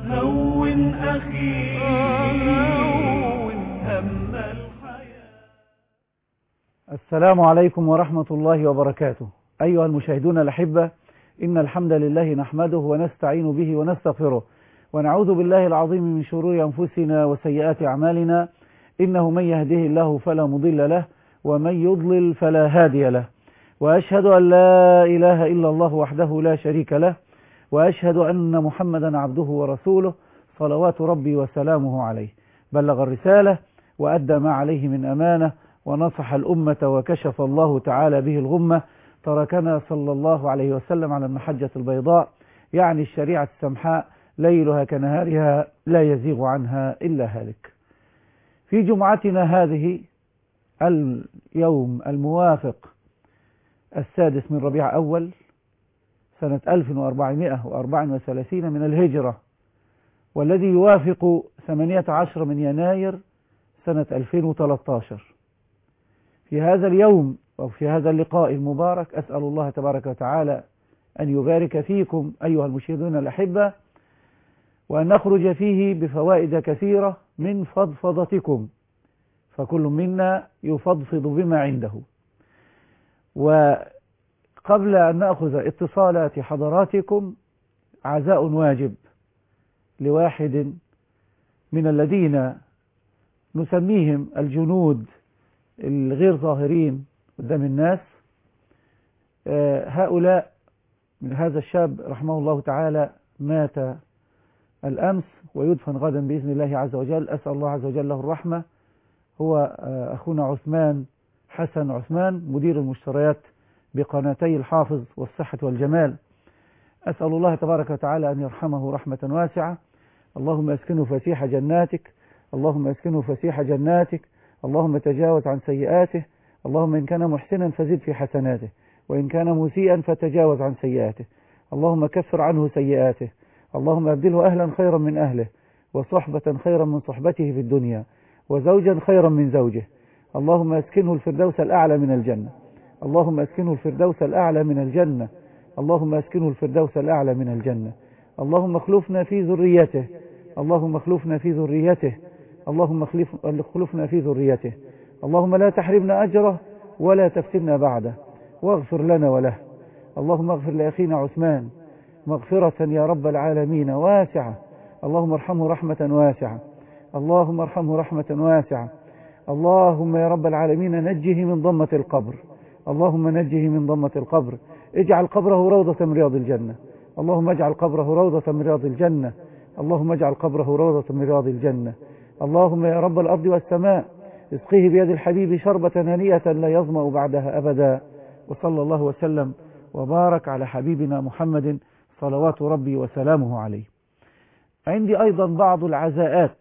هون أخي هون هم الحياة السلام عليكم ورحمة الله وبركاته أيها المشاهدون الأحبة إن الحمد لله نحمده ونستعين به ونستغفره ونعوذ بالله العظيم من شرور أنفسنا وسيئات أعمالنا إنه من يهده الله فلا مضل له ومن يضلل فلا هادي له وأشهد أن لا إله إلا الله وحده لا شريك له وأشهد أن محمدا عبده ورسوله صلوات ربي وسلامه عليه بلغ الرسالة وأدى ما عليه من أمانة ونصح الأمة وكشف الله تعالى به الغمة تركنا صلى الله عليه وسلم على المحجة البيضاء يعني الشريعة السمحاء ليلها كنهارها لا يزيغ عنها إلا هالك في جمعتنا هذه اليوم الموافق السادس من ربيع أول سنة 1434 من الهجرة والذي يوافق 18 من يناير سنة 2013 في هذا اليوم أو في هذا اللقاء المبارك أسأل الله تبارك وتعالى أن يبارك فيكم أيها المشاهدون الأحبة وأن نخرج فيه بفوائد كثيرة من فضفضتكم فكل منا يفضفض بما عنده وقبل أن نأخذ اتصالات حضراتكم عزاء واجب لواحد من الذين نسميهم الجنود الغير ظاهرين قدام الناس هؤلاء من هذا الشاب رحمه الله تعالى مات الأمس ويدفن غدا بإذن الله عز وجل أسأل الله عز وجل له الرحمة هو أخونا عثمان حسن عثمان مدير المشتريات بقناتي الحافظ والصحة والجمال أسأل الله تبارك وتعالى أن يرحمه رحمة واسعة اللهم اسكنه فسيح جناتك اللهم اسكنه فسيح جناتك اللهم تجاوز عن سيئاته اللهم إن كان محسنا فزد في حسناته وإن كان مسيئا فتجاوز عن سيئاته اللهم كفر عنه سيئاته اللهم أبدله أهلا خيرا من أهله وصحبة خيرا من صحبته في الدنيا وزوجا خيرا من زوجه اللهم اسكنه الفردوس الأعلى من الجنة اللهم اسكنه الفردوس الأعلى من الجنة اللهم اسكنه الفردوس الأعلى من الجنة اللهم اخلفنا في ذريته اللهم اخلفنا في ذريته اللهم اخلفنا في ذريته اللهم لا تحرمنا أجره ولا تفتنا بعده واغفر لنا وله اللهم اغفر لأخينا عثمان مغفرة يا رب العالمين واسعة اللهم ارحمه رحمة واسعة اللهم ارحمه رحمة واسعة اللهم يا رب العالمين نجه من ضمة القبر اللهم نجه من ضمة القبر اجعل قبره روضة من رياض الجنة اللهم اجعل قبره روضة من رياض الجنة اللهم اجعل قبره روضة من رياض الجنة اللهم يا رب الأرض والسماء اسقيه بيد الحبيب شربة هنيئة لا يظمأ بعدها أبدا وصلى الله وسلم وبارك على حبيبنا محمد صلوات ربي وسلامه عليه عندي أيضا بعض العزاءات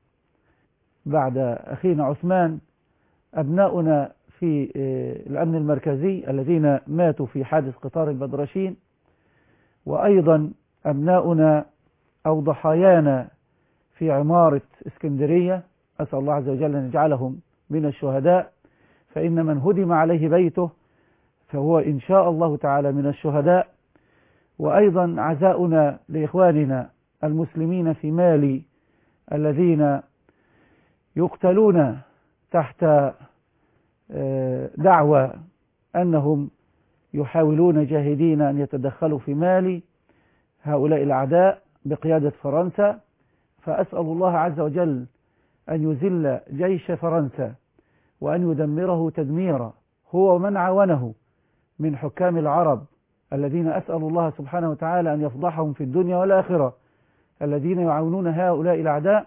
بعد أخينا عثمان أبناؤنا في الأمن المركزي الذين ماتوا في حادث قطار البدرشين وأيضا أبناؤنا أو ضحايانا في عمارة اسكندرية أسأل الله عز وجل أن يجعلهم من الشهداء فإن من هدم عليه بيته فهو إن شاء الله تعالى من الشهداء وأيضا عزاؤنا لإخواننا المسلمين في مالي الذين يقتلون تحت دعوى أنهم يحاولون جاهدين أن يتدخلوا في مالي هؤلاء الأعداء بقيادة فرنسا فأسأل الله عز وجل أن يذل جيش فرنسا وأن يدمره تدميرا هو ومن عاونه من حكام العرب الذين أسأل الله سبحانه وتعالى أن يفضحهم في الدنيا والآخرة الذين يعاونون هؤلاء الأعداء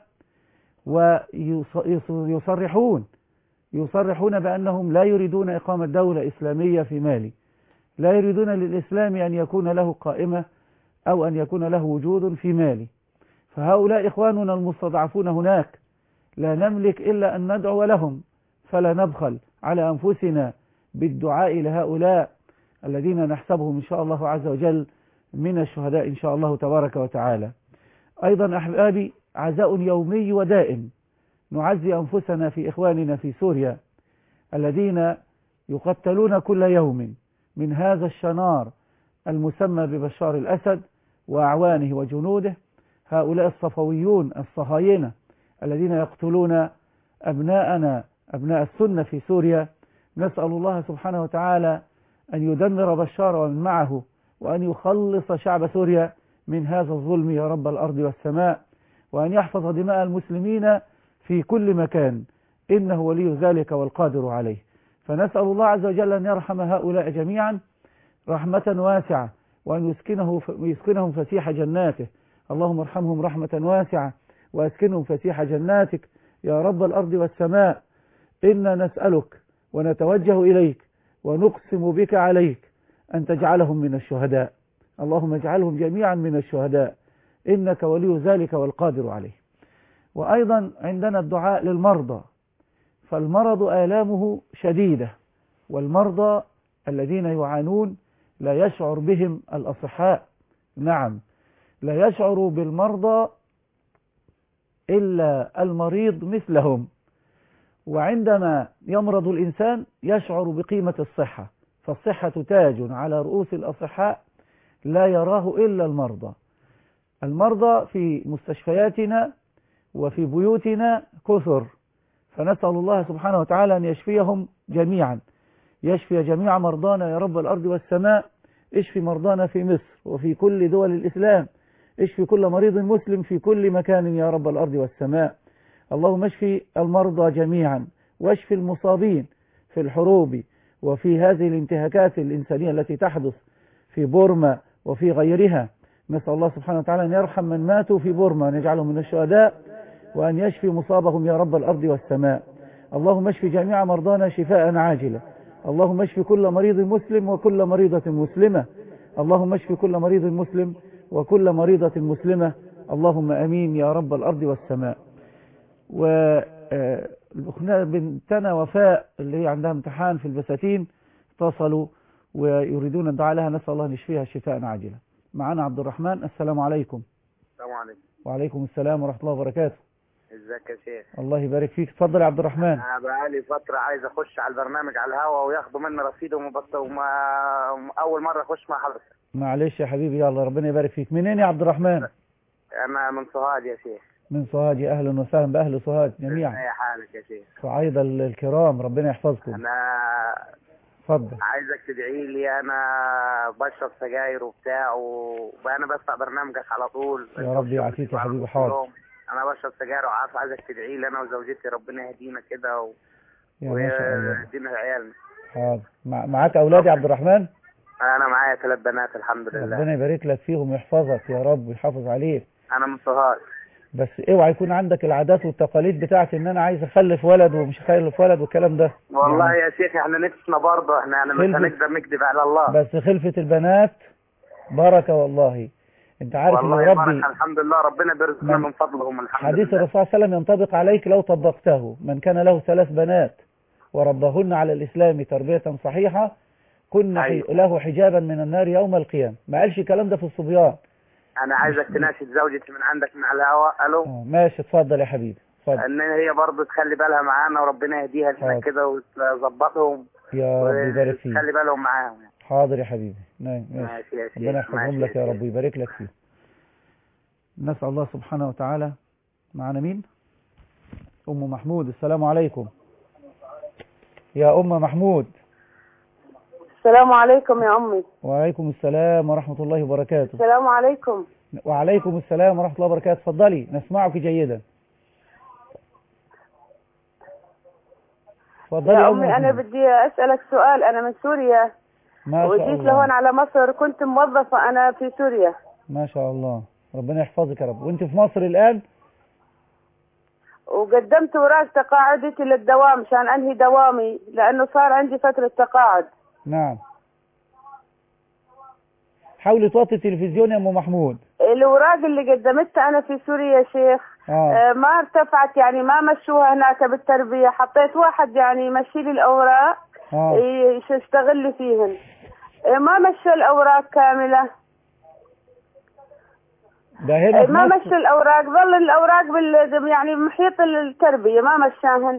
ويصرحون يصرحون بأنهم لا يريدون إقامة دولة إسلامية في مالي لا يريدون للإسلام أن يكون له قائمة أو أن يكون له وجود في مالي فهؤلاء إخواننا المستضعفون هناك لا نملك إلا أن ندعو لهم فلا نبخل على أنفسنا بالدعاء لهؤلاء الذين نحسبهم إن شاء الله عز وجل من الشهداء إن شاء الله تبارك وتعالى أيضا أحبابي عزاء يومي ودائم نعزي أنفسنا في إخواننا في سوريا الذين يقتلون كل يوم من هذا الشنار المسمى ببشار الأسد وأعوانه وجنوده هؤلاء الصفويون الصهاينة الذين يقتلون أبناءنا أبناء السنة في سوريا نسأل الله سبحانه وتعالى أن يدمر بشار ومن معه وأن يخلص شعب سوريا من هذا الظلم يا رب الأرض والسماء وأن يحفظ دماء المسلمين في كل مكان إنه ولي ذلك والقادر عليه فنسأل الله عز وجل أن يرحم هؤلاء جميعا رحمة واسعة وأن يسكنه يسكنهم فسيح جناته اللهم ارحمهم رحمة واسعة وأسكنهم فسيح جناتك يا رب الأرض والسماء إنا نسألك ونتوجه إليك ونقسم بك عليك أن تجعلهم من الشهداء اللهم اجعلهم جميعا من الشهداء إنك ولي ذلك والقادر عليه وأيضا عندنا الدعاء للمرضى فالمرض آلامه شديدة والمرضى الذين يعانون لا يشعر بهم الأصحاء نعم لا يشعر بالمرضى إلا المريض مثلهم وعندما يمرض الإنسان يشعر بقيمة الصحة فالصحة تاج على رؤوس الأصحاء لا يراه إلا المرضى المرضى في مستشفياتنا وفي بيوتنا كثر فنسأل الله سبحانه وتعالى أن يشفيهم جميعا يشفي جميع مرضانا يا رب الأرض والسماء اشفي مرضانا في مصر وفي كل دول الإسلام اشفي كل مريض مسلم في كل مكان يا رب الأرض والسماء اللهم اشفي المرضى جميعا واشفي المصابين في الحروب وفي هذه الانتهاكات الإنسانية التي تحدث في بورما وفي غيرها نسأل الله سبحانه وتعالى أن يرحم من ماتوا في بورما وأن يجعلهم من الشهداء وأن يشفي مصابهم يا رب الأرض والسماء اللهم اشفي جميع مرضانا شفاء عاجلا اللهم اشفي كل مريض مسلم وكل مريضة مسلمة اللهم اشفي كل مريض مسلم وكل مريضة مسلمة اللهم أمين يا رب الأرض والسماء والأخنا بنتنا وفاء اللي هي عندها امتحان في البساتين اتصلوا ويريدون الدعاء لها نسأل الله أن يشفيها شفاء عاجلا معنا عبد الرحمن السلام عليكم السلام عليكم وعليكم السلام ورحمة الله وبركاته ازيك يا شيخ الله يبارك فيك اتفضل يا عبد الرحمن انا بقالي فتره عايز اخش على البرنامج على الهوا وياخدوا مني رصيد ومبط وما اول مره اخش مع حضرتك معلش يا حبيبي يلا ربنا يبارك فيك منين يا عبد الرحمن انا من سوهاج يا شيخ من سوهاج اهلا وسهلا باهل سوهاج جميعا اي حالك يا شيخ صعايدة الكرام ربنا يحفظكم انا اتفضل عايزك تدعي لي انا بشرب سجاير وبتاع وانا بسمع برنامجك على طول يا رب يعافيك يا حبيبي حاضر انا بشرب سجاير وعارف عايزك تدعي لي انا وزوجتي ربنا يهدينا كده و... يا ما شاء الله ويهدينا عيالنا حاضر مع... معاك اولاد يا عبد الرحمن انا معايا ثلاث بنات الحمد لله ربنا يبارك لك فيهم ويحفظك يا رب ويحافظ عليك انا من سوهاج بس اوعى يكون عندك العادات والتقاليد بتاعت ان انا عايز اخلف ولد ومش هخلف ولد والكلام ده والله يعني يا شيخ احنا نفسنا برضه احنا يعني مش خلفت. هنقدر نكذب على الله بس خلفة البنات بركة والله انت عارف ان والله ربي بركة الحمد لله ربنا بيرزقنا من- من فضلهم الحمد حديث لله الرسول صلى الله عليه وسلم ينطبق عليك لو طبقته من كان له ثلاث بنات وربهن على الإسلام تربية صحيحة كن حي... أيوة. له حجابا من النار يوم القيامة ما قالش الكلام ده في الصبيان انا عايزك تناشد زوجتي من عندك من على الهواء الو آه، ماشي اتفضل يا حبيبي اتفضل ان هي برضه تخلي بالها معانا وربنا يهديها لنا حاضر. كده وتظبطهم يا رب يبارك فيك وتخلي بالهم معاهم حاضر يا حبيبي نعم ماشي ماشي يا شيخ ربنا يحفظهم ماشي لك يا شيخ. رب ويبارك لك فيه نسأل الله سبحانه وتعالى معنا مين أم محمود السلام عليكم يا أم محمود السلام عليكم يا أمي وعليكم السلام ورحمة الله وبركاته السلام عليكم وعليكم السلام ورحمة الله وبركاته تفضلي نسمعك جيدا تفضلي يا أم أمي أنا محمود. بدي أسألك سؤال أنا من سوريا ما شاء وجيت لهون الله على مصر كنت موظفة أنا في سوريا ما شاء الله ربنا يحفظك يا رب وانت في مصر الآن وقدمت وراق تقاعدتي للدوام مشان أنهي دوامي لأنه صار عندي فترة تقاعد نعم حاولي توطي التلفزيون يا أم محمود الأوراق اللي قدمتها أنا في سوريا يا شيخ آه. آه، ما ارتفعت يعني ما مشوها هناك بالتربية حطيت واحد يعني يمشي لي الأوراق آه. ي- يشتغل لي فيهن آه، ما مشى الأوراق كاملة ده هنا في ما مصر مشى الأوراق ظل الأوراق بال يعني محيط التربية ما مشاهن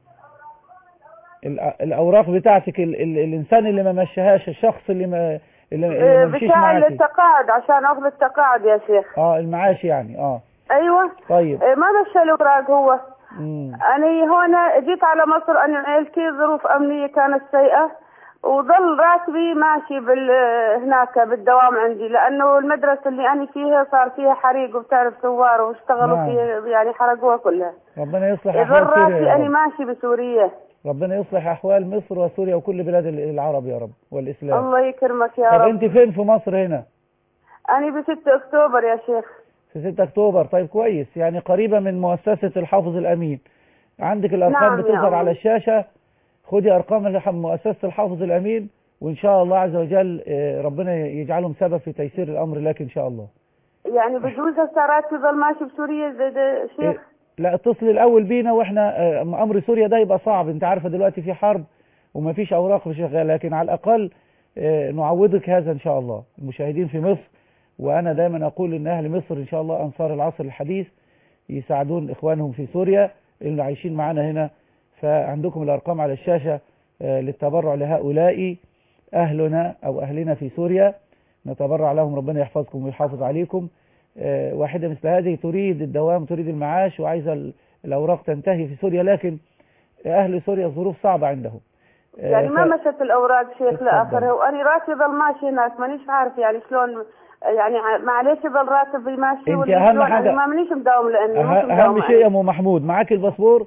ال- الأوراق بتاعتك ال ال الإنسان اللي ما مشاهاش الشخص اللي ما اللي, اللي آه، ما مشيش بتاع معاكي التقاعد عشان اخذ التقاعد يا شيخ اه المعاش يعني اه ايوه طيب آه، ما مشى الاوراق هو مم. انا هنا جيت على مصر انا عيلتي ظروف امنيه كانت سيئه وظل راتبي ماشي بال هناك بالدوام عندي لانه المدرسه اللي انا فيها صار فيها حريق وبتعرف ثوار واشتغلوا نعم. فيها يعني حرقوها كلها ربنا يصلح ظل احوال سوريا راتبي يا انا رب. ماشي بسوريا ربنا يصلح احوال مصر وسوريا وكل بلاد ال- العرب يا رب والاسلام الله يكرمك يا طب رب انت فين في مصر هنا انا ب 6 اكتوبر يا شيخ في 6 اكتوبر طيب كويس يعني قريبة من مؤسسة الحافظ الامين عندك الارقام نعم يا بتظهر أمي. على الشاشة خدي ارقام الح- مؤسسة الحافظ الامين وان شاء الله عز وجل آه، ربنا يجعلهم سبب في تيسير الامر لك ان شاء الله يعني بجوز هسه راتبي ظل ماشي بسوريا زي ده شيخ إيه، لا اتصل الاول بينا واحنا آه، امر سوريا ده يبقى صعب انت عارفه دلوقتي في حرب ومفيش اوراق شغاله لكن على الاقل آه، نعوضك هذا ان شاء الله المشاهدين في مصر وانا دايما اقول ان اهل مصر ان شاء الله انصار العصر الحديث يساعدون اخوانهم في سوريا اللي عايشين معانا هنا فعندكم الارقام على الشاشه آه، للتبرع لهؤلاء اهلنا او اهلنا في سوريا نتبرع لهم ربنا يحفظكم ويحافظ عليكم آه، واحدة مثل هذه تريد الدوام تريد المعاش وعايزة ال- الأوراق تنتهي في سوريا لكن أهل سوريا الظروف صعبة عندهم آه، يعني ما ف- مشت الاوراق شيخ تفضل. لاخرها وانا راتبي ظل ماشي هناك مانيش عارف يعني شلون يعني ع- معليش ظل راتبي ماشي انت ولا أهم شلون؟ حاجة- أنا ما مانيش مداوم لاني مش أه- مداومة أهم شيء يا أنا. أم محمود معاك الباسبور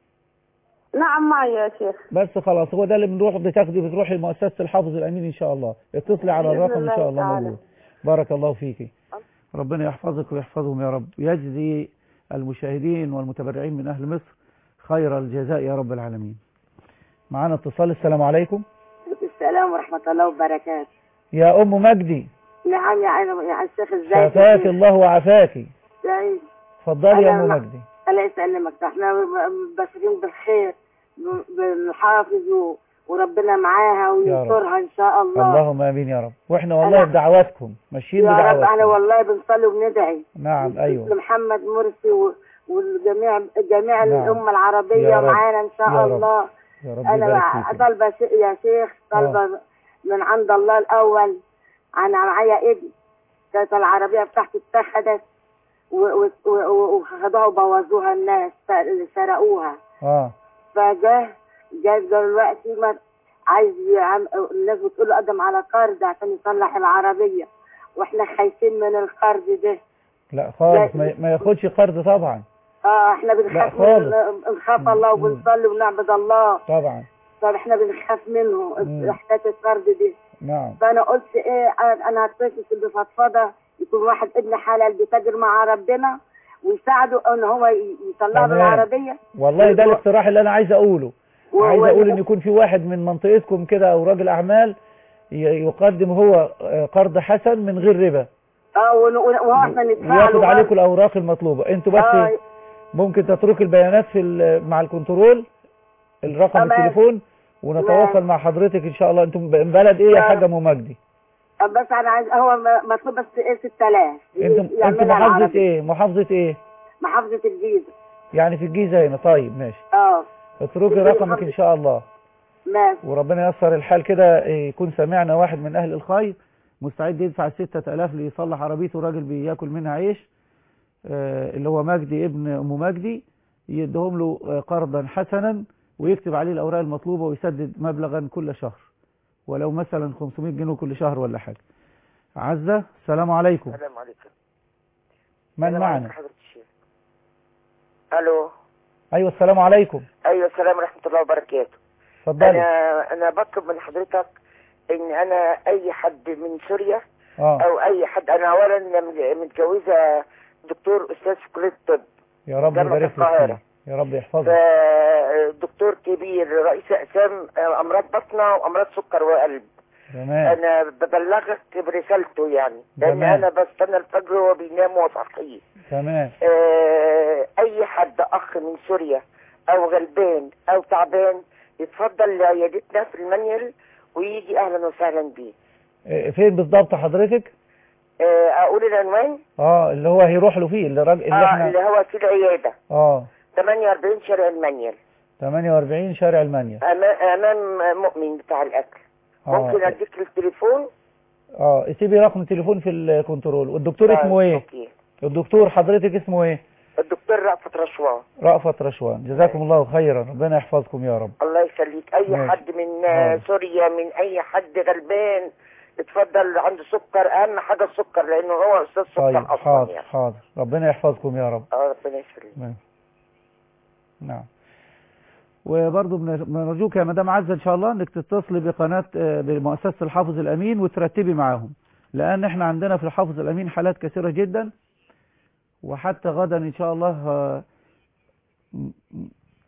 نعم معي يا شيخ بس خلاص هو ده اللي بنروح بتاخدي بتروحي لمؤسسة الحافظ الأمين إن شاء الله اتصلي على بإذن الرقم إن الله شاء الله تعالى. موجود بارك الله فيك ربنا يحفظك ويحفظهم يا رب يجزي المشاهدين والمتبرعين من أهل مصر خير الجزاء يا رب العالمين معانا اتصال السلام عليكم السلام ورحمة الله وبركاته يا أم مجدي نعم يا عين يا الشيخ ازاي شفاك الله وعافاكي ازاي اتفضلي يا أنا ام مع- مجدي الله يسلمك احنا بشرين بالخير ب- بالحافظ و- وربنا معاها وينصرها ان شاء الله اللهم امين يا رب واحنا والله أنا- بدعواتكم ماشيين يا رب احنا بدعواتكم والله بنصلي وبندعي نعم ايوه لمحمد مرسي و- والجميع جميع نعم. الأمة العربية يا رب. معانا إن شاء يا رب. الله يا رب أنا يبارك فيك طالبة ش- يا شيخ طالبة من عند الله الأول أنا معايا ابن كانت العربية بتاعتي اتخذت و- و- و- وخدوها وبوظوها الناس ف- اللي سرقوها اه فجاه جاي دلوقتي ما عايز يعم... الناس بتقول له قدم على قرض عشان يصلح العربية واحنا خايفين من القرض ده لا خالص لا. ما, ما ياخدش قرض طبعا اه احنا بنخاف خالص. من نخاف الله مم. وبنصلي ونعبد الله طبعا طب احنا بنخاف منه مم. حكايه القرض دي نعم فانا قلت ايه انا أنا هتصل بفضفضه يكون واحد ابن حلال بيتاجر مع ربنا ويساعده ان هو ي- يطلعه تمام. بالعربيه والله ده و- الاقتراح اللي انا عايز اقوله و- عايز و- اقول ان يكون في واحد من منطقتكم كده او راجل اعمال ي- يقدم هو آه، قرض حسن من غير ربا اه ون- ون- وهو احنا ندفع وياخد له عليكم الاوراق المطلوبه انتوا بس آه، ممكن تتركوا البيانات في ال- مع الكنترول الرقم تمام. التليفون ونتواصل تمام. مع حضرتك ان شاء الله انتم ب- بلد ايه يا تمام. حاجه ام مجدي بس انا عايز هو م- مطلوب بس ايه 6000 انتم يعملها انتم محافظه العربي. ايه محافظه ايه محافظه الجيزه يعني في الجيزه هنا طيب ماشي اه اتركي في رقمك محافظة. ان شاء الله ماشي وربنا ييسر الحال كده إيه، يكون سمعنا واحد من اهل الخير مستعد يدفع ستة آلاف ليصلح عربيته راجل بياكل منها عيش آه، اللي هو مجدي ابن ام مجدي يديهم له آه، قرضا حسنا ويكتب عليه الاوراق المطلوبه ويسدد مبلغا كل شهر ولو مثلا 500 جنيه كل شهر ولا حاجه عزه السلام عليكم السلام عليكم من السلام معنا عليكم حضرة الشيخ الو ايوه السلام عليكم ايوه السلام ورحمه الله وبركاته اتفضلي انا انا بطلب من حضرتك ان انا اي حد من سوريا اه او اي حد انا اولا م- متجوزه دكتور استاذ في كليه الطب يا رب جامعة يبارك لك القاهرة. فيه. يا رب يحفظك فدكتور كبير رئيس اقسام امراض بطنه وامراض سكر وقلب تمام انا ببلغك برسالته يعني لان تمام. انا بستنى الفجر وهو بينام وصحيه تمام آه، اي حد اخ من سوريا او غلبان او تعبان يتفضل لعيادتنا في المنيل ويجي اهلا وسهلا بيه إيه، فين بالضبط حضرتك آه، اقول العنوان اه اللي هو هيروح له فيه اللي, راج... اللي اه احنا اللي هو في العياده اه 48 شارع المنيل 48 شارع المانيا أما- امام مؤمن بتاع الاكل آه. ممكن اديك التليفون اه سيبي رقم التليفون في الكنترول والدكتور اسمه ايه أوكي. الدكتور حضرتك اسمه ايه الدكتور رأفت رشوان رأفت رشوان جزاكم الله خيرا ربنا يحفظكم يا رب الله يخليك اي ماشي. حد من آه، آه. سوريا من اي حد غلبان اتفضل عنده سكر اهم حاجه السكر لانه هو استاذ سكر طيب اصلا حاضر يعني حاضر ربنا يحفظكم يا رب اه ربنا يخليك نعم. نعم وبرضه بن- بنرجوك يا مدام عزة ان شاء الله انك تتصلي بقناة آه، بمؤسسة الحافظ الامين وترتبي معاهم لان احنا عندنا في الحافظ الامين حالات كثيرة جدا وحتى غدا ان شاء الله آه، م- م-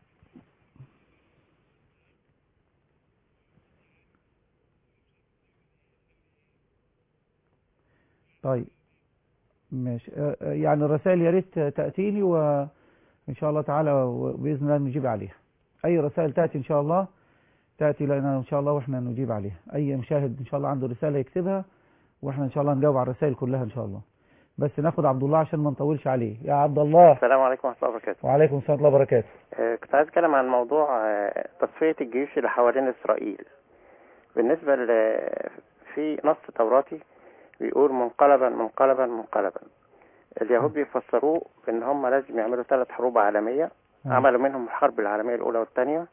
طيب ماشي آه، آه، يعني الرسائل يا ريت تأتيني وإن شاء الله تعالى وبإذن الله نجيب عليها أي رسائل تأتي إن شاء الله تأتي لنا إن شاء الله وإحنا نجيب عليها أي مشاهد إن شاء الله عنده رسالة يكتبها وإحنا إن شاء الله نجاوب على الرسائل كلها إن شاء الله بس ناخد عبد الله عشان ما نطولش عليه يا عبد الله السلام عليكم ورحمة الله وبركاته وعليكم السلام ورحمة الله وبركاته آه، كنت عايز أتكلم عن موضوع آه، تصفية الجيوش اللي حوالين إسرائيل بالنسبة ل في نص توراتي بيقول منقلبا منقلبا منقلبا اليهود بيفسروه بأن هم لازم يعملوا ثلاث حروب عالمية عملوا منهم الحرب العالمية الأولى والثانية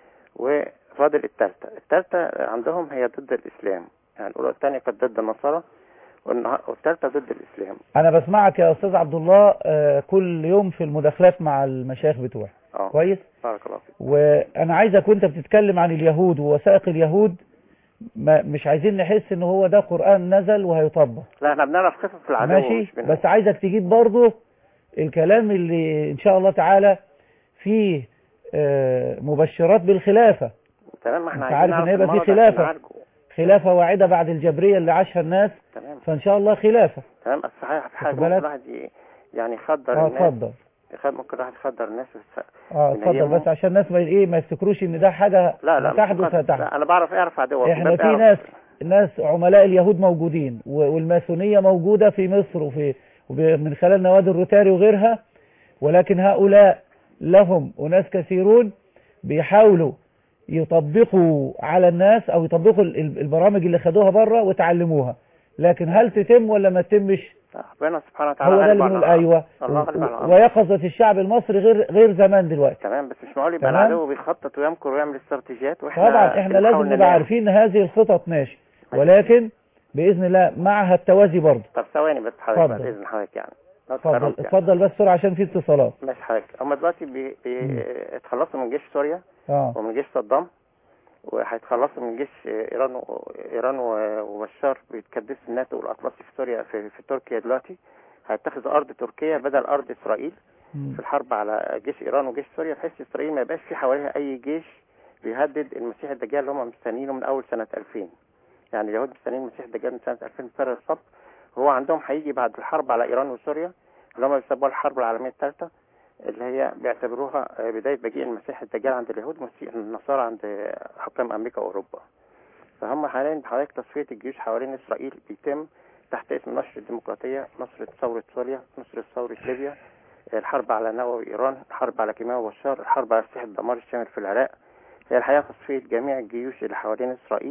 وفاضل الثالثة الثالثة عندهم هي ضد الإسلام يعني الأولى والثانية كانت ضد النصارى والنها- والثالثة ضد الإسلام أنا بسمعك يا أستاذ عبد الله آه، كل يوم في المداخلات مع المشايخ بتوعي اه كويس بارك الله فيك وانا عايزك وانت بتتكلم عن اليهود ووثائق اليهود ما مش عايزين نحس ان هو ده قرآن نزل وهيطبق لا احنا بنعرف قصص العدو ماشي مش بن- بس عايزك تجيب برضه الكلام اللي ان شاء الله تعالى فيه آه، مبشرات بالخلافة تمام ما احنا انت عايزين عارف ان نعرف هيبقى في المرض عشان خلافة. نعالجه. خلافة واعدة بعد الجبرية اللي عاشها الناس تمام فان شاء الله خلافة تمام بس صحيح في حاجه واخد ممكن بالك؟ الواحد ي- يعني يخدر اه الناس اتفضل يخد- ممكن الواحد يخدر الناس بس اه من اتفضل أيامه. بس عشان الناس ما ايه ما يفتكروش ان ده حاجة لا لا مش تحدث مقصد. هتحدث لا انا بعرف اعرف عدوك احنا بس في أعرف- ناس ناس عملاء اليهود موجودين و- والماسونية موجودة في مصر وفي وب- من خلال نوادي الروتاري وغيرها ولكن هؤلاء لهم أناس كثيرون بيحاولوا يطبقوا على الناس أو يطبقوا ال- ال- البرامج اللي خدوها بره وتعلموها لكن هل تتم ولا ما تتمش ربنا سبحانه وتعالى هو ده اللي غالب بنقول على- أيوة الله غالب على و- الأمر. ويقظة الشعب المصري غير غير زمان دلوقتي تمام بس مش معقول يبقى تمام. العدو بيخطط ويمكر ويعمل استراتيجيات واحنا طبعا احنا بنحاول لازم نبقى ننام. عارفين ان هذه الخطط ماشي ولكن بإذن الله معها التوازي برضه طب ثواني بس حضرتك اتفضل. بعد اذن حضرتك يعني لو اتفضل تكرمت يعني. اتفضل بس بسرعة عشان في اتصالات ماشي حضرتك هم دلوقتي بي... بي... اتخلصوا من جيش سوريا اه ومن جيش صدام وهيتخلصوا من جيش ايران و... ايران و... وبشار بيتكدسوا الناتو والاطلسي في سوريا في... في تركيا دلوقتي هيتخذوا ارض تركيا بدل ارض اسرائيل مم. في الحرب على جيش ايران وجيش سوريا بحيث اسرائيل ما يبقاش في حواليها اي جيش بيهدد المسيح الدجال اللي هم مستنيينه من اول سنه 2000 يعني اليهود مستنيين المسيح الدجال من سنه 2000 بفارغ الصبر هو عندهم هيجي بعد الحرب على ايران وسوريا اللي هم بيسموها الحرب العالميه الثالثه اللي هي بيعتبروها آه، بدايه مجيء المسيح الدجال عند اليهود ومسيح النصارى عند آه، حكام امريكا واوروبا فهم حاليا حضرتك تصفيه الجيوش حوالين اسرائيل بيتم تحت اسم نشر الديمقراطيه نصره ثوره سوريا نصره ثوره ليبيا الحرب على نووي ايران الحرب على كيماوي بشار الحرب على سلاح الدمار الشامل في العراق هي الحقيقه تصفيه جميع الجيوش اللي حوالين اسرائيل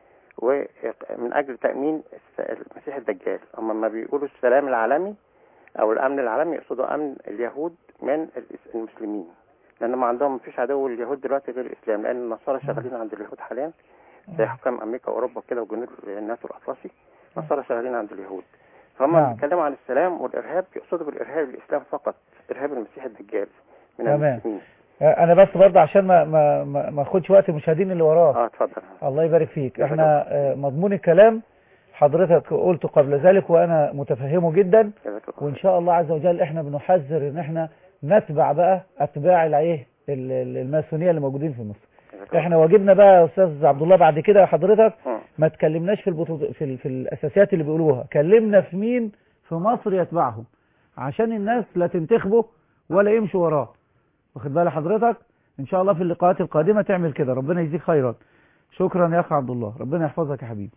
ومن اجل تامين الس- المسيح الدجال هم لما بيقولوا السلام العالمي او الامن العالمي يقصدوا امن اليهود من الإس- المسلمين لان ما عندهم مفيش عدو اليهود دلوقتي غير الاسلام لان النصارى شغالين عند اليهود حاليا زي حكام امريكا واوروبا كده وجنود الناتو الاطلسي النصارى شغالين عند اليهود فهم نعم. بيتكلموا عن السلام والارهاب يقصدوا بالارهاب الاسلام فقط ارهاب المسيح الدجال من تمام. المسلمين انا بس برضه عشان ما ما ما ما اخدش وقت المشاهدين اللي وراه اه اتفضل الله يبارك فيك جزاك احنا آه، مضمون الكلام حضرتك قلته قبل ذلك وانا متفهمه جدا جزاك الله وان شاء الله عز وجل احنا بنحذر ان احنا نتبع بقى اتباع الايه ال- ال- الماسونيه اللي موجودين في مصر جزاك الله. احنا واجبنا بقى يا استاذ عبد الله بعد كده حضرتك مم. ما تكلمناش في البطو... في, ال... في الاساسيات اللي بيقولوها كلمنا في مين في مصر يتبعهم عشان الناس لا تنتخبه ولا يمشوا وراه واخد بال حضرتك ان شاء الله في اللقاءات القادمه تعمل كده ربنا يجزيك خيرا شكرا يا اخ عبد الله ربنا يحفظك يا حبيبي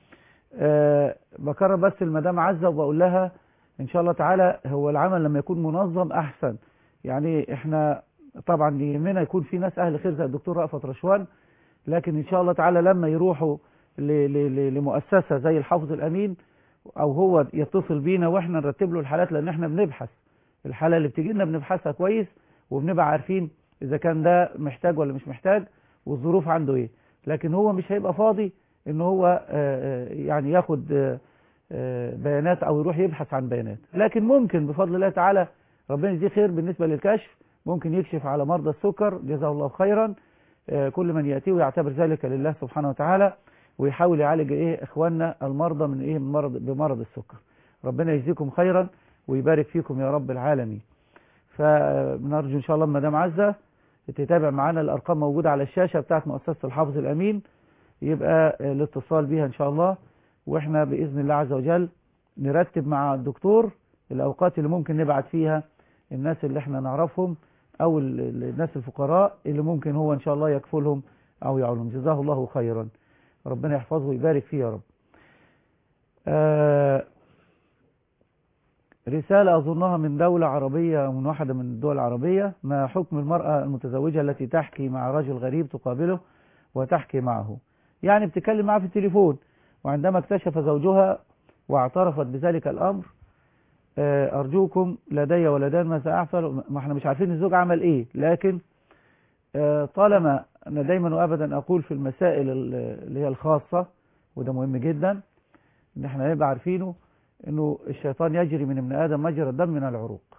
أه بكرر بس المدام عزه وبقول لها ان شاء الله تعالى هو العمل لما يكون منظم احسن يعني احنا طبعا يهمنا يكون في ناس اهل خير زي الدكتور رأفت رشوان لكن ان شاء الله تعالى لما يروحوا ل- ل- ل- لمؤسسة زي الحافظ الأمين أو هو يتصل بينا وإحنا نرتب له الحالات لأن إحنا بنبحث الحالة اللي بتيجي لنا بنبحثها كويس وبنبقى عارفين إذا كان ده محتاج ولا مش محتاج والظروف عنده إيه لكن هو مش هيبقى فاضي إن هو آه، آه، يعني ياخد آه، آه، بيانات أو يروح يبحث عن بيانات لكن ممكن بفضل الله تعالى ربنا يجزيه خير بالنسبة للكشف ممكن يكشف على مرضى السكر جزاه الله خيرا آه، كل من يأتيه ويعتبر ذلك لله سبحانه وتعالى ويحاول يعالج ايه اخواننا المرضى من ايه من مرض بمرض السكر ربنا يجزيكم خيرا ويبارك فيكم يا رب العالمين فبنرجو ان شاء الله مدام عزة تتابع معانا الارقام موجودة على الشاشة بتاعت مؤسسة الحافظ الامين يبقى آه، الاتصال بيها ان شاء الله واحنا باذن الله عز وجل نرتب مع الدكتور الاوقات اللي ممكن نبعت فيها الناس اللي احنا نعرفهم او ال- ال- الناس الفقراء اللي ممكن هو ان شاء الله يكفلهم او يعولهم جزاه الله خيرا ربنا يحفظه ويبارك فيه يا رب آه رسالة أظنها من دولة عربية أو من واحدة من الدول العربية ما حكم المرأة المتزوجة التي تحكي مع رجل غريب تقابله وتحكي معه يعني بتكلم معه في التليفون وعندما اكتشف زوجها واعترفت بذلك الأمر آه، أرجوكم لدي ولدان ماذا أعفل ما احنا مش عارفين الزوج عمل إيه لكن آه، طالما أنا دايما وأبدا أقول في المسائل ال- اللي هي الخاصة وده مهم جدا إن احنا نبقى عارفينه إنه الشيطان يجري من ابن آدم مجرى الدم من العروق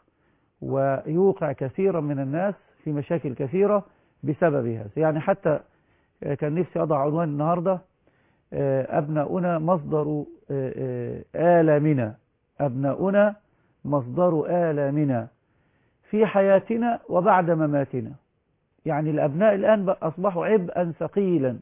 ويوقع كثيرا من الناس في مشاكل كثيرة بسبب هذا يعني حتى آه، كان نفسي أضع عنوان النهاردة آه، أبناؤنا مصدر آه، آه، آلامنا أبناؤنا مصدر آلامنا في حياتنا وبعد مماتنا يعني الأبناء الآن بقى أصبحوا عبئا ثقيلا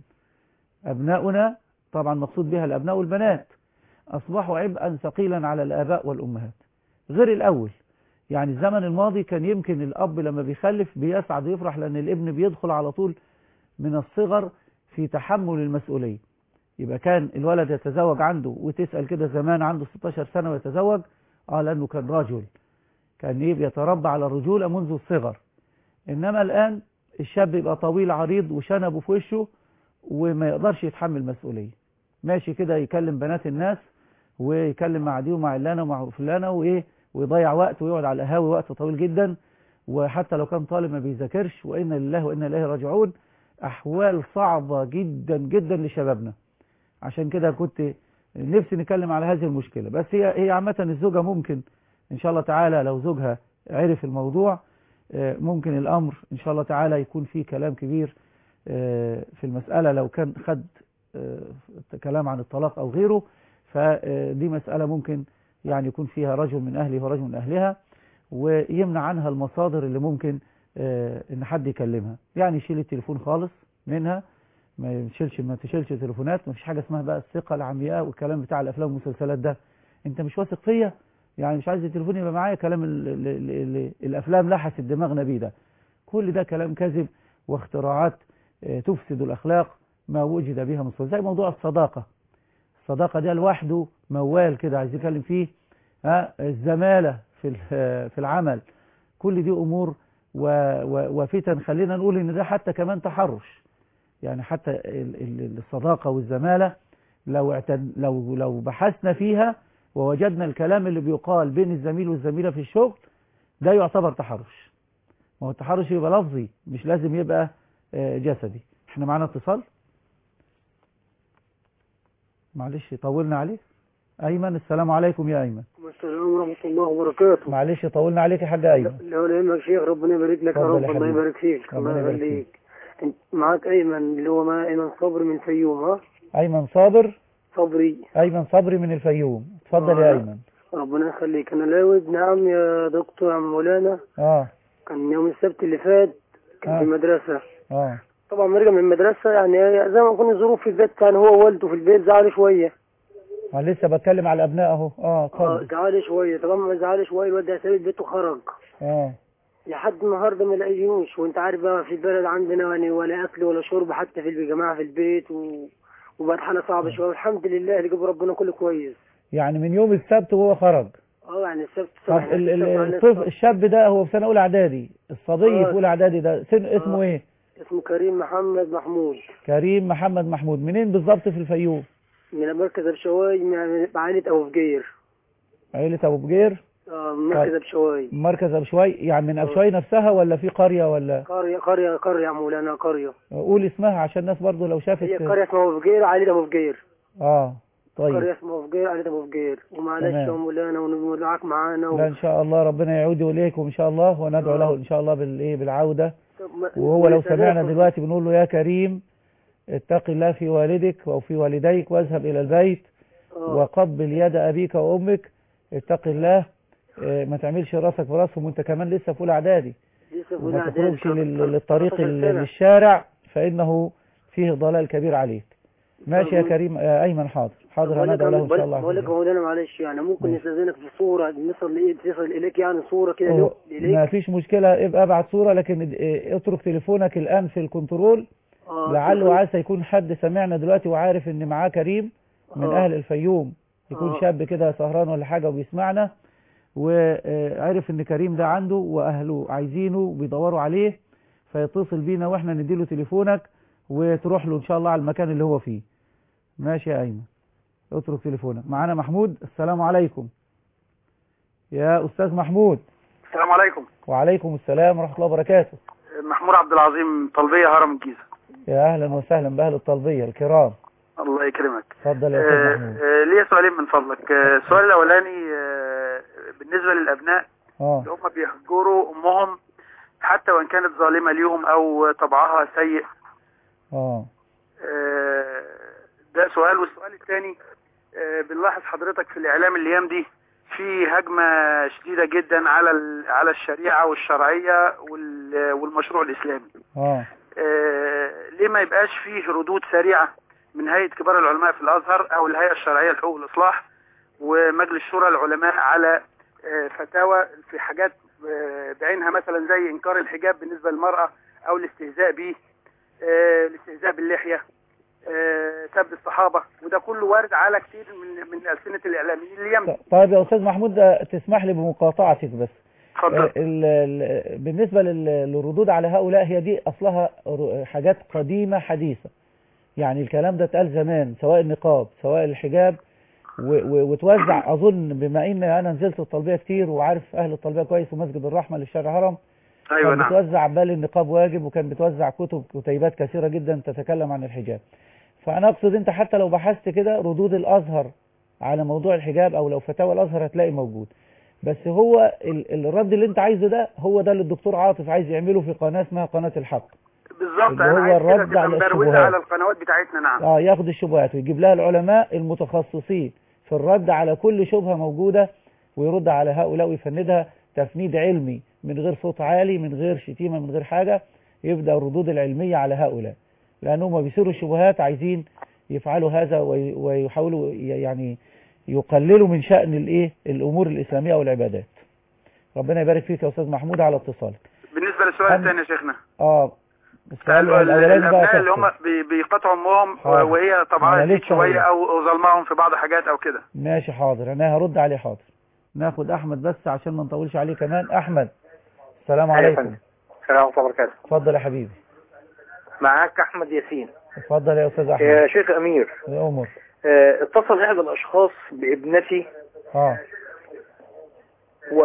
أبناؤنا طبعا مقصود بها الأبناء والبنات أصبحوا عبئا ثقيلا على الآباء والأمهات غير الأول يعني الزمن الماضي كان يمكن الأب لما بيخلف بيسعد ويفرح لأن الابن بيدخل على طول من الصغر في تحمل المسؤولية يبقى كان الولد يتزوج عنده وتسأل كده زمان عنده 16 سنة ويتزوج اه لأنه كان رجل كان يبقى يتربى على الرجولة منذ الصغر إنما الآن الشاب يبقى طويل عريض وشنبه في وشه وما يقدرش يتحمل مسؤولية ماشي كده يكلم بنات الناس ويكلم مع دي ومع علانة ومع فلانة وإيه ويضيع وقت ويقعد على القهاوي وقت طويل جدا وحتى لو كان طالب ما بيذاكرش وإنا لله وإنا إليه راجعون أحوال صعبة جدا جدا لشبابنا عشان كده كنت نفسي نتكلم على هذه المشكلة بس هي هي عامة الزوجة ممكن إن شاء الله تعالى لو زوجها عرف الموضوع آه، ممكن الأمر إن شاء الله تعالى يكون فيه كلام كبير آه، في المسألة لو كان خد آه، كلام عن الطلاق أو غيره فدي مسألة ممكن يعني يكون فيها رجل من أهله ورجل من أهلها ويمنع عنها المصادر اللي ممكن آه، إن حد يكلمها يعني يشيل التليفون خالص منها ما يشيلش ما تشيلش تليفونات ما فيش حاجة اسمها بقى الثقة العمياء والكلام بتاع الأفلام والمسلسلات ده أنت مش واثق فيا يعني مش عايز التليفون يبقى معايا كلام ال ال ال ال الأفلام لحست دماغنا بيه ده كل ده كلام كذب واختراعات آه، تفسد الأخلاق ما وجد بها من صدق زي موضوع الصداقة الصداقة ده لوحده موال كده عايز يتكلم فيه ها الزمالة في ال- في العمل كل دي أمور و- و- وفتن خلينا نقول إن ده حتى كمان تحرش يعني حتى ال- ال- الصداقة والزمالة لو اعتد لو لو بحثنا فيها ووجدنا الكلام اللي بيقال بين الزميل والزميلة في الشغل ده يعتبر تحرش ما هو التحرش يبقى لفظي مش لازم يبقى آه، جسدي احنا معانا اتصال معلش طولنا عليه ايمن السلام عليكم يا ايمن السلام ورحمة الله وبركاته معلش طولنا عليك يا حاج ايمن لو يهمك شيخ ربنا يبارك لك يا اتفضل يا رب الله حبيبي. يبارك فيك ربنا الله يبارك يخليك انت معاك ايمن اللي هو ما ايمن صبري من الفيوم ها ايمن صابر صبري ايمن صبري من الفيوم اتفضل يا آه. ايمن ربنا يخليك انا لا ابن عم يا دكتور يا عم مولانا اه كان يوم السبت اللي فات كان آه. في المدرسة اه طبعا ما رجع من المدرسة يعني زي ما يكون الظروف في البيت كان هو ووالده في البيت زعل شوية انا لسه بتكلم على الابناء اهو اه اه اتفضل زعل شوية طبعا ما زعل شوية الواد ده ساب البيت وخرج اه لحد النهارده ما لاقيهوش وانت عارف بقى في البلد عندنا يعني ولا اكل ولا شرب حتى في الجماعه في البيت و... وبقت حاله صعبه شويه والحمد لله اللي جاب ربنا كله كويس يعني من يوم السبت وهو خرج اه يعني السبت طب صباح ال- ال- السبت على الطفل السبت. الشاب ده هو في سنه اولى اعدادي الصبي آه. في اولى اعدادي ده سن اسمه آه. ايه اسمه كريم محمد محمود كريم محمد محمود منين بالظبط في الفيوم من مركز الشواي من بعينة أبو فقير عيلة ابو بجير آه، من مركز طيب. الشواي مركز ابشوي يعني من ابشوي نفسها ولا في قرية ولا قرية قرية قرية يا مولانا قرية قول اسمها عشان الناس برضو لو شافت هي قرية اسمها أبو فقير عائلة أبو فقير اه طيب قرية اسمها أبو فقير عائلة أبو فقير ومعلش تمام. يا مولانا ونلعك معانا و... لا ان شاء الله ربنا يعود اليكم ان شاء الله وندعو آه. له ان شاء الله بالايه بالعوده طب ما- وهو لو ونتدافع- سمعنا دلوقتي بنقول له يا كريم اتق الله في والدك او في والديك واذهب الى البيت آه. وقبل يد ابيك وامك اتق الله اه، ما تعملش راسك في راسهم وانت كمان لسه في اولى اعدادي لسه في وما ولاد تخرجش عيال لل- للطريق 13 ال- سنة. للشارع فانه فيه ضلال كبير عليك ماشي يا طب- كريم اه، ايمن حاضر حاضر بقول لك هندعو له ان شاء الله بقول لك عز وجل. مولانا معلش يعني ممكن ماشي. نستاذنك في صورة نصل لإيه تصل إليك يعني صورة كده هو له- ما إليك فيش مشكلة ابقى ابعت صورة لكن اد- اه، اترك تليفونك الآن في الكنترول آه، لعله تليفون- عسى يكون حد سمعنا دلوقتي وعارف ان معاه كريم من آه. اهل الفيوم يكون آه. شاب كده سهران ولا حاجة وبيسمعنا وعرف ان كريم ده عنده واهله عايزينه وبيدوروا عليه فيتصل بينا واحنا نديله تليفونك وتروح له ان شاء الله على المكان اللي هو فيه ماشي يا ايمن اترك تليفونك معانا محمود السلام عليكم يا استاذ محمود السلام عليكم وعليكم السلام ورحمة الله وبركاته محمود عبد العظيم طلبية هرم الجيزة يا اهلا وسهلا باهل الطلبية الكرام الله يكرمك اتفضل يا استاذ آه، محمود آه، ليا سؤالين من فضلك آه، السؤال الأولاني آه، بالنسبة للأبناء اه اللي هم بيهجروا أمهم حتى وإن كانت ظالمة ليهم أو طبعها سيء اه آه، ده سؤال والسؤال الثاني آه، بنلاحظ حضرتك في الإعلام الأيام دي في هجمة شديدة جدا على ال- على الشريعة والشرعية وال- والمشروع الإسلامي اه آه، ليه ما يبقاش فيه ردود سريعة من هيئة كبار العلماء في الأزهر أو الهيئة الشرعية لحقوق الإصلاح ومجلس شورى العلماء على آه، فتاوى في حاجات آه، بعينها مثلا زي إنكار الحجاب بالنسبة للمرأة أو الاستهزاء به آه، الاستهزاء باللحية آه، سب الصحابة وده كله وارد على كتير من من ألسنة الإعلاميين اليمن ط- طيب يا استاذ محمود ده تسمح لي بمقاطعتك بس اتفضل آه، ال- ال- بالنسبة لل- للردود على هؤلاء هي دي أصلها ر- حاجات قديمة حديثة يعني الكلام ده اتقال زمان سواء النقاب سواء الحجاب و- و- وتوزع أظن بما إن أنا نزلت الطلبية كتير وعارف أهل الطلبية كويس ومسجد الرحمة اللي في شارع هرم أيوة كان نعم بتوزع بال النقاب واجب وكان بتوزع كتب كتيبات كثيرة جدا تتكلم عن الحجاب فأنا أقصد أنت حتى لو بحثت كده ردود الأزهر على موضوع الحجاب أو لو فتاوى الأزهر هتلاقي موجود بس هو ال- الرد اللي أنت عايزه ده هو ده اللي الدكتور عاطف عايز يعمله في قناة اسمها قناة الحق بالظبط اللي أنا هو عايز كده الرد تبقى على مبروزة الشبهات. على القنوات بتاعتنا نعم اه ياخد الشبهات ويجيب لها العلماء المتخصصين في الرد على كل شبهة موجودة ويرد على هؤلاء ويفندها تفنيد علمي من غير صوت عالي من غير شتيمة من غير حاجة يبدأ الردود العلمية على هؤلاء لأنهم بيصيروا الشبهات عايزين يفعلوا هذا وي- ويحاولوا ي- يعني يقللوا من شأن الايه الأمور الإسلامية والعبادات ربنا يبارك فيك يا أستاذ محمود على اتصالك بالنسبة للسؤال أم- الثاني يا شيخنا اه السؤال الأولاني بقى الابناء اللي تفصيل. هم بي- بيقطعوا امهم حاضر. وهي طبعا أنا زيد لسه شويه هقول. او أو ظلمهم في بعض حاجات او كده ماشي حاضر انا هرد عليه حاضر ناخد احمد بس عشان ما نطولش عليه كمان احمد السلام أيوة يا عليكم فندم. السلام ورحمة الله وبركاته اتفضل يا حبيبي معاك أحمد ياسين اتفضل يا استاذ احمد يا شيخ أمير يا امر آه، اتصل أحد الأشخاص بابنتي اه و...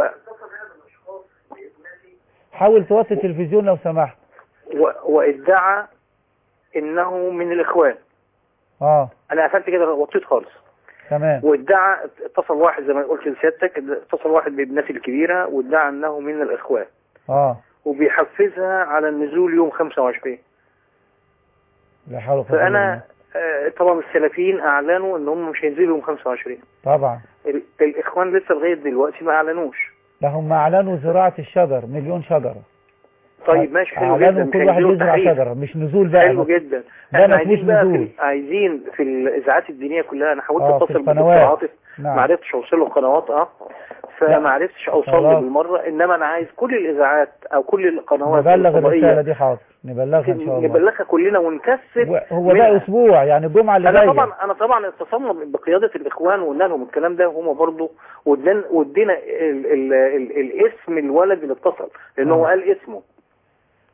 حاول توطي التلفزيون لو سمحت و... وادعى إنه من الإخوان اه أنا قفلت كده وطيت خالص تمام وادعى اتصل واحد زي ما قلت لسيادتك اتصل واحد بابنتي الكبيرة وادعى أنه من الإخوان اه وبيحفزها على النزول يوم 25 لا حول ولا قوه إلا فأنا آه، طبعا السلفيين أعلنوا إن هم مش هينزلوا يوم 25 بالله. طبعا ال- الإخوان لسه لغاية دلوقتي ما أعلنوش ده هم اعلنوا زراعة الشجر مليون شجرة طيب ماشي حلو جدا اعلنوا مش كل واحد هينزلوا يزرع تحرير. شجرة مش نزول بقى حلو بس. جدا ده احنا ما اسموش عايزين بقى في نزول عايزين في الاذاعات الدينيه كلها انا حاولت اه في اتصل بالدكتور القنوات عاطف ما نعم عرفتش اوصل له القنوات اه لا. فما عرفتش اوصل له خلاص. بالمره انما انا عايز كل الاذاعات او كل القنوات نبلغ الفضائية الرسالة دي حاضر نبلغها ان شاء الله نبلغها كلنا ونكثف و- هو منها. ده اسبوع يعني الجمعة اللي انا جاية طبعا انا طبعا اتصلنا بقياده الاخوان وقلنا لهم الكلام ده وهم برضه ودنا ودينا ال ال ال الاسم الولد اللي اتصل لان هو آه. قال اسمه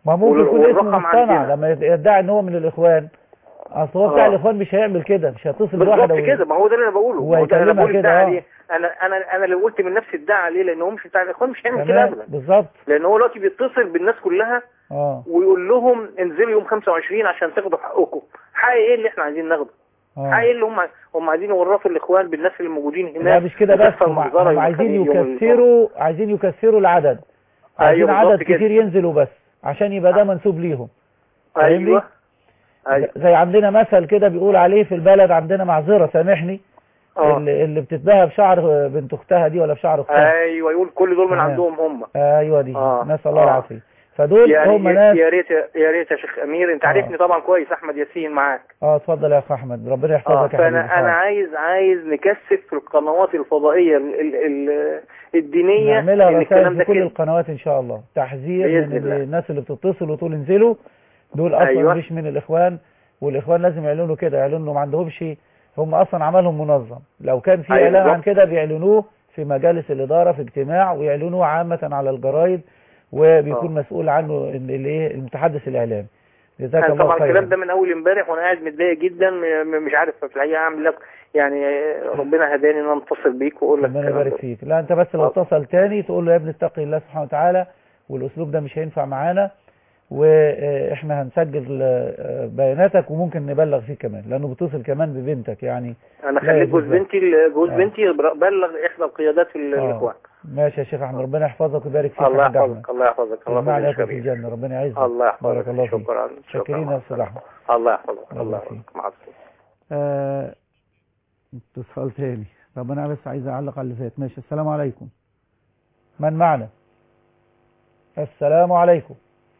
ما ممكن وال- يكون اسمه والرقم مصطنع عندنا. لما يدعي ان هو من الاخوان اصل هو بتاع آه. الاخوان مش هيعمل كده مش هيتصل بالظبط بواحده و- كده ما هو ده اللي انا بقوله هو ما هو ده انا يكلمها بقول كده، ادعي آه. عليه انا انا انا لو قلت من نفسي ادعي عليه لان هو مش بتاع الاخوان مش هيعمل كده تمام ابدا بالظبط لان هو دلوقتي بيتصل بالناس كلها اه ويقول لهم انزلوا يوم 25 عشان تاخدوا حقكم حق ايه اللي احنا عايزين ناخده حق ايه اه اللي هم هم عايزين يورطوا الاخوان بالناس اللي موجودين هناك لا مش كده بس وتحصل هم منظرة هم يوم عايزين الخميس، يوم يكسروا عايزين يكسروا العدد عايزين أيوة عدد بالظبط كده. كتير ينزلوا بس عشان يبقى ده منسوب ليهم فاهمني؟ ايوه ايوه زي عندنا مثل كده بيقول عليه في البلد عندنا معذرة سامحني اه اللي, اللي بتتباهى بشعر بنت اختها دي ولا بشعر اختها ايوه يقول كل دول من تمام. عندهم هم ايوه دي آه. نسال الله آه. العافيه فدول يعني هم يا- ناس يا ريت يا ريت يا شيخ امير انت آه. عارفني طبعا كويس احمد ياسين معاك اه اتفضل يا اخ احمد ربنا اه يحفظك يا حبيبي فانا انا آه. عايز عايز نكثف في القنوات الفضائيه ال ال ال الدينيه نعملها ان الكلام رسائل ده في كل كده القنوات ان شاء الله تحذير بإذن من الله. الناس اللي بتتصل وتقول انزلوا دول اصلا أيوة. مش من الاخوان والاخوان لازم يعلنوا كده يعلنوا ما عندهمش هم اصلا عملهم منظم لو كان في أيوة اعلان عن بالظبط. كده بيعلنوه في مجالس الاداره في اجتماع ويعلنوه عامه على الجرايد وبيكون آه. مسؤول عنه ال- الايه المتحدث الاعلامي جزاك أنا الله طبعا خيرا الكلام ده من اول امبارح وانا قاعد متضايق جدا م- م- مش عارف في الحقيقه اعمل لك يعني ربنا هداني ان انا اتصل بيك واقول لك ربنا الكلام يبارك ده. فيك لا انت بس لو آه. اتصل تاني تقول له يا ابني اتقي الله سبحانه وتعالى والاسلوب ده مش هينفع معانا واحنا هنسجل آه، بياناتك وممكن نبلغ فيه كمان لانه بيتصل كمان ببنتك يعني انا لا خليت يجوز جوز له. بنتي جوز آه. بنتي بلغ احدى القيادات ال- آه. الاخوان ماشي يا شيخ احمد ربنا يحفظك ويبارك فيك الله يا حاج احمد يحفظك الله يحفظك الله تجمعنا يحفظك في شريف. الجنه ربنا يعزك الله يحفظك بارك الله فيك شكرا شاكرين يا استاذ شكرا احمد الله يحفظك الله الله يبارك يحفظك مع السلامه آه، اتصال تاني طب انا بس عايز اعلق على اللي فات ماشي السلام عليكم من معنا السلام عليكم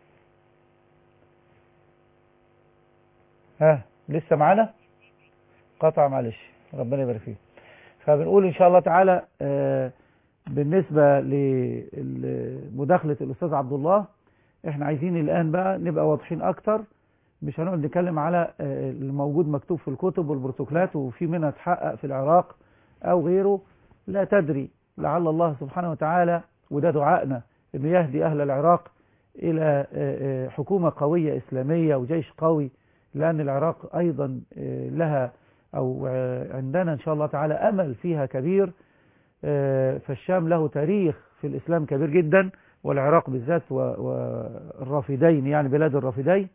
ها لسه معانا قطع معلش ربنا يبارك فيك فبنقول ان شاء الله تعالى آه، بالنسبة لمداخلة الاستاذ عبد الله احنا عايزين الان بقى نبقى واضحين اكتر مش هنقعد نتكلم على آه، الموجود مكتوب في الكتب والبروتوكولات وفي منها تحقق في العراق او غيره لا تدري لعل الله سبحانه وتعالى وده دعائنا انه يهدي اهل العراق الى آه، آه، حكومة قوية اسلامية وجيش قوي لان العراق ايضا آه، لها او آه، عندنا ان شاء الله تعالى امل فيها كبير آه، فالشام له تاريخ في الاسلام كبير جدا والعراق بالذات و- والرافدين يعني بلاد الرافدين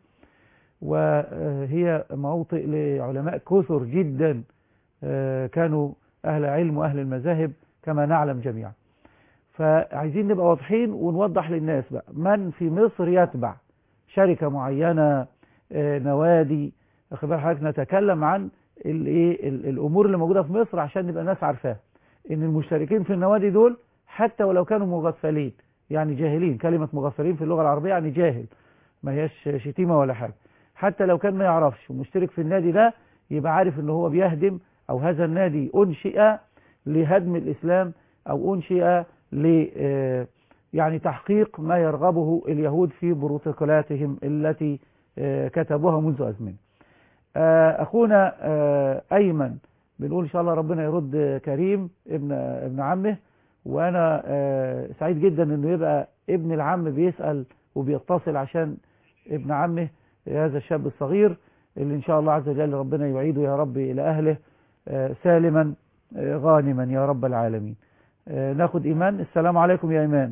وهي موطئ لعلماء كثر جدا آه، كانوا أهل علم وأهل المذاهب كما نعلم جميعا فعايزين نبقى واضحين ونوضح للناس بقى من في مصر يتبع شركة معينة آه، نوادي واخد بال حضرتك نتكلم عن الايه ال- الامور اللي موجوده في مصر عشان نبقى الناس عارفاها ان المشتركين في النوادي دول حتى ولو كانوا مغفلين يعني جاهلين كلمة مغفلين في اللغة العربية يعني جاهل ما هياش شتيمة ولا حاجة حتى لو كان ما يعرفش ومشترك في النادي ده يبقى عارف ان هو بيهدم او هذا النادي انشئ لهدم الاسلام او انشئ ل آه، يعني تحقيق ما يرغبه اليهود في بروتوكولاتهم التي آه، كتبوها منذ أزمنة آه، أخونا آه، أيمن بنقول إن شاء الله ربنا يرد كريم ابن ابن عمه وأنا آه، سعيد جدا إنه يبقى ابن العم بيسأل وبيتصل عشان ابن عمه هذا الشاب الصغير اللي إن شاء الله عز وجل ربنا يعيده يا رب إلى أهله آه، سالما آه، غانما يا رب العالمين آه، ناخد إيمان السلام عليكم يا إيمان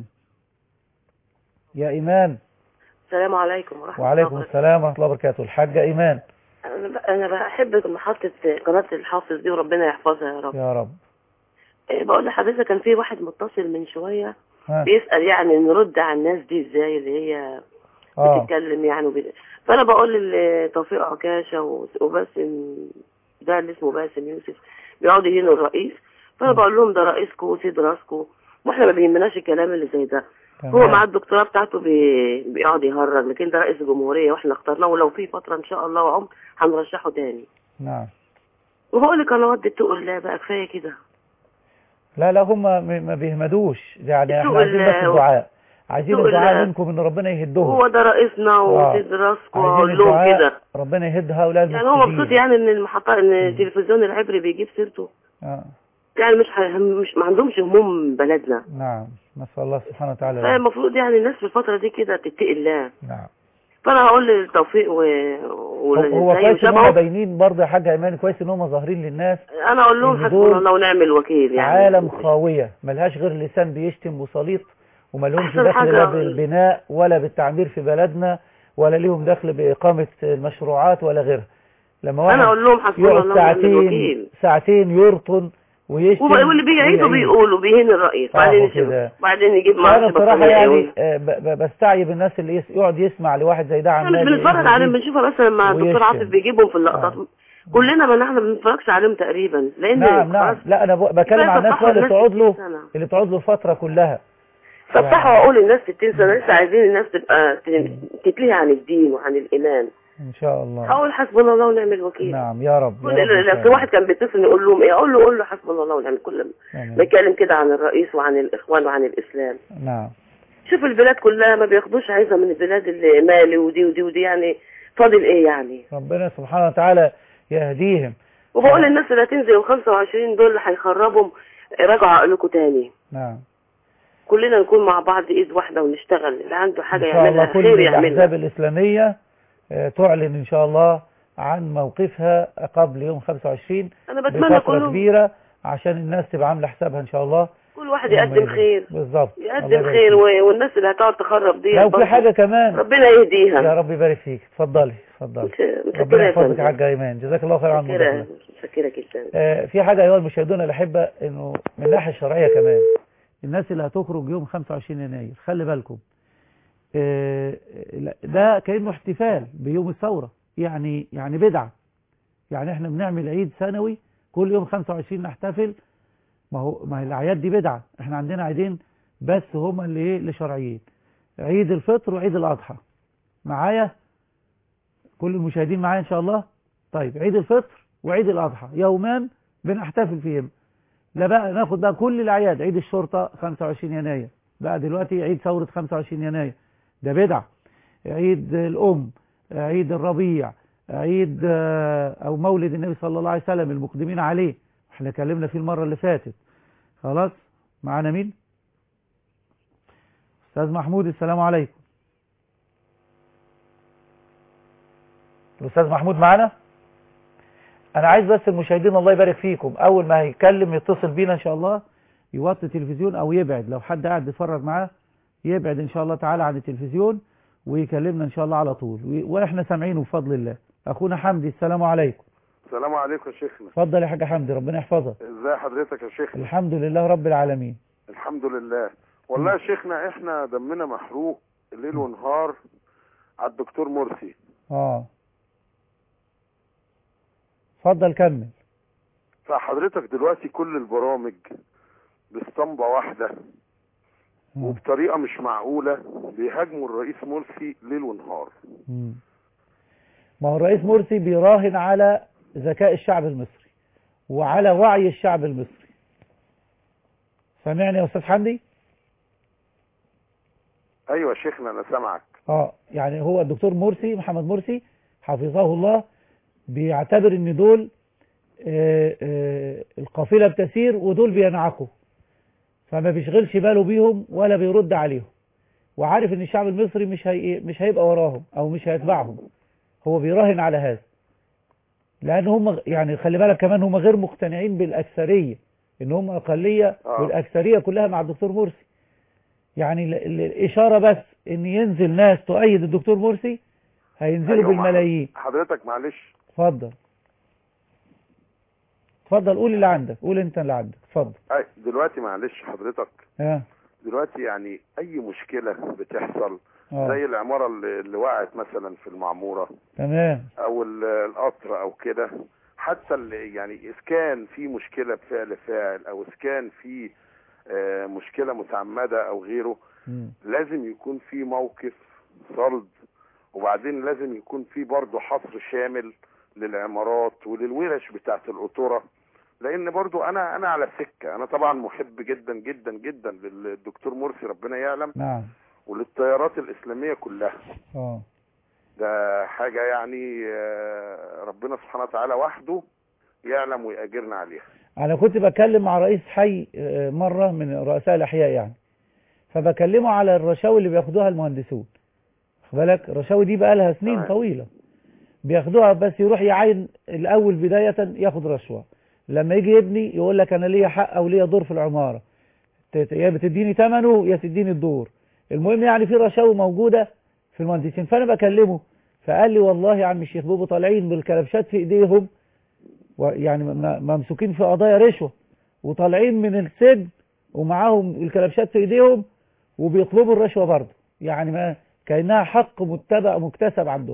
يا إيمان السلام عليكم ورحمة وعليكم الله السلام ورحمة الله وبركاته الحاجة إيمان أنا ب- أنا بحب محطة قناة الحافظ دي وربنا يحفظها يا رب يا رب إيه، بقول لحضرتك كان في واحد متصل من شوية ها. بيسأل يعني نرد على الناس دي ازاي اللي هي آه. بتتكلم يعني وبي... فأنا بقول لتوفيق عكاشة و- وباسم ده اللي اسمه باسم يوسف بيقعدوا يهينوا الرئيس فأنا بقول لهم ده رئيسكم وسيد راسكم واحنا ما بيهمناش الكلام اللي زي ده تمام. هو مع الدكتوراه بتاعته بي... بيقعد يهرج لكن ده رئيس الجمهورية واحنا اخترناه ولو في فترة ان شاء الله وعمر هنرشحه تاني نعم وبقول القنوات دي تقول لا بقى كفاية كده لا لا هم ما ما بيهمدوش يعني احنا سوق عايزين بس ال- الدعاء عايزين سوق الدعاء ال- منكم ان ربنا يهدهم هو ده رئيسنا آه. وسيد راسكم عايزين واقول لهم الدعاء كده ربنا يهد هؤلاء يعني هو المفسدين. مبسوط يعني ان المحطة ان التلفزيون العبري بيجيب سيرته آه. يعني مش ح... مش ما عندهمش هموم بلدنا نعم نسأل الله سبحانه وتعالى العافية. فالمفروض يعني الناس في الفترة دي كده تتقي الله نعم فانا هقول لتوفيق و هو هو والزي كويس ان هم وشبهه باينين برضه يا حاج ايمان كويس ان هم ظاهرين للناس انا اقول لهم إن حسبنا دول الله ونعم الوكيل يعني عالم خاوية ملهاش غير لسان بيشتم وسليط وملهمش أحسن دخل حاجة لا بالبناء ولا بالتعمير في بلدنا ولا ليهم دخل بإقامة المشروعات ولا غيرها لما واحد انا اقول لهم حسبنا يقعد الله ونعم ساعتين الوكيل ساعتين يرطن ويشتم وب- واللي بيعيدوا ويعيد. بيقولوا بيهين الرئيس آه، بعدين هو يسيبوا كده. بعدين يجيب انا معاه بصراحة بطانية يعني يقول. آه، ب- ب- بستعجب الناس اللي يس- يقعد يسمع لواحد زي ده احنا مش عمال بنتفرج يعيد عليهم ويزيد. بنشوفها بس لما الدكتور ويشتم. عاطف بيجيبهم في اللقطات كلنا ما احنا ما بنتفرجش عليهم تقريبا لان نعم نعم خلاص لا انا ب- بتكلم كفاية عن الناس فتحوا اللي الناس تقعد له 60 سنة. اللي تقعد له الفترة كلها فتحوا عقول الناس 60 سنه لسه عايزين الناس تبقى ت- تتلهي عن الدين وعن الايمان ان شاء الله هقول حسبنا الله ونعم الوكيل نعم يا رب يا كل- رب إن شاء لو في الله. واحد كان بيتصل يقول لهم ايه اقول له قول له حسبنا الله ونعم كل ما آمين. بيتكلم كده عن الرئيس وعن الاخوان وعن الاسلام نعم شوف البلاد كلها ما بياخدوش عايزه من البلاد اللي مالي ودي ودي ودي يعني فاضل ايه يعني ربنا سبحانه وتعالى يهديهم وبقول للناس اللي هتنزل 25 دول اللي هيخربهم راجعوا عقلكم تاني نعم كلنا نكون مع بعض ايد واحده ونشتغل اللي عنده حاجه إن شاء الله يعملها كل خير الأحزاب يعملها الإسلامية آه، تعلن إن شاء الله عن موقفها قبل يوم 25 انا بتمنى بفترة كلهم كبيرة عشان الناس تبقى عاملة حسابها إن شاء الله كل واحد لما يقدم يجي. خير بالظبط الله يقدم يبارك خير فيك. و- والناس اللي هتقعد تخرب دي لو برضه في حاجة كمان ربنا يهديها يا رب يبارك فيك اتفضلي اتفضلي متشكرة ربنا يا يحفظك فندم. يا حاج ايمان جزاك الله خير عن متشكرة المداخلة متشكرة جدا آه، في حاجة أيها المشاهدون الأحبة إنه من الناحية الشرعية كمان الناس اللي هتخرج يوم 25 يناير خلي بالكم آه، لا، ده كأنه احتفال بيوم الثورة يعني يعني بدعة يعني احنا بنعمل عيد سنوي كل يوم 25 نحتفل ما هو ما هي الأعياد دي بدعة احنا عندنا عيدين بس هما اللي ايه اللي شرعيين عيد الفطر وعيد الأضحى معايا كل المشاهدين معايا إن شاء الله طيب عيد الفطر وعيد الأضحى يومان بنحتفل فيهم لا بقى ناخد بقى كل الأعياد عيد الشرطة 25 يناير بقى دلوقتي عيد ثورة 25 يناير ده بدع عيد الأم عيد الربيع عيد آه، أو مولد النبي صلى الله عليه وسلم المقدمين عليه احنا اتكلمنا فيه المرة اللي فاتت خلاص معانا مين أستاذ محمود السلام عليكم الأستاذ محمود معانا أنا عايز بس المشاهدين الله يبارك فيكم أول ما هيتكلم يتصل بينا إن شاء الله يوطي التلفزيون أو يبعد لو حد قاعد بيتفرج معاه يبعد إن شاء الله تعالى عن التلفزيون ويكلمنا إن شاء الله على طول و- وإحنا سامعينه بفضل الله أخونا حمدي السلام عليكم السلام عليكم يا شيخنا اتفضل يا حاج حمدي ربنا يحفظك ازي حضرتك يا شيخنا الحمد لله رب العالمين الحمد لله والله يا شيخنا احنا دمنا محروق ليل ونهار على الدكتور مرسي اه اتفضل كمل فحضرتك دلوقتي كل البرامج باسطمبة واحدة وبطريقة مش معقولة بيهاجموا الرئيس مرسي ليل ونهار مم. ما هو الرئيس مرسي بيراهن على ذكاء الشعب المصري وعلى وعي الشعب المصري سامعني يا استاذ حمدي ايوه يا شيخنا انا سامعك اه يعني هو الدكتور مرسي محمد مرسي حفظه الله بيعتبر ان دول آه، آه، القافلة بتسير ودول بينعقوا فما بيشغلش باله بيهم ولا بيرد عليهم وعارف ان الشعب المصري مش هي مش هيبقى وراهم او مش هيتبعهم هو بيراهن على هذا لان هم يعني خلي بالك كمان هم غير مقتنعين بالاكثريه ان هم اقليه آه. والاكثريه كلها مع الدكتور مرسي يعني ال- ال- الاشاره بس ان ينزل ناس تؤيد الدكتور مرسي هينزلوا أيوة مع- بالملايين حضرتك معلش اتفضل اتفضل قول اللي عندك قول انت اللي عندك اتفضل أي دلوقتي معلش حضرتك ها دلوقتي يعني اي مشكلة بتحصل اه زي العمارة اللي, اللي وقعت مثلا في المعمورة تمام او ال- القطر او كده حتى ال- يعني اذا كان في مشكلة بفعل فاعل او اذا كان في آه، مشكلة متعمدة او غيره مم. لازم يكون في موقف صلد وبعدين لازم يكون في برضه حصر شامل للعمارات وللورش بتاعت القطورة لان برضو انا انا على سكة انا طبعا محب جدا جدا جدا للدكتور مرسي ربنا يعلم نعم وللتيارات الاسلامية كلها اه ده حاجة يعني آه، ربنا سبحانه وتعالى وحده يعلم ويأجرنا عليها انا كنت بكلم مع رئيس حي آه، مرة من رؤساء الاحياء يعني فبكلمه على الرشاوي اللي بياخدوها المهندسون خد بالك الرشاوي دي بقى لها سنين تمام. طويلة بياخدوها بس يروح يعين الأول بداية ياخد رشوة لما يجي يبني يقول لك أنا ليا حق أو ليا دور في العمارة ت- يا بتديني ثمنه يا تديني الدور المهم يعني في رشاوي موجودة في المهندسين فأنا بكلمه فقال لي والله يا عم الشيخ بيبقوا طالعين بالكلبشات في إيديهم ويعني م- م- ممسوكين في قضايا رشوة وطالعين من السجن ومعاهم الكلبشات في إيديهم وبيطلبوا الرشوة برضه يعني ما كأنها حق متبع مكتسب عندهم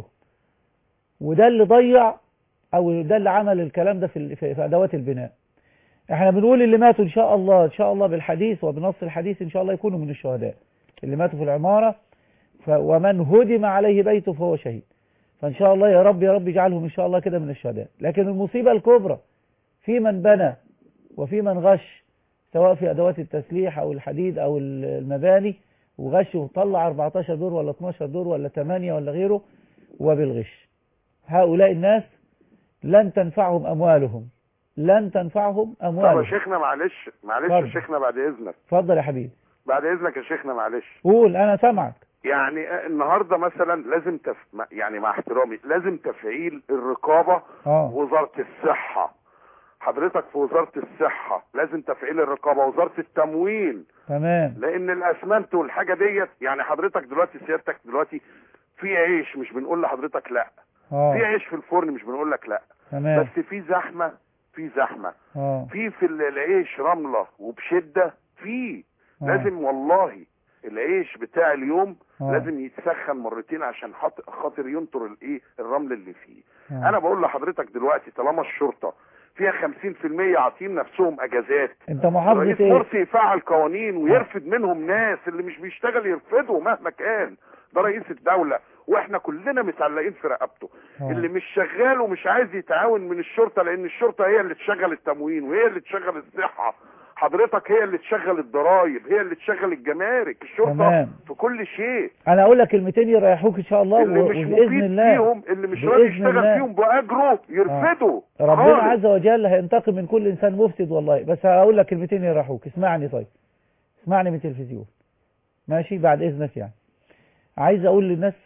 وده اللي ضيع او ده اللي عمل الكلام ده في ال- في في ادوات البناء احنا بنقول اللي ماتوا ان شاء الله ان شاء الله بالحديث وبنص الحديث ان شاء الله يكونوا من الشهداء اللي ماتوا في العمارة ف ومن هدم عليه بيته فهو شهيد فان شاء الله يا رب يا رب يجعلهم ان شاء الله كده من الشهداء لكن المصيبة الكبرى في من بنى وفي من غش سواء في ادوات التسليح او الحديد او ال- المباني وغش وطلع 14 دور ولا 12 دور ولا 8 ولا غيره وبالغش هؤلاء الناس لن تنفعهم أموالهم لن تنفعهم طب يا أموالهم شيخنا معلش معلش اتفضل. يا شيخنا بعد اذنك اتفضل يا حبيبي بعد اذنك يا شيخنا معلش قول أنا سامعك يعني النهارده مثلا لازم تف... يعني مع احترامي لازم تفعيل الرقابه اه وزاره الصحه حضرتك في وزاره الصحه لازم تفعيل الرقابه وزاره التموين تمام لان الاسمنت والحاجه ديت يعني حضرتك دلوقتي سيادتك دلوقتي في عيش مش بنقول لحضرتك لا في اه عيش في الفرن مش بنقول لك لا تمام بس في زحمه في زحمه اه في في ال- العيش رمله وبشده في آه. لازم والله العيش بتاع اليوم آه. لازم يتسخن مرتين عشان حط- خاطر ينطر الايه الرمل اللي فيه آه. انا بقول لحضرتك دلوقتي طالما الشرطه فيها 50% عاطين نفسهم اجازات انت محافظة رئيس ايه مرسي يفعل قوانين ويرفد منهم ناس اللي مش بيشتغل يرفضه مهما كان ده رئيس الدولة واحنا كلنا متعلقين في رقبته آه. اللي مش شغال ومش عايز يتعاون من الشرطة لان الشرطة هي اللي تشغل التموين وهي اللي تشغل الصحة حضرتك هي اللي تشغل الضرايب هي اللي تشغل الجمارك الشرطة تمام. في كل شيء انا اقول لك كلمتين يريحوك ان شاء الله اللي و- مش وباذن مفيد الله فيهم اللي مش راضي بإذن يشتغل الله. فيهم باجره يرفضه ربنا خالص. عز وجل هينتقم من كل انسان مفسد والله بس هقول لك كلمتين يريحوك اسمعني طيب اسمعني من التلفزيون ماشي بعد اذنك يعني عايز اقول للناس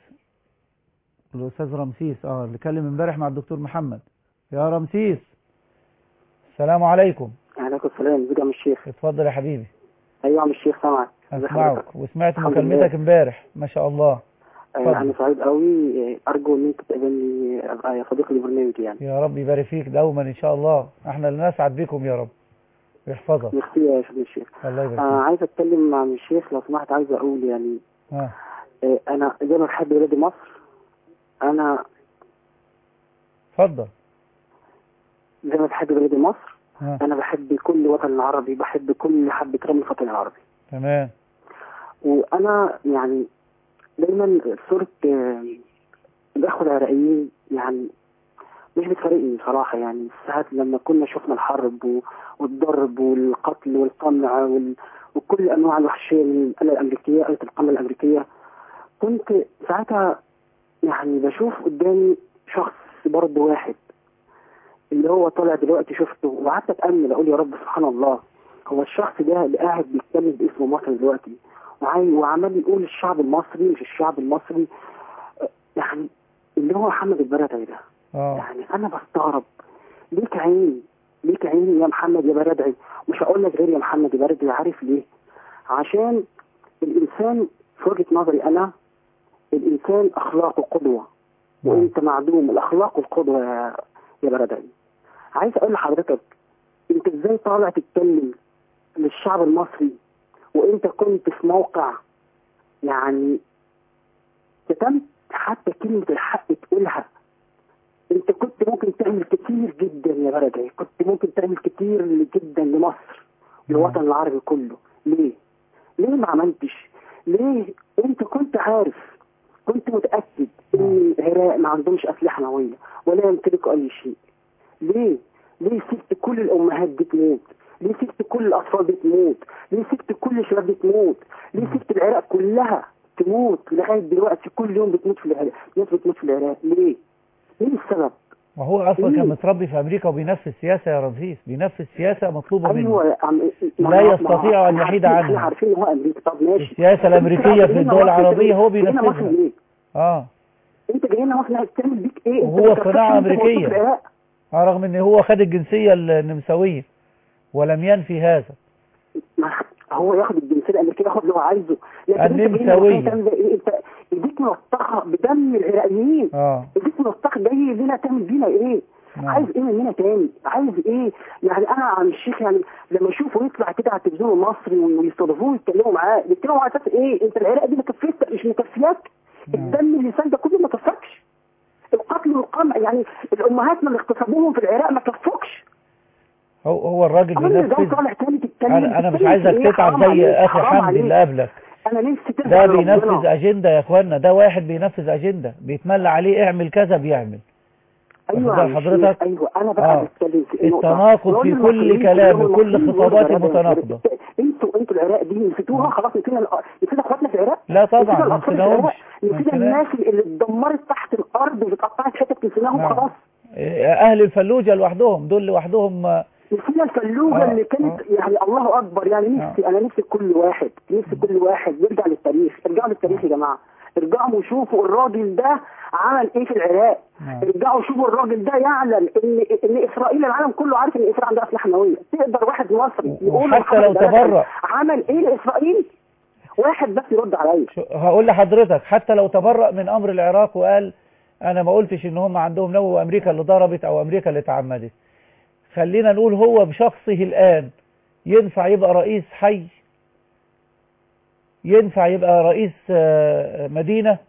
الاستاذ رمسيس اه اللي كلم امبارح مع الدكتور محمد يا رمسيس السلام عليكم عليكم السلام ازيك يا عم الشيخ اتفضل يا حبيبي ايوه يا عم الشيخ سامعك ازي اسمعك حضرتك وسمعت الحمد مكالمتك لله. امبارح ما شاء الله آه، اتفضل. انا سعيد قوي آه، ارجو ان انت تقابلني ابقى يا صديق لبرنامج يعني يا رب يبارك فيك دوما ان شاء الله احنا اللي نسعد بكم يا رب ويحفظك ميرسي يا شيخ الشيخ الله يبارك آه فيك عايز اتكلم مع عم الشيخ لو سمحت عايز اقول يعني ها آه انا زي ما بحب بلاد مصر انا اتفضل زي ما بحب بلاد مصر ها انا بحب كل وطن عربي بحب كل حبة رمل في الوطن العربي تمام وانا يعني دايما صورة آه، الاخوة العراقيين يعني مش بتفارقني بصراحة يعني ساعات لما كنا شفنا الحرب و- والضرب والقتل والقمع وال... وكل انواع الوحشية من الآلة الامريكية آلة القمع الامريكية كنت ساعتها يعني بشوف قدامي شخص برضه واحد اللي هو طالع دلوقتي شفته وقعدت اتامل اقول يا رب سبحان الله هو الشخص ده اللي قاعد بيتكلم باسم مصر دلوقتي وعاي- وعمال يقول الشعب المصري مش الشعب المصري آه، يعني اللي هو محمد البرادعي ده اه يعني انا بستغرب ليك عين ليك عين يا محمد يا بردعي مش هقول لك غير يا محمد يا بردعي عارف ليه عشان الانسان في وجهه نظري انا الانسان اخلاقه قدوه وانت معدوم الاخلاق والقدوه يا يا بردعي عايز اقول لحضرتك انت ازاي طالع تتكلم للشعب المصري وانت كنت في موقع يعني كتمت حتى كلمة الحق تقولها انت كنت ممكن تعمل كتير جدا يا بلدي كنت ممكن تعمل كتير جدا لمصر للوطن العربي كله ليه ليه ما عملتش ليه انت كنت عارف كنت متأكد ان العراق ما عندهمش اسلحة نووية ولا يمتلكوا اي شيء ليه ليه سبت كل الامهات دي تموت ليه سبت كل الاطفال دي تموت ليه سبت كل الشباب دي تموت ليه سبت العراق كلها تموت لغايه دلوقتي كل يوم بتموت في العراق ناس بتموت في العراق ليه ليه السبب وهو اصلا ليه؟ كان متربي في امريكا وبينفذ سياسه يا رمسيس بينفذ سياسه مطلوبه منه ايوه عم... لا ما- يستطيع ما- أن احنا يحيد عارفين- عنها. احنا عارفين ان هو امريكا طب ماشي السياسة الأمريكية في ليه الدول مصر العربية هو ليه مصر بينفذها. ليه اه انت جاي لنا مصر عايز تعمل بيك ايه انت وهو ما كفكش صناعة انت موجود في أمريكية العراق. آه، رغم ان هو خد الجنسية النمساوية ولم ينفي هذا ما هو ياخد الجنسيه الامريكيه ياخد اللي هو عايزه لكن انت جاي لنا النمساوية. مصر تعمل ايه انت ايديك ملطخه بدم العراقيين اه ايديك ملطخه جاي لنا تعمل بينا ايه نعم. عايز ايه مننا تاني عايز ايه يعني انا عم الشيخ يعني لما اشوفه يطلع كده على التلفزيون المصري ويستضيفوه يتكلموا معاه بيتكلموا على اساس ايه انت العراق دي مكفيك مش مكفياك الدم اللي سال ده كله ما كفكش القتل والقمع يعني الامهات من اللي اغتصبوهم في العراق ما كفوكش هو هو الراجل عمري ده بينفذ طالع تاني تتكلم انا انا مش تتكلم عايزك في إيه؟ تتعب حرام زي عليك، اخي حرام حمدي عليك. اللي قبلك انا نفسي ترجع ده لربنا. بينفذ اجندة يا اخوانا ده واحد بينفذ اجندة بيتملى عليه اعمل كذا بيعمل ايوه واخد بال يا حضرتك؟ شيخ، ايوه انا بقى آه. بتكلم في إيه نقطة. التناقض نقول في للمصريين كل كلام كلهم كل المصريين خطاباتي يقولوا ده- متناقضة انتوا انتوا العراق دي نسيتوها خلاص نسينا الأ- نسينا اخواتنا في العراق لا طبعا نسينا ما الاطفال في العراق نسيناهمش ما نسينا نسيناش. الناس اللي اتدمرت تحت الارض واتقطعت حتت نسيناهم نعم. خلاص اهل الفلوجة لوحدهم دول لوحدهم آه، نسينا الفلوجه آه، اللي كانت يعني الله اكبر يعني نفسي انا نفسي كل واحد نفسي كل واحد يرجع للتاريخ ارجعوا للتاريخ يا جماعه ارجعوا وشوفوا الراجل ده عمل ايه في العراق ارجعوا شوفوا الراجل ده يعلم ان ان اسرائيل العالم كله عارف ان اسرائيل عندها اسلحه نوويه تقدر واحد مصري يقول وحتى لو محمد بلال تبرأ. عمل ايه لاسرائيل واحد بس يرد عليا هقول لحضرتك حتى لو تبرأ من امر العراق وقال انا ما قلتش ان هم عندهم نووي وامريكا اللي ضربت او امريكا اللي تعمدت خلينا نقول هو بشخصه الان ينفع يبقى رئيس حي ينفع يبقى رئيس آه، مدينة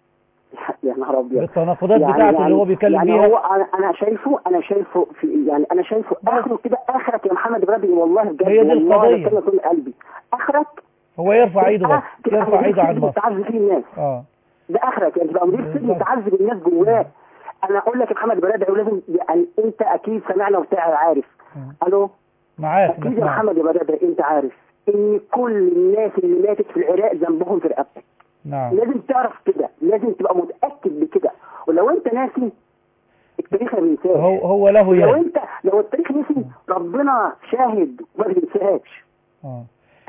يا نهار ابيض بالتناقضات بتاعته اللي هو بيتكلم يعني بيها هو انا انا شايفه انا شايفه في يعني انا شايفه اخره كده اخرك يا محمد برادلي والله بجد هي دي والله القضية. بكلمة كل قلبي اخرك هو يرفع ايده بس تبقى يرفع مدير ايده عن سجن مصر تعذب فيه الناس اه ده اخرك يعني تبقى مدير سجن تعذب الناس جواه انا اقول لك يا محمد برادعي ولازم يعني انت اكيد سمعنا وبتاع عارف الو معاك اكيد يا بسمعك. محمد يا برادعي انت عارف ان كل الناس اللي ماتت في العراق ذنبهم في رقبتك نعم لازم تعرف كده لازم تبقى متاكد بكده ولو انت ناسي التاريخ ما بينساش هو هو له لو يد انت لو التاريخ نسي ربنا شاهد وما بينساهاش آه.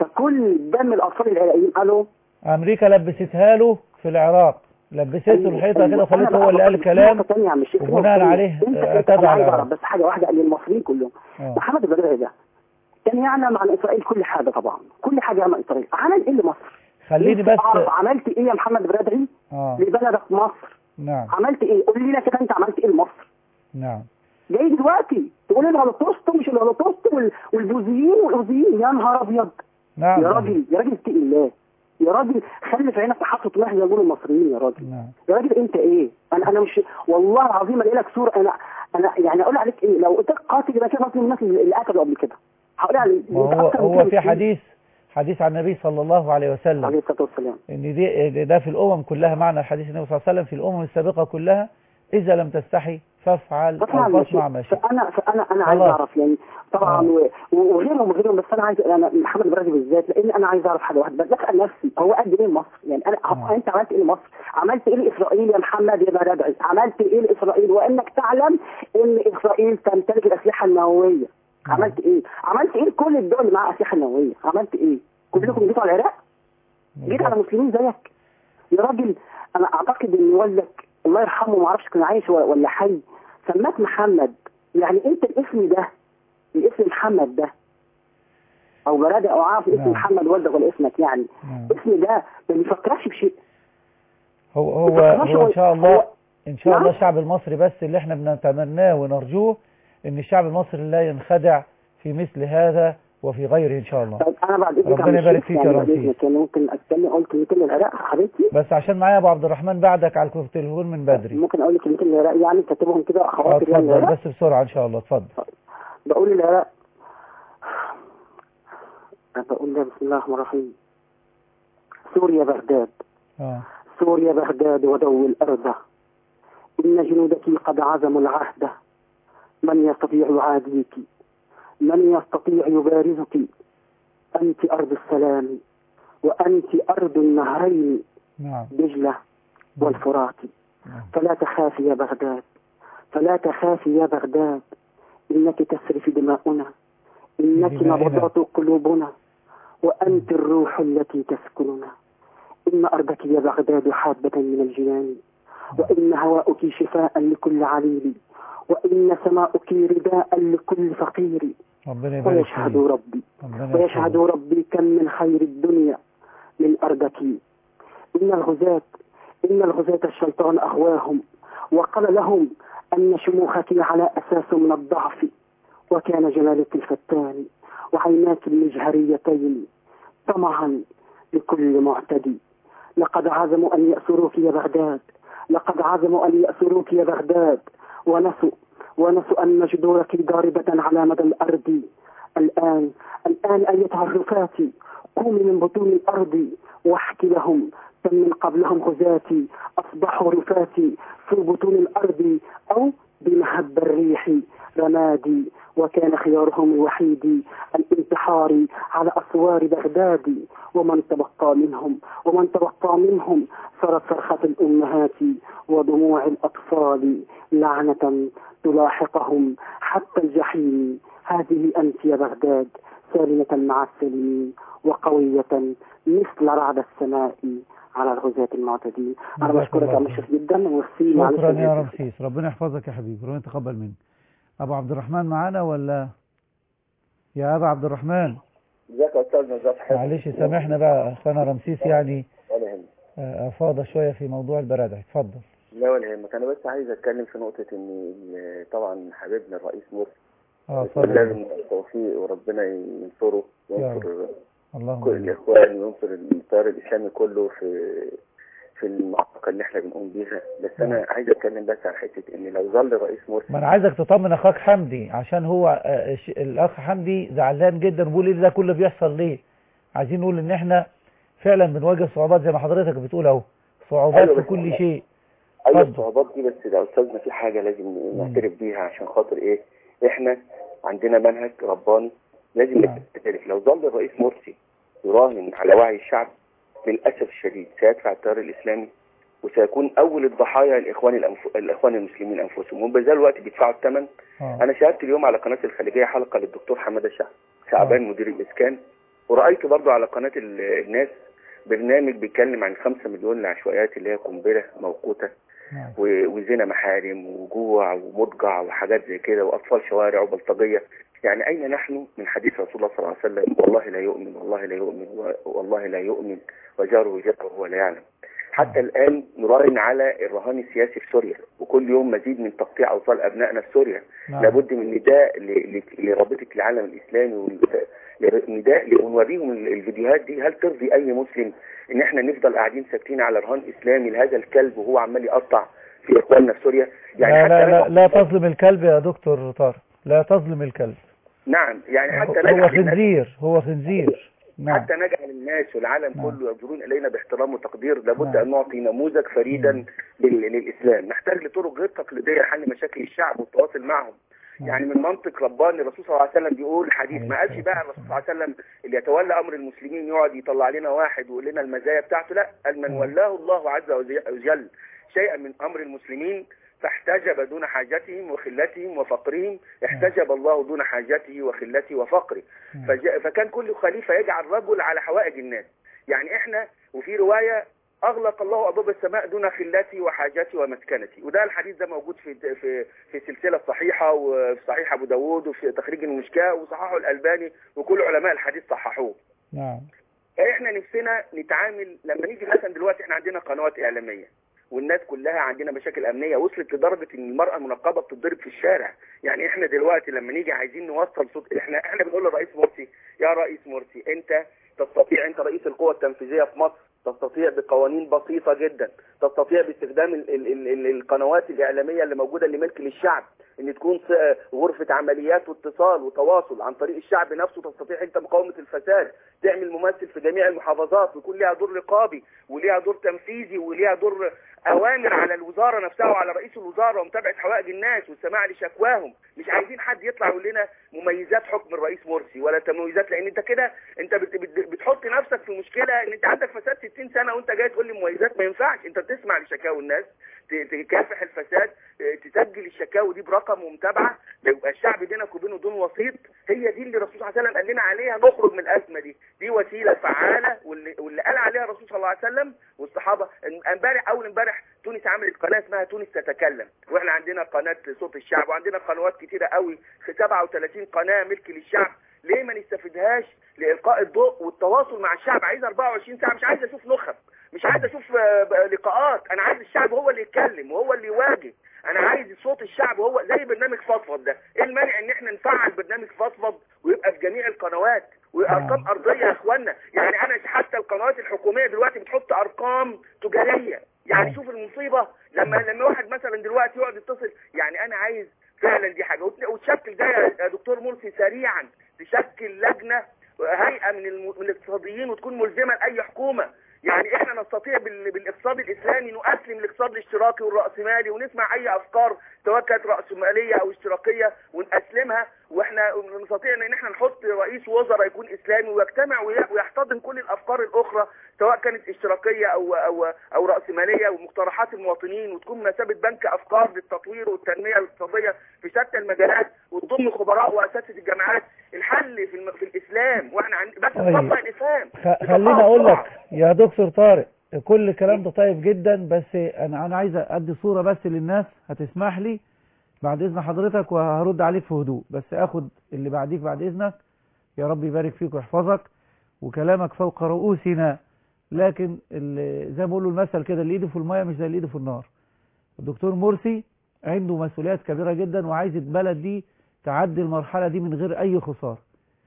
فكل دم الاطفال العراقيين قالوا امريكا لبستها له في العراق لبسته الحيطه كده وخلته أنا هو اللي قال بقى- الكلام نقطة تانية يا عم الشيخ، نقطة وبناء تانية. عليه انت آه، انت اعتدى انا على عايز اعرف العراق بس حاجه واحده للمصريين كلهم آه. محمد البدري ده كان يعلم عن اسرائيل كل حاجه طبعا كل حاجه عن اسرائيل عمل ايه لمصر خليني نفسي بس اعرف عملت ايه يا محمد البدري اه لبلدك مصر نعم عملت ايه قول لنا كده انت عملت ايه لمصر نعم جاي دلوقتي تقول الهولوكوست ومش الهولوكوست وال- والبوذيين والاوذيين يا نهار ابيض نعم يا راجل يا راجل اتقي الله يا راجل خلي في عينك تحط واحد يقول المصريين يا راجل نعم يا راجل انت ايه انا انا مش والله العظيم الاقي لك صوره انا انا يعني اقول عليك ايه لو قلت لك قاتل يبقى كده قاتل الناس اللي قتلوا قبل كده هقول عليك وهو هو في حديث حديث عن النبي صلى الله عليه وسلم عليه الصلاه والسلام ان دي ده في الامم كلها معنى الحديث النبي صلى الله عليه وسلم في الامم السابقه كلها اذا لم تستحي فافعل طبعا او فاصنع ما شئت فانا فانا انا عايز خلاص. اعرف يعني طبعا و- وغيرهم وغيرهم بس انا عايز انا محمد البرازي بالذات لان انا عايز اعرف حاجه واحده بس اسال نفسي هو قد ايه لمصر يعني انا هو انت عملت ايه لمصر عملت ايه لاسرائيل يا محمد يا برادعي عملت ايه لاسرائيل وانك تعلم ان اسرائيل تمتلك الاسلحه النوويه عملت ايه عملت ايه لكل الدول اللي معاها اسلحه نوويه عملت ايه كلكم جيتوا على العراق جيت على مسلمين زيك يا راجل انا اعتقد ان والدك الله يرحمه ما اعرفش كان عايش ولا ولا حي سماك محمد يعني انت الاسم ده الاسم محمد ده او برادة او عارف اسم نعم. محمد والدك ولا اسمك يعني نعم. اسم ده ما بيفكرش بشيء هو هو ما تفكرش هو ان شاء الله هو- ان شاء نعم. الله الشعب المصري بس اللي احنا بنتمناه ونرجوه ان الشعب المصري لا ينخدع في مثل هذا وفي غيره ان شاء الله طيب انا بعد اذنك ربنا عم يبارك الشيخ فيك يا يعني بعد رمسيس. اذنك يعني ممكن اتكلم اقول كلمتين للعراق حبيبتي بس عشان معايا ابو عبد الرحمن بعدك على التليفون من بدري ممكن اقول لك كلمتين للعراق يعني كاتبهم كده اه خواطر يعني اتفضل للعراق بس بسرعه ان شاء الله اتفضل بقول للعراق بقول لها بسم الله الرحمن الرحيم سوريا بغداد اه سوريا بغداد ودو الأرض إن جنودك قد عزموا العهد من يستطيع يعاديك من يستطيع يبارزك أنت أرض السلام وأنت أرض النهرين نعم دجلة والفرات فلا تخافي يا بغداد فلا تخافي يا بغداد إنك تسرف دماؤنا إنك دمائنا. نبضات قلوبنا وأنت الروح التي تسكننا إن أرضك يا بغداد حابة من الجنان وإن هواؤك شفاء لكل عليل وإن سماؤك رداء لكل فقير ربنا يبارك ويشهد فيك ربي ربنا ويشهد يحفظك. ربي كم من خير الدنيا من أرضك إن الغزاة إن الغزاة الشيطان أغواهم وقال لهم أن شموخك على أساس من الضعف وكان جلالك الفتان وعيناك المجهريتين طمعا لكل معتدي لقد عزموا أن يأسروك يا بغداد لقد عزموا أن يأسروك يا بغداد ونسوا ونسوا أن جذورك ضاربة على مدى الأرض الآن الآن أيتها الرفاتي قومي من بطون الأرض واحكي لهم كم من قبلهم غزاتي أصبحوا رفاتي في بطون الأرض أو بمهب الريح رمادي وكان خيارهم الوحيد الانتحار على أسوار بغداد ومن تبقى منهم ومن تبقى منهم صارت صرخة الأمهات ودموع الأطفال لعنة تلاحقهم حتى الجحيم هذه أنت يا بغداد سالمة مع السالمين وقوية مثل رعد السماء على الغزاة المعتدين أنا جزاك بشكرك الله يا خير. مشرف جدا وفي معلش شكرا يا أنا آسف. رمسيس ربنا يحفظك يا حبيبي ربنا يتقبل منك ابو عبد الرحمن معانا ولا يا ابا عبد الرحمن ازيك يا استاذ نزار حلو معلش سامحنا بقى اخوانا رمسيس يعني ولا يهمك آه، افاض شويه في موضوع البرادعي اتفضل لا ولا يهمك انا بس عايز اتكلم في نقطه ان إن طبعا حبيبنا الرئيس مرسي اه لازم اتفضل التوفيق وربنا ينصره يا وينصر اللهم كل آمين. الاخوان وينصر التيار الاسلامي كله في في المعركه اللي احنا بنقوم بيها بس انا عايز اتكلم بس عن حته ان لو ظل الرئيس مرسي ما انا عايزك تطمن اخاك حمدي عشان هو آه، الش- الاخ حمدي زعلان جدا بيقول ايه ده كله بيحصل ليه عايزين نقول ان احنا فعلا بنواجه صعوبات زي ما حضرتك بتقول اهو صعوبات أيوة في بس كل شيء ايوه اتفضل. الصعوبات دي بس يا استاذنا في حاجه لازم نعترف بيها عشان خاطر ايه احنا عندنا منهج رباني لازم نعم. نعترف لو ظل الرئيس مرسي يراهن على وعي الشعب للاسف الشديد سيدفع التيار الاسلامي وسيكون اول الضحايا الاخوان الأنف... الاخوان المسلمين انفسهم هم بذل الوقت بيدفعوا الثمن آه. انا شاهدت اليوم على قناه الخليجيه حلقه للدكتور حماده شع... شعبان مدير الاسكان ورايت برضو على قناه ال- الناس برنامج بيتكلم عن 5 مليون العشوائيات اللي هي قنبله موقوته نعم. و- وزنا محارم وجوع ومضجع وحاجات زي كده واطفال شوارع وبلطجيه يعني اين نحن من حديث رسول الله صلى الله عليه وسلم والله لا يؤمن والله لا يؤمن و- والله لا يؤمن وجاره جاره وهو لا يعلم حتى الان نراهن على الرهان السياسي في سوريا وكل يوم مزيد من تقطيع اوصال ابنائنا في سوريا نعم. لابد من نداء ل- ل- لرابطه العالم الاسلامي ون- نداء ونوريهم ال- الفيديوهات دي هل ترضي اي مسلم ان احنا نفضل قاعدين ساكتين على رهان اسلامي لهذا الكلب وهو عمال يقطع في اخواننا في سوريا لا حتى لا لا, نجح- لا تظلم الكلب يا دكتور طارق لا تظلم الكلب نعم يعني حتى هو نجعل الناس خنزير هو خنزير نعم حتى نجعل الناس والعالم نعم. كله ينظرون الينا باحترام وتقدير لابد نعم. ان نعطي نموذج فريدا لل- للاسلام نحتاج لطرق غير تقليديه لحل مشاكل الشعب والتواصل معهم نعم. يعني من منطق رباني الرسول صلى الله عليه وسلم بيقول حديث ما عليه قالش بقى الرسول صلى الله عليه وسلم اللي يتولى امر المسلمين يقعد يطلع لنا واحد ويقول لنا المزايا بتاعته لا قال من نعم. ولاه الله عز وجل شيئا من امر المسلمين فاحتجب دون حاجتهم وخلتهم وفقرهم احتجب الله دون حاجته وخلته وفقره فجاء فكان كل خليفة يجعل رجل على حوائج الناس يعني احنا وفي رواية اغلق الله ابواب السماء دون خلتي وحاجتي ومسكنتي وده الحديث ده موجود في في في سلسله صحيحه وفي صحيح ابو داود وفي تخريج المشكاه وصححه الالباني وكل علماء الحديث صححوه نعم احنا نفسنا نتعامل لما نيجي مثلا دلوقتي احنا عندنا قنوات اعلاميه والناس كلها عندنا مشاكل امنيه وصلت لدرجه ان المراه المنقبه بتتضرب في الشارع يعني احنا دلوقتي لما نيجي عايزين نوصل صوت احنا احنا بنقول للرئيس مرسي يا رئيس مرسي انت تستطيع انت رئيس القوى التنفيذيه في مصر تستطيع بقوانين بسيطه جدا تستطيع باستخدام ال ال ال ال القنوات الاعلاميه اللي موجوده اللي ملك للشعب ان تكون س- غرفه عمليات واتصال وتواصل عن طريق الشعب نفسه تستطيع انت مقاومه الفساد تعمل ممثل في جميع المحافظات ويكون ليها دور رقابي وليها دور تنفيذي وليها دور اوامر على الوزاره نفسها وعلى رئيس الوزاره ومتابعه حوائج الناس والسماع لشكواهم مش عايزين حد يطلع يقول لنا مميزات حكم الرئيس مرسي ولا تميزات لان انت كده انت بت بت بتحط نفسك في مشكله ان انت عندك فساد 60 سنه وانت جاي تقول لي مميزات ما ينفعش انت بتسمع لشكاوي الناس ت- تكافح الفساد اه، تسجل الشكاوي دي برقم رقم ومتابعه يبقى الشعب بينك وبينه دون وسيط هي دي اللي الرسول صلى الله عليه وسلم قال لنا عليها نخرج من الازمه دي دي وسيله فعاله واللي, واللي قال عليها الرسول صلى الله عليه وسلم والصحابه امبارح اول امبارح تونس عملت قناه اسمها تونس تتكلم واحنا عندنا قناه صوت الشعب وعندنا قنوات كتيره قوي في 37 قناه ملك للشعب ليه ما نستفيدهاش لإلقاء الضوء والتواصل مع الشعب عايز 24 ساعة مش عايز أشوف نخب مش عايز أشوف آه، ب- لقاءات أنا عايز الشعب هو اللي يتكلم وهو اللي يواجه أنا عايز صوت الشعب هو زي برنامج فضفض ده إيه المانع إن إحنا نفعل برنامج فضفض ويبقى في جميع القنوات وأرقام أرضية يا إخوانا يعني أنا حتى القنوات الحكومية دلوقتي بتحط أرقام تجارية يعني شوف المصيبة لما لما واحد مثلا دلوقتي يقعد يتصل يعني أنا عايز فعلا دي حاجة وت- وتشكل ده يا يا دكتور مرسي سريعا تشكل لجنة هيئة من الم- من الاقتصاديين وتكون ملزمة لأي حكومة يعني احنا نستطيع بال- بالاقتصاد الاسلامي نؤسلم الاقتصاد الاشتراكي والرأسمالي ونسمع اي افكار سواء كانت رأسمالية او اشتراكية ونأسلمها واحنا نستطيع ان احنا نحط رئيس وزراء يكون اسلامي ويجتمع وي- ويحتضن كل الافكار الاخرى سواء كانت اشتراكية او او او رأسمالية ومقترحات المواطنين وتكون مثابة بنك افكار للتطوير والتنمية الاقتصادية في شتى المجالات وتضم خبراء واساتذة الجامعات الحل في, الم... في الاسلام واحنا عند... بس طيب. نطبق الاسلام خ- خليني اقول لك يا دكتور طارق كل الكلام ده طيب جدا بس انا انا عايز ادي صورة بس للناس هتسمح لي بعد اذن حضرتك وهرد عليك في هدوء بس اخد اللي بعديك بعد اذنك يا رب يبارك فيك ويحفظك وكلامك فوق رؤوسنا لكن اللي زي ما بيقولوا المثل كده اللي ايده في الميه مش زي اللي ايده في النار الدكتور مرسي عنده مسؤوليات كبيرة جدا وعايز البلد دي تعدي المرحلة دي من غير اي خسارة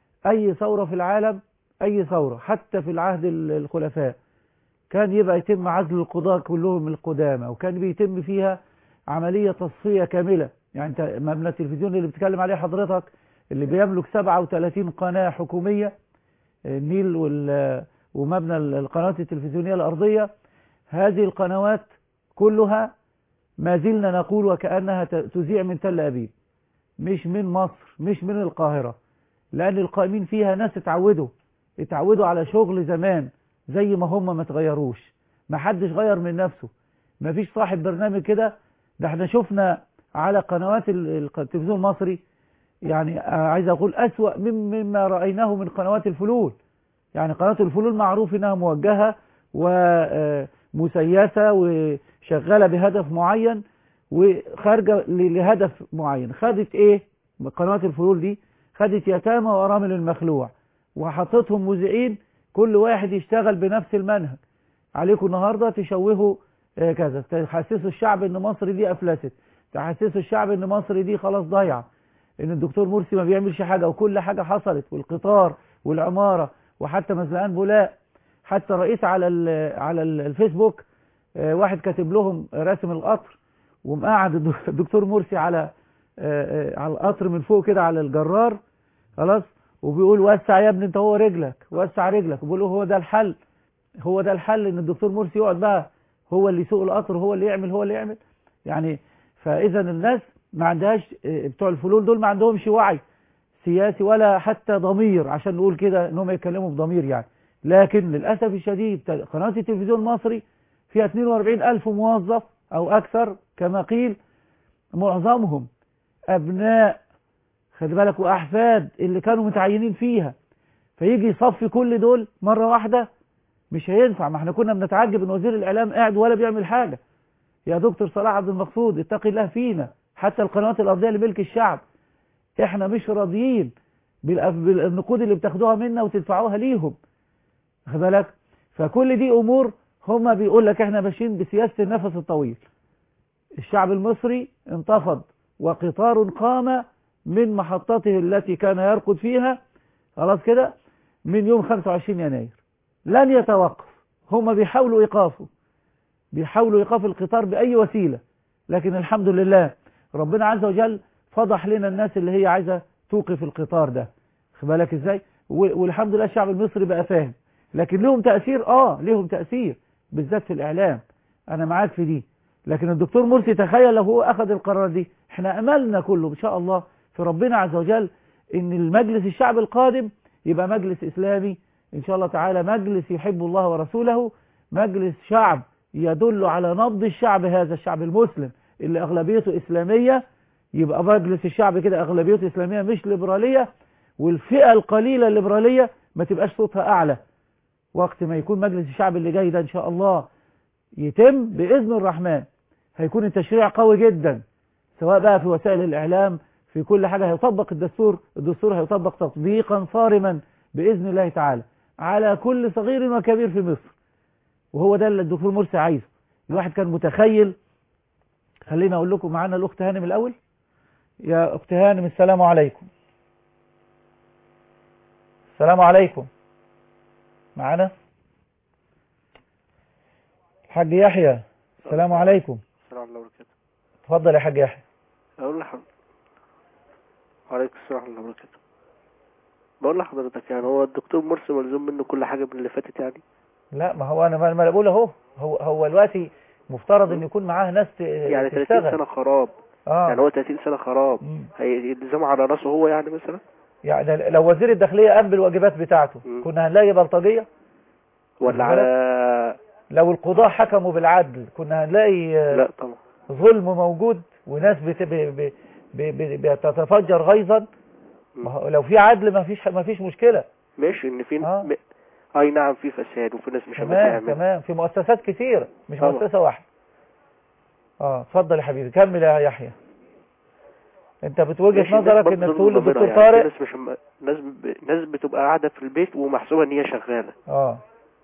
اي ثورة في العالم اي ثورة حتى في العهد ال- الخلفاء كان يبقى يتم عزل القضاة كلهم من القدامى وكان بيتم فيها عملية تصفية كاملة يعني انت مبنى التلفزيون اللي بتتكلم عليه حضرتك اللي بيملك 37 قناة حكومية النيل وال- ومبنى القنوات التلفزيونية الأرضية هذه القنوات كلها ما زلنا نقول وكأنها ت- تذيع من تل أبيب مش من مصر مش من القاهرة لأن القائمين فيها ناس اتعودوا اتعودوا على شغل زمان زي ما هم ما تغيروش ما حدش غير من نفسه ما فيش صاحب برنامج كده ده احنا شفنا على قنوات ال- ال- التلفزيون المصري يعني آه، عايز اقول اسوأ مم- مما رأيناه من قنوات الفلول يعني قناة الفلول معروف انها موجهة ومسيسة وشغالة بهدف معين وخارجة ل- لهدف معين خدت ايه قنوات الفلول دي خدت يتامى وارامل المخلوع وحطتهم مذيعين كل واحد يشتغل بنفس المنهج عليكم النهاردة تشوهوا آه، كذا تحسسوا الشعب ان مصر دي افلست تحسسوا الشعب ان مصر دي خلاص ضايعه ان الدكتور مرسي ما بيعملش حاجة وكل حاجة حصلت والقطار والعمارة وحتى مزلقان بولاق حتى رئيس على ال- على ال- الفيسبوك آه، واحد كاتب لهم راسم القطر ومقعد الدك- الدكتور مرسي على آه، آه، على القطر من فوق كده على الجرار خلاص وبيقول وسع يا ابني انت هو رجلك وسع رجلك وبيقول له هو ده الحل هو ده الحل ان الدكتور مرسي يقعد بقى هو اللي يسوق القطر هو اللي يعمل هو اللي يعمل يعني فاذا الناس ما عندهاش آه، بتوع الفلول دول ما عندهمش وعي سياسي ولا حتى ضمير عشان نقول كده انهم يتكلموا بضمير يعني لكن للاسف الشديد قناه التلفزيون المصري فيها 42 الف موظف او اكثر كما قيل معظمهم ابناء خلي بالك واحفاد اللي كانوا متعينين فيها فيجي يصفي كل دول مره واحده مش هينفع ما احنا كنا بنتعجب ان وزير الاعلام قاعد ولا بيعمل حاجه يا دكتور صلاح عبد المقصود اتقي الله فينا حتى القنوات الارضيه لملك الشعب احنا مش راضيين بالأف- بالنقود اللي بتاخدوها منا وتدفعوها ليهم واخد بالك فكل دي امور هما بيقول لك احنا ماشيين بسياسه النفس الطويل الشعب المصري انتفض وقطار قام من محطته التي كان يرقد فيها خلاص كده من يوم 25 يناير لن يتوقف هم بيحاولوا ايقافه بيحاولوا ايقاف القطار باي وسيله لكن الحمد لله ربنا عز وجل فضح لنا الناس اللي هي عايزه توقف القطار ده خد بالك ازاي و- والحمد لله الشعب المصري بقى فاهم لكن لهم تاثير اه لهم تاثير بالذات في الاعلام انا معاك في دي لكن الدكتور مرسي تخيل لو هو اخذ القرار دي احنا املنا كله ان شاء الله في ربنا عز وجل ان المجلس الشعب القادم يبقى مجلس اسلامي ان شاء الله تعالى مجلس يحب الله ورسوله مجلس شعب يدل على نبض الشعب هذا الشعب المسلم اللي اغلبيته اسلاميه يبقى مجلس الشعب كده اغلبيته اسلاميه مش ليبراليه والفئه القليله الليبراليه ما تبقاش صوتها اعلى وقت ما يكون مجلس الشعب اللي جاي ده ان شاء الله يتم باذن الرحمن هيكون التشريع قوي جدا سواء بقى في وسائل الاعلام في كل حاجه هيطبق الدستور الدستور هيطبق تطبيقا صارما باذن الله تعالى على كل صغير وكبير في مصر وهو ده اللي الدكتور مرسي عايزه الواحد كان متخيل خلينا اقول لكم معانا الاخت هانم الاول يا اخت هانم السلام عليكم السلام عليكم معانا الحاج يحيى السلام عليكم السلام عليكم وبركاته اتفضل يا حاج يحيى اقول لحضرتك وعليكم السلام ورحمه الله وبركاته بقول لحضرتك يعني هو الدكتور مرسي ملزوم منه كل حاجه من اللي فاتت يعني لا ما هو انا ما ما أنا بقول اهو هو هو دلوقتي مفترض ان يكون معاه ناس ت- يعني 30 تشتغل سنه خراب اه يعني هو 30 سنه خراب هي الزام على راسه هو يعني مثلا يعني لو وزير الداخليه قام بالواجبات بتاعته كنا هنلاقي بلطجيه ولا على لو القضاة حكموا بالعدل كنا هنلاقي آه، لا طبعا ظلم موجود وناس بت... ب... ب... ب... ب... بتتفجر غيظا ما هو لو في عدل ما فيش ما فيش مشكلة ماشي ان في آه. م... اي نعم في فساد وفي ناس مش تمام هتعمل تمام في مؤسسات كتيرة مش طبعا. مؤسسة واحدة اه اتفضل يا حبيبي كمل يا يحيى انت بتوجه ماشي، الناس نظرك برضه انك تقول ظلم للدكتور ربنا يعني. طارق في ناس مش ناس ب... ناس بتبقى قاعده في البيت ومحسوبه ان هي شغاله اه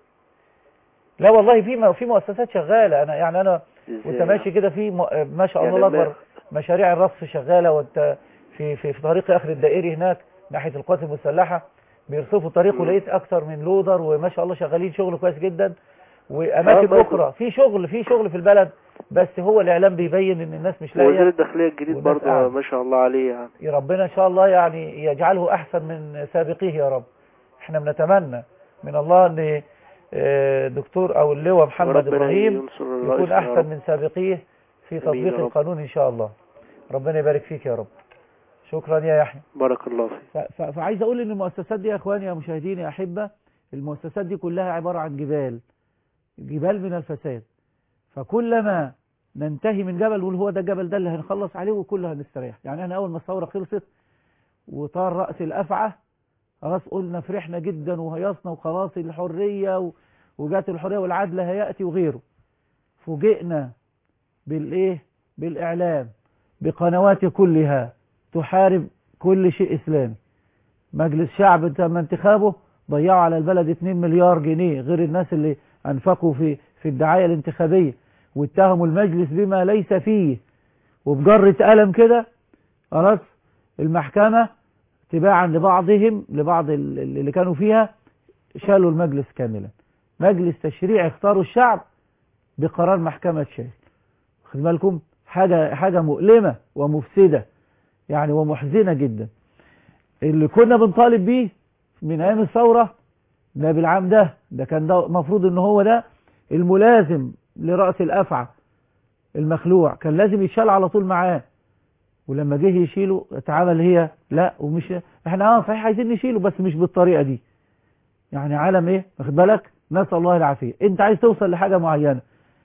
لا والله في م- في مؤسسات شغالة انا يعني انا وانت إزاي؟ ماشي كده في م... ما شاء الله يعني الله ما- اكبر مشاريع الرصف شغالة وانت في في في طريق اخر الدائري هناك ناحية القوات المسلحة بيرصفوا الطريق مم. ولقيت اكتر من لودر وما شاء الله شغالين شغل كويس جدا واماكن آه، اخرى في شغل في شغل في البلد بس هو الاعلام بيبين ان الناس مش وزير لاقيه الداخليه الجديد والناس برضه قاعدة. ما شاء الله عليه يعني يا ربنا ان شاء الله يعني يجعله احسن من سابقيه يا رب احنا بنتمنى من الله ان آه، دكتور او اللواء محمد وربنا ابراهيم ينصر الرئيس يكون يا احسن رب. من سابقيه في آمين تطبيق يا رب. القانون ان شاء الله ربنا يبارك فيك يا رب شكرا يا يحيى بارك الله فيك ف- ف- فعايز اقول ان المؤسسات دي يا اخواني يا مشاهديني يا احبه المؤسسات دي كلها عباره عن جبال جبال من الفساد فكلما ننتهي من جبل نقول هو ده الجبل ده اللي هنخلص عليه وكله هنستريح يعني احنا اول ما الثوره خلصت وطار راس الافعى خلاص قلنا فرحنا جدا وهيصنا وخلاص الحريه و... وجات الحريه والعدل هياتي وغيره فوجئنا بالايه بالاعلام بقنوات كلها تحارب كل شيء اسلامي مجلس شعب تم انتخابه ضيعوا على البلد 2 مليار جنيه غير الناس اللي انفقوا في في الدعايه الانتخابيه واتهموا المجلس بما ليس فيه وبجرة قلم كده خلاص المحكمة تباعا لبعضهم لبعض ال- اللي كانوا فيها شالوا المجلس كاملا مجلس تشريع اختاروا الشعب بقرار محكمة شال خد بالكم حاجة حاجة مؤلمة ومفسدة يعني ومحزنة جدا اللي كنا بنطالب بيه من ايام الثورة ده بالعام ده ده كان ده المفروض ان هو ده الملازم لرأس الأفعى المخلوع كان لازم يتشال على طول معاه ولما جه يشيله اتعامل هي لا ومش احنا اه صحيح عايزين نشيله بس مش بالطريقة دي يعني عالم ايه واخد بالك نسأل الله العافية انت عايز توصل لحاجة معينة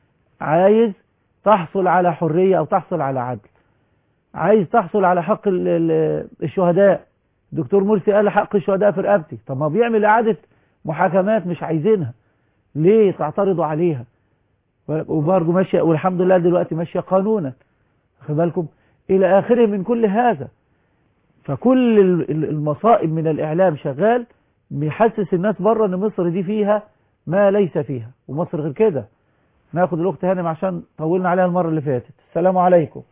عايز تحصل على حرية او تحصل على عدل عايز تحصل على حق ال- ال- الشهداء دكتور مرسي قال حق الشهداء في رقبتي طب ما بيعمل اعادة محاكمات مش عايزينها ليه تعترضوا عليها وبرضه ماشية والحمد لله دلوقتي ماشية قانونا خد بالكم إلى آخره من كل هذا فكل ال- ال- المصائب من الإعلام شغال بيحسس الناس بره إن مصر دي فيها ما ليس فيها ومصر غير كده ناخد الأخت هانم عشان طولنا عليها المرة اللي فاتت السلام عليكم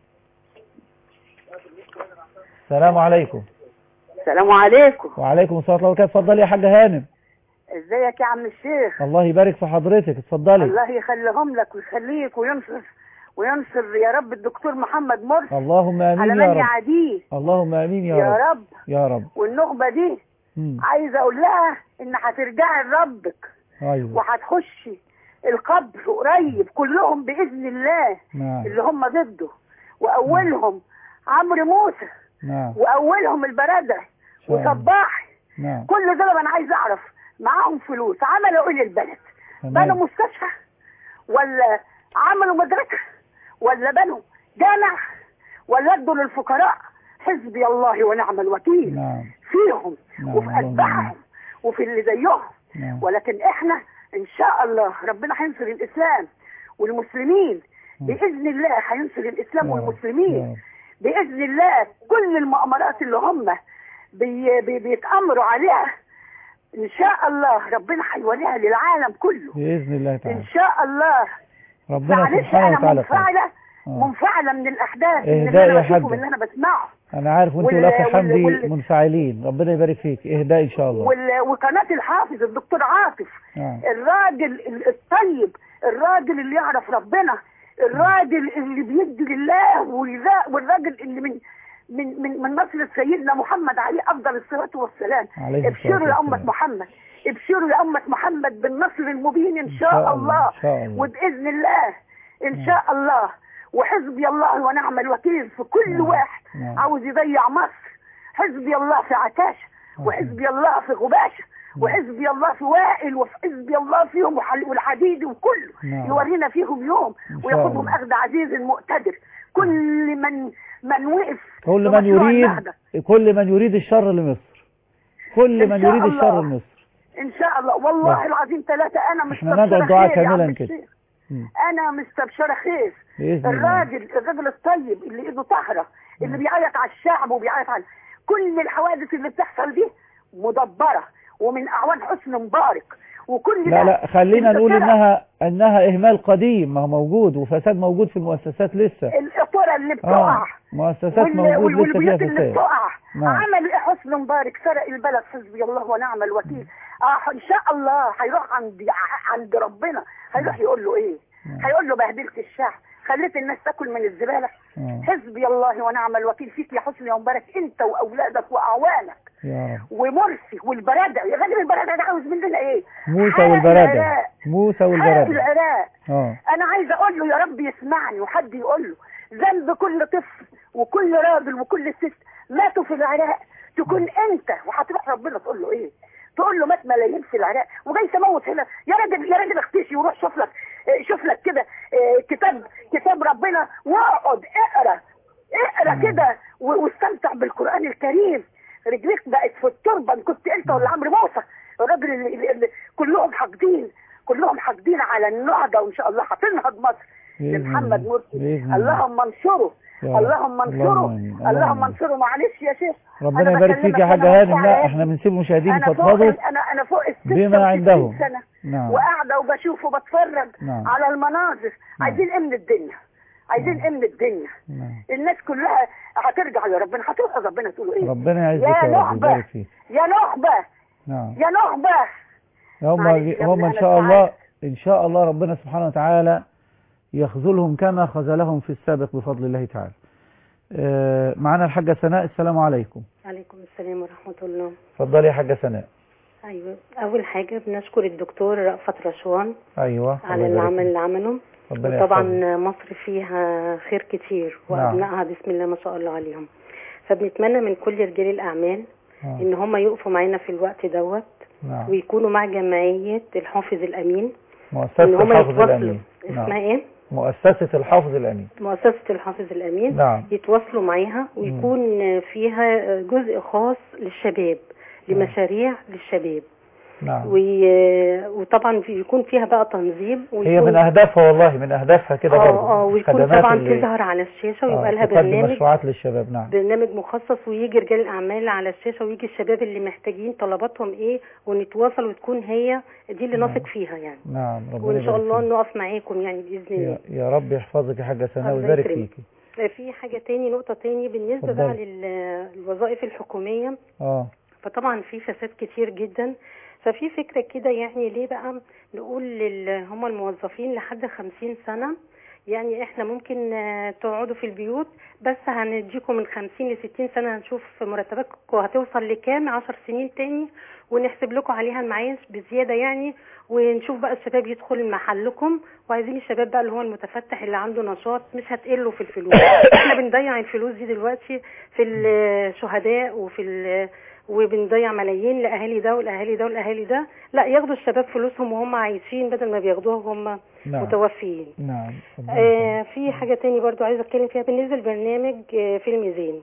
السلام عليكم السلام عليكم وعليكم السلام ورحمة الله وبركاته اتفضلي يا حاجة هانم ازيك يا عم الشيخ الله يبارك في حضرتك اتفضلي الله يخليهم لك ويخليك وينصر وينصر يا رب الدكتور محمد مرسي اللهم على آمين من يا رب يعاديه اللهم آمين يا, يا رب رب يا رب والنخبة دي مم. عايزة اقول لها ان هترجعي لربك أيوه وهتخشي القبر قريب كلهم بإذن الله نعم اللي هم ضده وأولهم عمرو موسى نعم وأولهم البرادة شاء الله. وصباحي نعم كل دول انا عايز اعرف معاهم فلوس عملوا ايه للبلد تمام. بنوا مستشفى ولا عملوا مدرسة ولا بنوا جامع ولا ادوا للفقراء حسبي الله ونعم الوكيل نعم فيهم نعم وفي اللهم اتباعهم وفي اللي زيهم نعم. ولكن احنا ان شاء الله ربنا هينصر الاسلام والمسلمين باذن الله هينصر الاسلام والمسلمين باذن الله كل المؤامرات اللي هم بي بي بيتامروا عليها ان شاء الله ربنا هيوريها للعالم كله بإذن الله ان تعالى شاء الله ربنا معلش سبحانه انا وتعالى خير. منفعله آه. منفعله من الاحداث من إهداء اللي يا انا بشوفه حاجة. من اللي انا بسمعه أنا عارف وأنت وال- والأخ وال- حمدي وال- منفعلين ربنا يبارك فيك إهداء إن شاء الله وال- وقناه الحافظ الدكتور عاطف نعم الراجل ال- الطيب الراجل اللي يعرف ربنا الراجل اللي بيدي لله ويذا- والراجل اللي من من من من نصر سيدنا محمد عليه افضل الصلاه والسلام عليه الصلاة ابشروا يا امه والسلام. محمد ابشروا يا امه محمد بالنصر المبين ان شاء شاء الله، الله إن شاء الله. وباذن الله ان شاء الله وحزبي الله ونعم الوكيل في كل واحد نعم. عاوز يضيع مصر حزبي الله في عكاشه وحزبي الله في غباشه وحزبي الله في وائل وحزبي الله فيهم وحل- والحديدي وكله نعم. يورينا فيهم يوم إن شاء وياخدهم الله. اخذ عزيز مقتدر كل من من وقف كل في من مشروع يريد النهضة. كل من يريد الشر لمصر كل إن من شاء يريد الله. الشر لمصر ان شاء الله والله نعم. العظيم ثلاثة انا مش إحنا ندعو الدعاء كاملا كده. مم. انا مستبشرة خير بإذن الله. الراجل الراجل الطيب اللي ايده طاهرة اللي بيعيط على الشعب وبيعيط على كل الحوادث اللي بتحصل دي مدبرة ومن اعوان حسن مبارك وكل لا ده لا خلينا نقول الإطارة- انها انها اهمال قديم ما هو موجود وفساد موجود في المؤسسات لسه الإطارة اللي اه بتقع مؤسسات وال- موجود وال- لسه فيها والبيوت اللي فساد بتقع نعم. عمل ايه حسن مبارك سرق البلد حسبي الله ونعم الوكيل اه ان شاء الله هيروح عند عند ربنا هيروح يقول له ايه هيقول له بهدلت الشعب خليت الناس تاكل من الزباله آه. حسبي الله ونعم الوكيل فيك يا حسني ومبارك انت واولادك واعوانك يا رب ومرسي والبرادع يا راجل البرادع ده عاوز مننا ايه موسى حرق والبرادة العراق. موسى حرق والبرادة العراق اه انا عايزه اقول له يا رب يسمعني وحد يقول له ذنب كل طفل وكل راجل وكل ست ماتوا في العراق تكون انت وهتروح ربنا تقول له ايه تقول له مات ملايين في العراق وجاي تموت هنا يا راجل يا راجل اختشي وروح شوف لك اه، شوف لك كده اه، كتاب كتاب ربنا واقعد اقرا اقرا كده و- واستمتع بالقران الكريم رجليك بقت في التربه إن كنت انت ولا عمرو موسى الراجل اللي, اللي, اللي كلهم حاقدين كلهم حاقدين على النهضه وان شاء الله هتنهض مصر بإذن لمحمد الله. مرسي بإذن الله. اللهم انصره يا رب. اللهم انصره اللهم آمين. اللهم اللهم آمين. انصره معلش يا شيخ ربنا أنا يبارك فيك بكلمك يا أنا حاجة هانم واقعة لا يا احنا بنسيب المشاهدين انا فوق يفضفضوا انا انا فوق ال بما 96 عندهم. سنه نعم. وقاعده وبشوف وبتفرج نعم. على المناظر عايزين ايه من الدنيا عايزين ايه من الدنيا نعم. الناس كلها هترجع لربنا هتروح ربنا تقول ايه ربنا يعزك يا يا رب نخبة يبارك فيك يا نخبة نعم يا نخبة هم معلش يا هم ابني ان أنا شاء الله سعيد. ان شاء الله ربنا سبحانه وتعالى يخذلهم كما خذلهم في السابق بفضل الله تعالى آه، معنا الحاجة سناء السلام عليكم عليكم السلام ورحمة الله اتفضلي يا حاجة سناء أيوة أول حاجة بنشكر الدكتور رأفت رشوان ايوه على الله يبارك العمل اللي عمله ربنا وطبعا يحفظك. مصر فيها خير كتير نعم. وأبنائها بسم الله ما شاء الله عليهم فبنتمنى من كل رجال الأعمال آه. إن هم يقفوا معانا في الوقت دوت نعم ويكونوا مع جمعية الحافظ الأمين مؤسسة إن هم الحافظ يتواصلوا الأمين اسمها نعم إيه؟ مؤسسة الحافظ الأمين مؤسسة الحافظ الأمين نعم. يتواصلوا معاها ويكون فيها جزء خاص للشباب لمشاريع للشباب نعم وي... وطبعا في- يكون فيها بقى تنظيم هي ويكون من أهدافها والله من أهدافها كده اه برضه اه ويكون الخدمات طبعا اللي- تظهر على الشاشه ويبقى آه، لها تقدم برنامج مشروعات للشباب نعم برنامج مخصص ويجي رجال الاعمال على الشاشه ويجي الشباب اللي محتاجين طلباتهم ايه ونتواصل وتكون هي دي اللي نثق فيها يعني نعم ربنا وان شاء يبارك الله فيك. نقف معاكم يعني باذن الله يا, يا رب يحفظك يا حاجة سناء الله ويبارك يكرمك. فيكي في حاجه تاني نقطه تاني بالنسبه اتفضلي. بقى للوظائف الحكوميه اه فطبعا في فساد كتير جدا ففي فكرة كده يعني ليه بقى نقول لل هم الموظفين لحد خمسين سنة يعني احنا ممكن آه، تقعدوا في البيوت بس هنديكم من خمسين لستين سنة هنشوف مرتباتكم هتوصل لكام عشر سنين تاني ونحسب لكم عليها المعايش بزيادة يعني ونشوف بقى الشباب يدخل محلكم وعايزين الشباب بقى اللي هو المتفتح اللي عنده نشاط مش هتقلوا في الفلوس احنا بنضيع الفلوس دي دلوقتي في الشهداء وفي ال- وبنضيع ملايين لاهالي ده والاهالي ده والاهالي ده لا ياخدوا الشباب فلوسهم وهم عايشين بدل ما بياخدوها وهم نعم. متوفيين نعم آه في حاجة تاني برضو عايزة اتكلم فيها بالنسبة لبرنامج آه في الميزان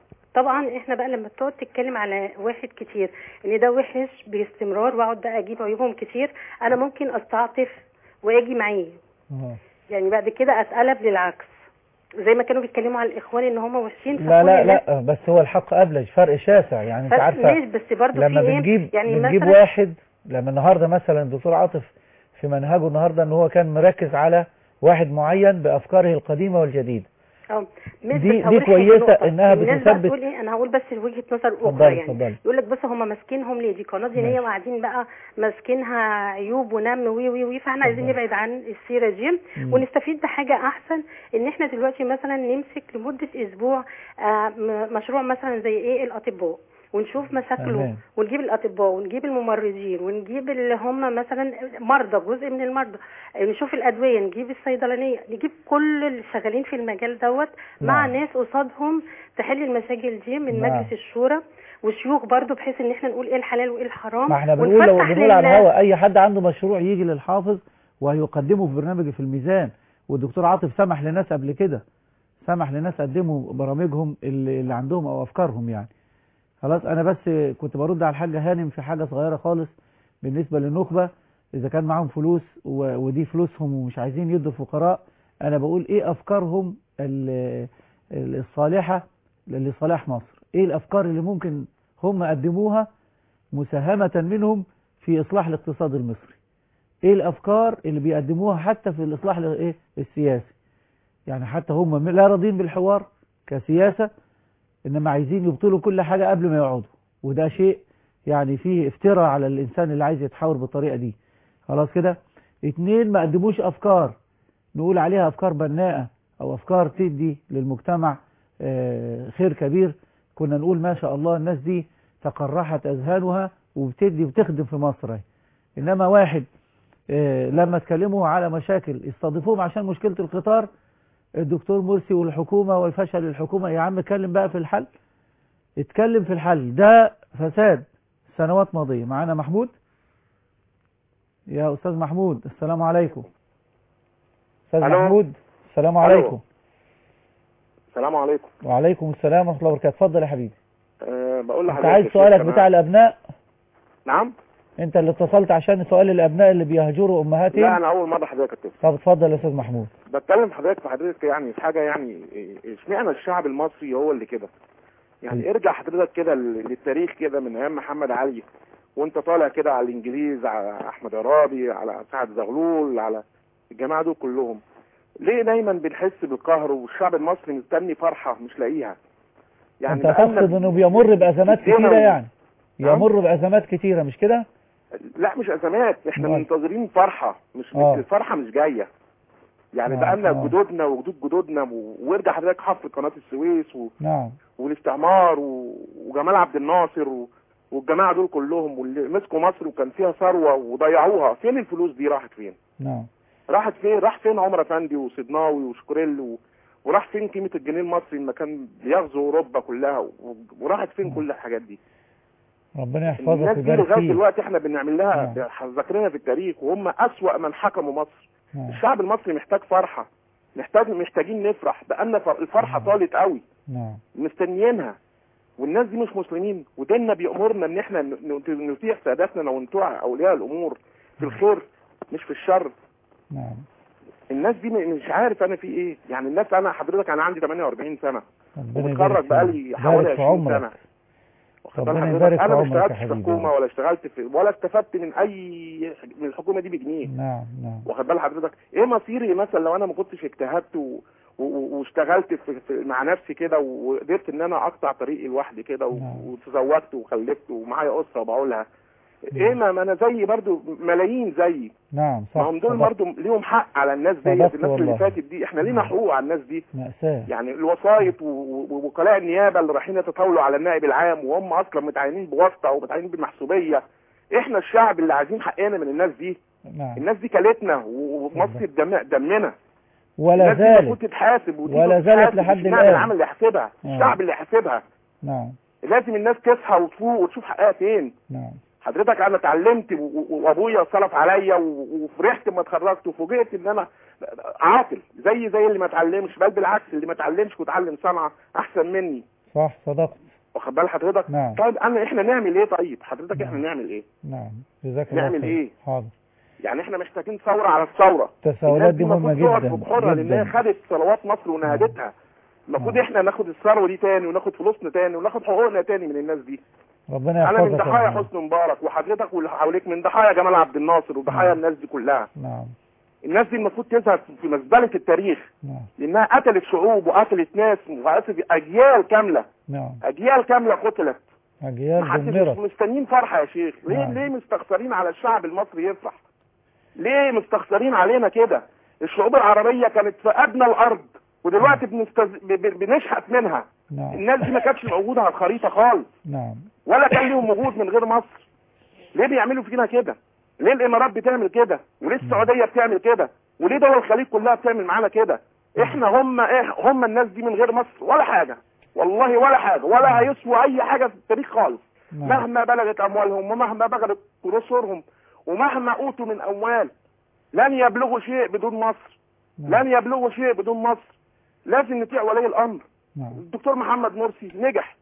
طبعا احنا بقى لما بتقعد تتكلم على واحد كتير ان ده وحش باستمرار واقعد بقى اجيب عيوبهم كتير انا ممكن استعطف واجي معاه آه. يعني بعد كده اتقلب للعكس زي ما كانوا بيتكلموا على الاخوان ان هم وحشين لا فكل لا الناس- لا بس هو الحق أبلج فرق شاسع يعني انت فرق عارفة ماشي، بس برضو لما في ايه؟ بنجيب يعني بنجيب مثلا- واحد لما النهارده مثلا الدكتور عاطف في منهجه النهارده ان هو كان مركز على واحد معين بافكاره القديمه والجديده اه مش دي- بس دي هقول حاجة كويسة نقطة. إنها الناس بقى بتثبت- تقول ايه انا هقول بس وجهة نظر اتفضلي، اخرى يعني اتفضلي. يقول لك بص هم ماسكينهم ليه دي قناة دينية ماشي. وقاعدين بقى ماسكينها عيوب ونم وي وي وي فاحنا عايزين نبعد عن السيرة دي مم. ونستفيد بحاجة احسن ان احنا دلوقتي مثلا نمسك لمدة اسبوع آه، م- مشروع مثلا زي ايه الاطباء ونشوف مشاكله تمام. ونجيب الاطباء ونجيب الممرضين ونجيب اللي هم مثلا مرضى جزء من المرضى نشوف الادويه نجيب الصيدلانيه نجيب كل اللي شغالين في المجال دوت مع نعم. ناس قصادهم تحل المشاكل دي من نعم. مجلس الشورى وشيوخ برضو بحيث ان احنا نقول ايه الحلال وايه الحرام ما احنا بنقول لو ونفتح بنقول على لل- الهوا اي حد عنده مشروع يجي للحافظ وهيقدمه في برنامج في الميزان والدكتور عاطف سمح لناس قبل كده سمح لناس قدموا برامجهم اللي, اللي عندهم او افكارهم يعني خلاص انا بس كنت برد على الحاجه هانم في حاجه صغيره خالص بالنسبه للنخبه اذا كان معاهم فلوس و- ودي فلوسهم ومش عايزين يدوا الفقراء انا بقول ايه افكارهم ال- ال- الصالحه لصلاح مصر ايه الافكار اللي ممكن هم قدموها مساهمة منهم في إصلاح الاقتصاد المصري إيه الأفكار اللي بيقدموها حتى في الإصلاح ال- إيه السياسي يعني حتى هم لا راضين بالحوار كسياسة إنما عايزين يبطلوا كل حاجة قبل ما يقعدوا وده شيء يعني فيه افتراء على الإنسان اللي عايز يتحاور بالطريقة دي خلاص كده اتنين ما قدموش أفكار نقول عليها أفكار بناءة أو أفكار تدي للمجتمع آه، خير كبير كنا نقول ما شاء الله الناس دي تقرحت أذهانها وبتدي وبتخدم في مصر اهي. إنما واحد آه، لما اتكلموا على مشاكل استضيفوهم عشان مشكلة القطار الدكتور مرسي والحكومة والفشل الحكومة يا عم اتكلم بقى في الحل اتكلم في الحل ده فساد سنوات ماضية معانا محمود يا أستاذ محمود السلام عليكم أستاذ ألو. محمود السلام ألو. عليكم السلام عليكم وعليكم السلام ورحمة الله وبركاته اتفضل يا حبيبي أه بقول انت لحضرتك عايز يا سؤالك شيخ، أنا- بتاع الأبناء نعم انت اللي اتصلت عشان سؤال الأبناء اللي بيهجروا لا أمهاتهم انا اول مره حضرتك اتصل طب اتفضل يا أستاذ محمود بتكلم حضرتك في حضرتك يعني في حاجه يعني إيه- اشمعنى الشعب المصري هو اللي كده يعني ارجع حضرتك كده لل- للتاريخ كده من ايام محمد علي وانت طالع كده على الانجليز على احمد عرابي على سعد زغلول على الجماعه دول كلهم ليه دايما بنحس بالقهر والشعب المصري مستني فرحه مش لاقيها انت بقالنا تقصد انه بيمر بأزمات كتير كتيرة و- يعني نعم؟ يمر بأزمات كتيرة مش كده لا مش ازمات احنا أمال؟ منتظرين فرحه مش آه. مش الفرحه مش جايه يعني آه، بقالنا آه. جدودنا وجدود جدودنا و- وارجع حضرتك حفر قناه السويس و... نعم والاستعمار و... وجمال عبد الناصر و... والجماعه دول كلهم واللي مسكوا مصر وكان فيها ثروه وضيعوها فين الفلوس دي راحت فين نعم راحت فين راح فين عمر افندي وصدناوي وشكريل و... وراح فين قيمه الجنيه المصري لما كان بيغزو اوروبا كلها و... وراحت فين كل الحاجات دي ربنا يحفظك الناس دي ويبارك لغايه فيك دلوقتي احنا بنعمل لها ذاكرينها في التاريخ وهم اسوأ من حكموا مصر نعم. الشعب المصري محتاج فرحه محتاج محتاجين نفرح بقالنا فر- الفرحه طالت قوي نعم مستنيينها والناس دي مش مسلمين وديننا بيأمرنا ان احنا ن- ن- نطيع ساداتنا ونطيع اولياء الامور في الخير مش في الشر نعم الناس دي م- مش عارف انا في ايه يعني الناس انا حضرتك انا عندي 48 سنه ربنا ومتخرج يبارك بقالي فيك. حوالي بارك في 20 عمرك سنه واخد بال ربنا حضرتك؟ يبارك في انا ما عمرك يا اشتغلتش في حبيبي. حكومه ولا اشتغلت في ولا استفدت من اي من الحكومه دي بجنيه نعم نعم واخد بال حضرتك ايه مصيري مثلا لو انا ما كنتش اجتهدت و... و... واشتغلت في... في... مع نفسي كده وقدرت ان انا اقطع طريقي لوحدي كده و... وتزوجت وخلفت ومعايا اسره وبقولها ايه ما, ما انا زي برضو ملايين زيي نعم صح ما هم دول صدقت. برضو ليهم حق على الناس دي صدقت الناس اللي والله. فاتت دي احنا لينا حقوق على الناس دي مأساة يعني الوسايط و- و- ووكلاء النيابه اللي رايحين يتطاولوا على النائب العام وهم اصلا متعينين بواسطه ومتعينين بالمحسوبيه احنا الشعب اللي عايزين حقنا من الناس دي نعم الناس دي كلتنا و- ومصر دم دمنا ولا الناس دي المفروض زالت تتحاسب ودي ولا المفروض زالت تتحاسب، لحد مش معنى الآن. العمل اللي يحسبها آه. الشعب اللي يحسبها نعم لازم الناس تصحى وتفوق وتشوف حقها فين نعم حضرتك انا اتعلمت و- و- وابويا صرف عليا و- وفرحت لما اتخرجت وفوجئت ان انا عاطل زي زي اللي ما اتعلمش بل بالعكس اللي ما اتعلمش واتعلم صنعه احسن مني صح صدقت واخد بال حضرتك نعم. طيب انا احنا نعمل ايه طيب حضرتك احنا نعمل ايه نعم جزاك الله نعمل خير. ايه؟ حاضر يعني احنا محتاجين ثوره على الثوره التساؤلات الناس دي المفروض مهمة تقعد جدا في بحورها لانها جدا خدت ثروات مصر ونهدتها المفروض احنا ناخد الثروه دي تاني وناخد فلوسنا تاني وناخد حقوقنا تاني من الناس دي ربنا انا من يحفظك يا ضحايا محمد. حسني مبارك وحضرتك واللي حواليك من ضحايا جمال عبد الناصر وضحايا الناس دي كلها نعم الناس دي المفروض تذهب في مزبله التاريخ نعم لانها قتلت شعوب وقتلت ناس وقتلت اجيال كامله نعم اجيال كامله قتلت أجيال محدش مش دمرت مستنيين فرحه يا شيخ ليه نعم. ليه مستخسرين على الشعب المصري يفرح ليه مستخسرين علينا كده الشعوب العربيه كانت في ادنى الارض ودلوقتي بنستز... ب... ب... بنشحت منها نعم الناس دي ما كانتش موجوده على الخريطه خالص نعم ولا كان ليهم وجود من غير مصر ليه بيعملوا فينا كده ليه الامارات بتعمل كده وليه السعوديه بتعمل كده وليه دول الخليج كلها بتعمل معانا كده احنا هم ايه هم الناس دي من غير مصر ولا حاجه والله ولا حاجه ولا هيسووا اي حاجه في التاريخ خالص نعم. مهما بلغت اموالهم ومهما بلغت قصورهم ومهما اوتوا من اموال لن يبلغوا شيء بدون مصر لن يبلغوا شيء بدون مصر لازم نطيع ولي الامر نعم الدكتور محمد مرسي نجح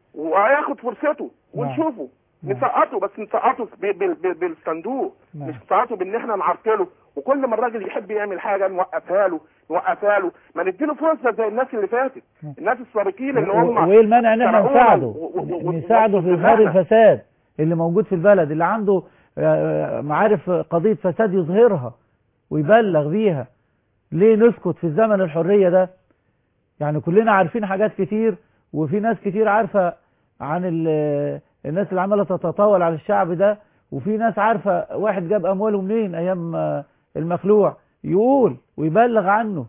وهياخد فرصته ونشوفه نسقطه بس نسقطه ب- ب- ب- بالصندوق نعم. مش نسقطه بان احنا نعرقله وكل ما الراجل يحب يعمل حاجه نوقفها له نوقفها له ما نديله فرصه زي الناس اللي فاتت الناس السابقين اللي هم و- وايه المانع ان احنا سرقونا نساعده و- و- و- نساعده في اظهار الفساد اللي موجود في البلد اللي عنده آه، معارف قضية فساد يظهرها ويبلغ بيها ليه نسكت في الزمن الحرية ده يعني كلنا عارفين حاجات كتير وفي ناس كتير عارفة عن ال- الناس اللي عمالة تتطاول على الشعب ده وفي ناس عارفة واحد جاب أمواله منين أيام آه، المخلوع يقول ويبلغ عنه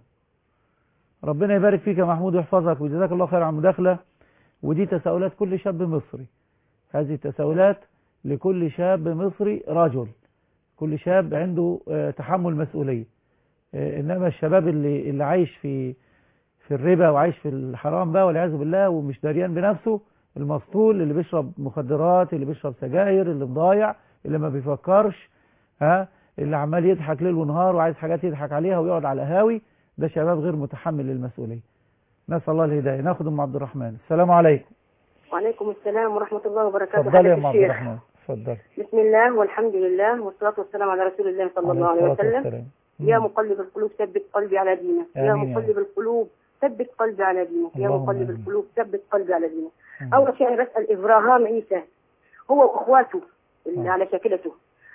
ربنا يبارك فيك يا محمود ويحفظك وجزاك الله خير على المداخلة ودي تساؤلات كل شاب مصري هذه التساؤلات لكل شاب مصري رجل كل شاب عنده آه، تحمل مسؤولية آه، إنما الشباب اللي اللي عايش في في الربا وعايش في الحرام بقى والعياذ بالله ومش دريان بنفسه المسطول اللي بيشرب مخدرات اللي بيشرب سجاير اللي مضايع اللي ما بيفكرش ها اللي عمال يضحك ليل ونهار وعايز حاجات يضحك عليها ويقعد على قهاوي ده شباب غير متحمل للمسؤولية نسأل الله الهداية ناخد ام عبد الرحمن السلام عليكم وعليكم السلام ورحمة الله وبركاته اتفضلي يا حضرة ام عبد الشيخ الرحمن اتفضلي بسم الله والحمد لله والصلاة والسلام على رسول الله صلى الله عليه عليه الصلاة وسلم والسلام. يا مقلب القلوب ثبت قلبي على دينك يا آمين يا مقلب القلوب ثبت قلبي على دينك يا اللهم مقلب آمين. القلوب ثبت قلبي على دينك أول شيء أنا بسأل إبراهام عيسى هو وأخواته اللي على شاكلته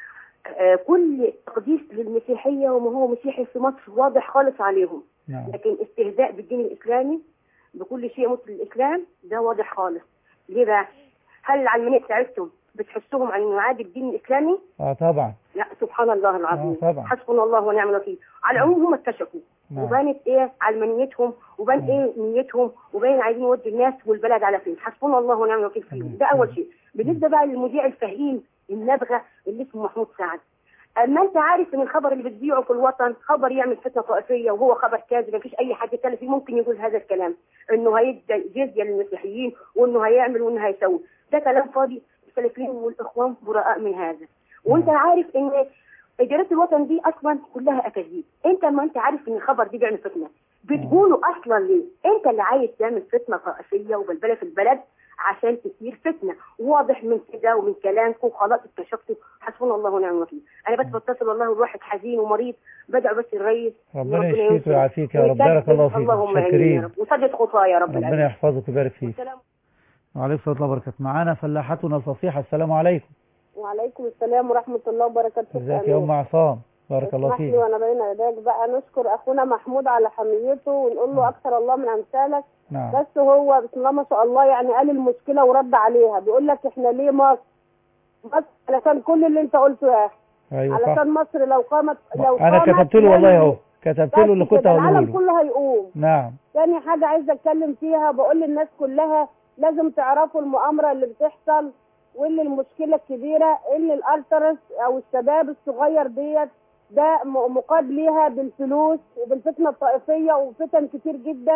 آه، كل تقديس للمسيحية وما هو مسيحي في مصر واضح خالص عليهم نعم لكن استهزاء بالدين الإسلامي بكل شيء مثل الإسلام ده واضح خالص ليه بقى؟ هل العلمانية بتاعتهم بتحسهم عن معاد الدين الإسلامي؟ اه طبعا لا سبحان الله العظيم آه، طبعا. حسبنا الله ونعم الوكيل على العموم هم اكتشفوا نعم. وبانت ايه علمانيتهم وبان ايه نيتهم وبان عايزين يودي الناس والبلد على فين حسبنا الله ونعم الوكيل فيهم ده اول شيء بالنسبه بقى للمذيع الفهيم النابغه اللي اسمه محمود سعد اما انت عارف ان الخبر اللي بتذيعه في الوطن خبر يعمل فتنه طائفيه وهو خبر كاذب مفيش اي حد يتكلم فيه ممكن يقول هذا الكلام انه هيدي جزيه للمسيحيين وانه هيعمل وانه هيسوي ده كلام فاضي السلفيين والاخوان براء من هذا وانت عارف ان جريده الوطن دي اصلا كلها اكاذيب انت ما انت عارف ان الخبر دي بيعمل فتنه بتقوله اصلا ليه انت اللي عايز تعمل فتنه طائفيه وبلبله في البلد عشان تثير فتنه واضح من كده ومن كلامكم خلاص اكتشفتوا حسبنا الله ونعم الوكيل انا بس بتصل والله الواحد حزين ومريض بدعو بس الرئيس ربنا ربنا يشفيك ينصره ويعافيك يا رب ويسدد. بارك الله فيك اللهم امين يا شاكرين رب وسدد خطايا يا رب ربنا العالمين يحفظك ويبارك فيك والسلام وعليكم الصلاة والله وبركاته معانا فلاحتنا الفصيحة السلام عليكم وعليكم السلام ورحمة الله وبركاته ازيك يا ام عصام بارك الله اسمح لي فيك وانا بين يديك بقى نشكر اخونا محمود على حميته ونقول له اكثر الله من امثالك نعم بس هو بسم الله ما شاء الله يعني قال المشكله ورد عليها بيقول لك احنا ليه مصر مصر علشان كل اللي انت قلته يا اخي ايوه صح علشان مصر لو قامت لو انا قامت كتبت له والله يعني اهو كتبت له اللي بس كنت كده هقوله العالم له كله هيقوم نعم تاني حاجة عايزة اتكلم فيها بقول للناس كلها لازم تعرفوا المؤامرة اللي بتحصل واللي المشكلة الكبيرة ان الالترس او الشباب الصغير ديت ده م- مقاد ليها بالفلوس وبالفتنة الطائفية وفتن كتير جدا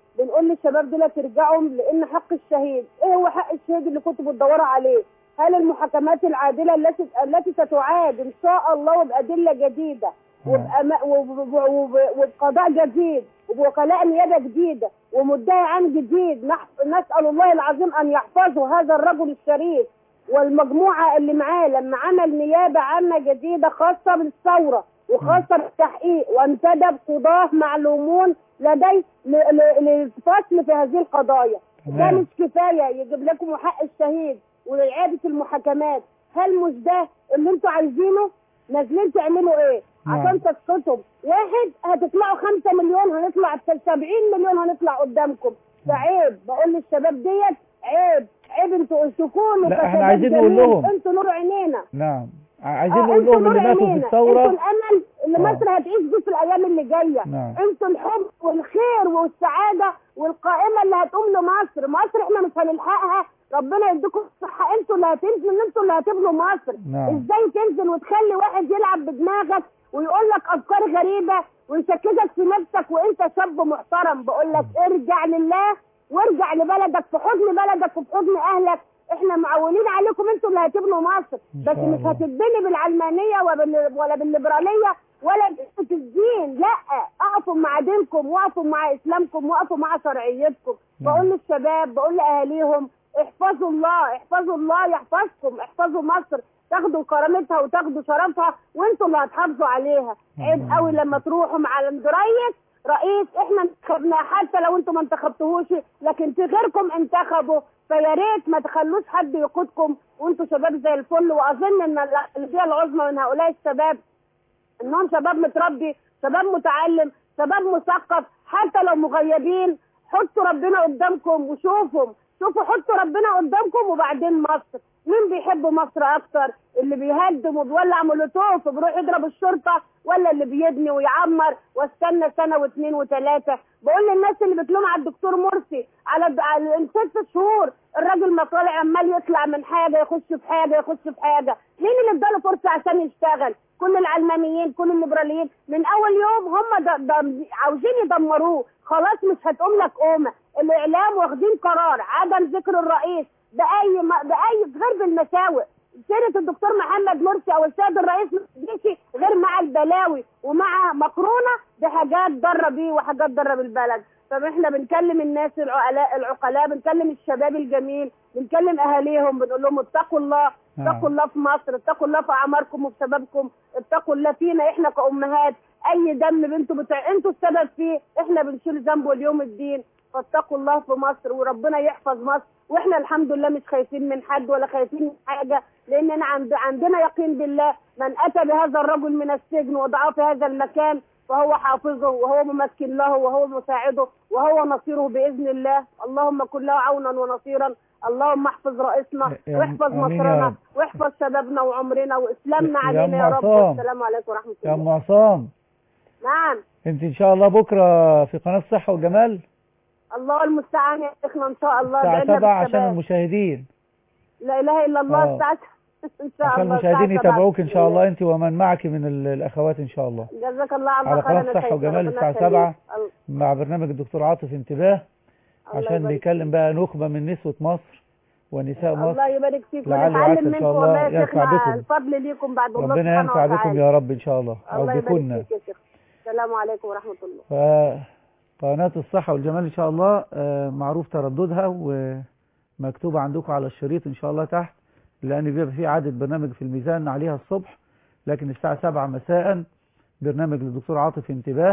بنقول للشباب دول ترجعوا لان حق الشهيد ايه هو حق الشهيد اللي كنتوا بتدوروا عليه هل المحاكمات العادله التي التي ستعاد ان شاء الله وبادله جديده وبأما- وب- وب- وب- وبقضاء جديد وبوكلاء نيابه جديده ومدعي عام جديد نح- نسال الله العظيم ان يحفظه هذا الرجل الشريف والمجموعه اللي معاه لما عمل نيابه عامه جديده خاصه بالثوره وخاصه بالتحقيق وانتدب قضاه معلومون لدي ل- ل- للفصل في هذه القضايا ده تمام. مش كفايه يجيب لكم حق الشهيد وإعادة المحاكمات هل مش ده اللي انتوا عايزينه نازلين تعملوا ايه نعم. عشان تسقطوا واحد هتطلعوا خمسة مليون هنطلع سبعين مليون هنطلع قدامكم فعيب بقول للشباب ديت عيب عيب انتوا تكونوا لا، احنا كشباب عايزين نقول جميل. لهم. انتوا نور عينينا نعم عايزين آه، نقول انتوا لهم اللي نور ماتوا في عينينا. انتوا الثورة الامل اللي آه. مصر هتعيش بيه في الايام اللي جايه نعم. انتوا الحب والخير والسعاده والقائمه اللي هتقوم لمصر مصر احنا مش هنلحقها ربنا يديكم الصحه انتوا اللي هتنزلوا انتوا اللي هتبنوا مصر نعم. ازاي تنزل وتخلي واحد يلعب بدماغك ويقول لك افكار غريبه ويشككك في نفسك وانت شاب محترم بقول لك ارجع لله وارجع لبلدك في حضن بلدك وفي حضن اهلك احنا معولين عليكم انتوا اللي هتبنوا مصر إن بس شاء مش الله. هتتبني بالعلمانيه وبال- ولا بالليبراليه ولا في الدين لا اقفوا مع دينكم واقفوا مع اسلامكم واقفوا مع شرعيتكم نعم. بقول للشباب بقول لاهاليهم احفظوا الله احفظوا الله يحفظكم احفظوا مصر تاخدوا كرامتها وتاخدوا شرفها وانتوا اللي هتحافظوا عليها عيب قوي لما تروحوا مع عند رئيس رئيس احنا انتخبناه حتى لو انتم ما انتخبتوهوش لكن في غيركم انتخبوا فيا ريت ما تخلوش حد يقودكم وانتوا شباب زي الفل واظن ان الفئه العظمى من هؤلاء الشباب انهم شباب متربي شباب متعلم شباب مثقف حتى لو مغيبين حطوا ربنا قدامكم وشوفوا شوفوا حطوا ربنا قدامكم وبعدين مصر مين بيحب مصر اكتر اللي بيهدم وبيولع مولوتوف وبيروح يضرب الشرطه ولا اللي بيبني ويعمر واستنى سنه واثنين وثلاثه بقول للناس اللي بتلوم على الدكتور مرسي على الد- على ست شهور الراجل ما طالع عمال يطلع من حاجه يخش في حاجه يخش في حاجه مين اللي اداله فرصه عشان يشتغل كل العلمانيين كل الليبراليين من اول يوم هم د- د- عاوزين يدمروه خلاص مش هتقوم لك قومه الاعلام واخدين قرار عدم ذكر الرئيس باي ما- باي غير بالمساوئ سيرة الدكتور محمد مرسي او السيد الرئيس السيسي غير مع البلاوي ومع مقرونة بحاجات ضارة بيه وحاجات ضارة بالبلد طب احنا بنكلم الناس العقلاء العقلاء بنكلم الشباب الجميل بنكلم اهاليهم بنقول لهم اتقوا الله نعم. اتقوا الله في مصر اتقوا الله في اعماركم وفي شبابكم اتقوا الله فينا احنا كامهات اي دم انتوا بتاع انتوا السبب فيه احنا بنشيل ذنبه اليوم الدين فاتقوا الله في مصر وربنا يحفظ مصر واحنا الحمد لله مش خايفين من حد ولا خايفين من حاجه لاننا عند عندنا يقين بالله من اتى بهذا الرجل من السجن وضعه في هذا المكان فهو حافظه وهو ممكن له وهو مساعده وهو نصيره باذن الله اللهم كن له عونا ونصيرا اللهم احفظ رئيسنا يا- واحفظ آمين يا مصرنا رب. واحفظ شبابنا وعمرنا واسلامنا يا علينا يا أم رب عصام. والسلام عليكم ورحمه يا الله ام عصام نعم انت ان شاء الله بكرة في قناة الصحة والجمال الله المستعان يا شيخنا ان شاء الله الساعة بعيدنا 7 عشان بالشباب. المشاهدين لا اله الا الله آه. الساعه ان شاء عشان الله المشاهدين الساعة يتابعوك ان شاء الله سبعة. انت ومن معك من ال- الاخوات ان شاء الله جزاك الله عنا على خيرا قناة يا صحة سيدي. وجمال ربنا الساعة يخليك. 7 الله- مع برنامج الدكتور عاطف انتباه الله عشان يبارك بيكلم بقى نخبة من نسوة مصر ونساء الله مصر يبارك فيك لعل ونتعلم وعسى إن منكم شاء الله والله يا ينفع شيخنا بكم. الفضل ليكم بعد الله ربنا سبحانه ينفع بكم وتعالى. يا رب ان شاء الله او الله يبارك بكنا فيك يا شيخ السلام عليكم ورحمه الله فقناة الصحة والجمال إن شاء الله آه، معروف ترددها ومكتوبة عندكم على الشريط إن شاء الله تحت لأن بيبقى في عادة برنامج في الميزان عليها الصبح لكن الساعة 7 مساء برنامج للدكتور عاطف انتباه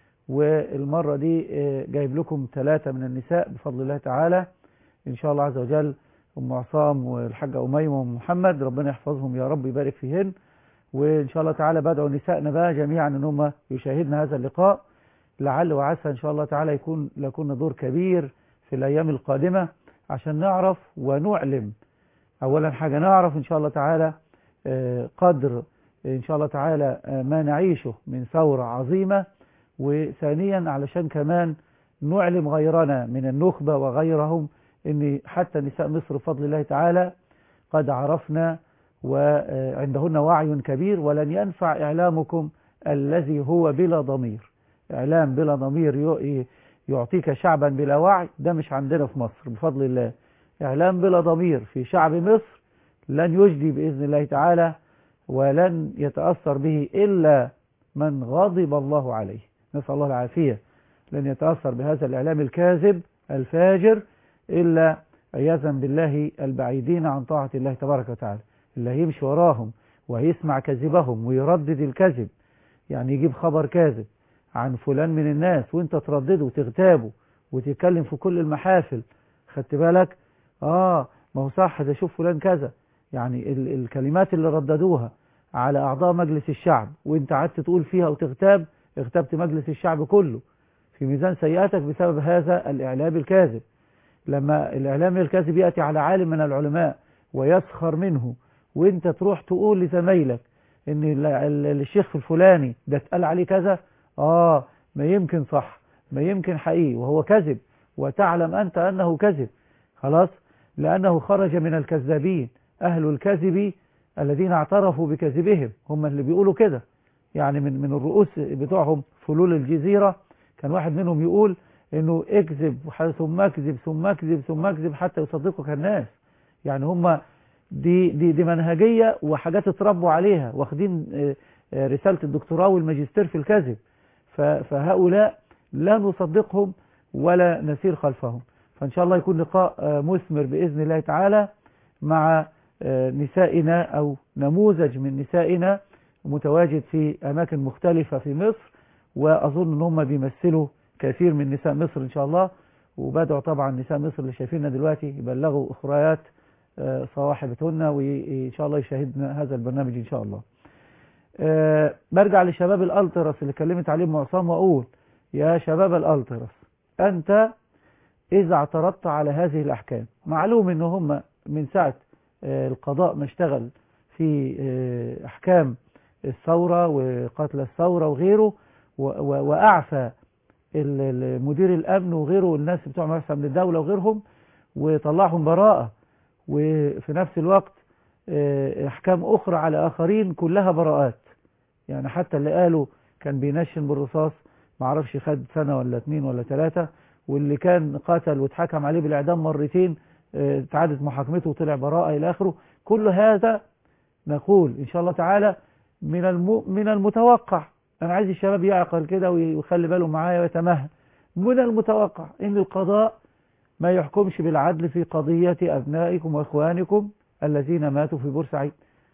والمرة دي آه، جايب لكم ثلاثة من النساء بفضل الله تعالى إن شاء الله عز وجل أم عصام والحاجة أميمة وأم محمد ربنا يحفظهم يا رب يبارك فيهن وإن شاء الله تعالى بدعو نسائنا بقى جميعا إن هم يشاهدن هذا اللقاء لعل وعسى إن شاء الله تعالى يكون لكنا دور كبير في الأيام القادمة عشان نعرف ونعلم أولا حاجة نعرف إن شاء الله تعالى آه، قدر إن شاء الله تعالى آه، ما نعيشه من ثورة عظيمة وثانيا علشان كمان نعلم غيرنا من النخبة وغيرهم إن حتى نساء مصر بفضل الله تعالى قد عرفنا وعندهن وعي كبير ولن ينفع إعلامكم الذي هو بلا ضمير إعلام بلا ضمير ي- يعطيك شعبا بلا وعي ده مش عندنا في مصر بفضل الله إعلام بلا ضمير في شعب مصر لن يجدي بإذن الله تعالى ولن يتأثر به إلا من غضب الله عليه نسأل الله العافية لن يتأثر بهذا الإعلام الكاذب الفاجر إلا عياذا بالله البعيدين عن طاعة الله تبارك وتعالى اللي هيمشي وراهم ويسمع كذبهم ويردد الكذب يعني يجيب خبر كاذب عن فلان من الناس وانت تردده وتغتابه وتتكلم في كل المحافل خدت بالك اه ما هو صح ده شوف فلان كذا يعني ال الكلمات اللي رددوها على اعضاء مجلس الشعب وانت قعدت تقول فيها وتغتاب اغتبت مجلس الشعب كله في ميزان سيئاتك بسبب هذا الاعلام الكاذب لما الاعلام الكاذب ياتي على عالم من العلماء ويسخر منه وانت تروح تقول لزمايلك ان ال- ال- الشيخ الفلاني ده اتقال عليه كذا اه ما يمكن صح ما يمكن حقيقي وهو كذب وتعلم انت انه كذب خلاص لانه خرج من الكذابين اهل الكذب الذين اعترفوا بكذبهم هم اللي بيقولوا كده يعني من من الرؤوس بتوعهم فلول الجزيرة كان واحد منهم يقول انه اكذب ثم اكذب ثم اكذب ثم اكذب حتى يصدقك الناس يعني هم دي دي دي منهجية وحاجات اتربوا عليها واخدين آه، آه، رسالة الدكتوراه والماجستير في الكذب ف- فهؤلاء لا نصدقهم ولا نسير خلفهم فإن شاء الله يكون لقاء آه، مثمر بإذن الله تعالى مع آه، نسائنا أو نموذج من نسائنا متواجد في أماكن مختلفة في مصر وأظن أن هم بيمثلوا كثير من نساء مصر إن شاء الله وبدعوا طبعا نساء مصر اللي شايفيننا دلوقتي يبلغوا أخريات آه، صواحبتهن وإن شاء الله يشاهدنا هذا البرنامج إن شاء الله آه، برجع لشباب الألترس اللي كلمت عليهم معصام وأقول يا شباب الألترس أنت إذا اعترضت على هذه الأحكام معلوم أن هم من ساعة آه، القضاء ما اشتغل في آه، أحكام الثورة وقتل الثورة وغيره و- و- وأعفى ال- ال- مدير الأمن وغيره الناس بتوع مؤسسة من الدولة وغيرهم وطلعهم براءة وفي نفس الوقت آه، أحكام أخرى على آخرين كلها براءات يعني حتى اللي قالوا كان بينشن بالرصاص معرفش خد سنة ولا اتنين ولا تلاتة واللي كان قتل واتحكم عليه بالإعدام مرتين آه، اتعادت محاكمته وطلع براءة إلى آخره كل هذا نقول إن شاء الله تعالى من الم... من المتوقع أنا عايز الشباب يعقل كده ويخلي باله معايا ويتمهل من المتوقع إن القضاء ما يحكمش بالعدل في قضية أبنائكم وإخوانكم الذين ماتوا في بورسعيد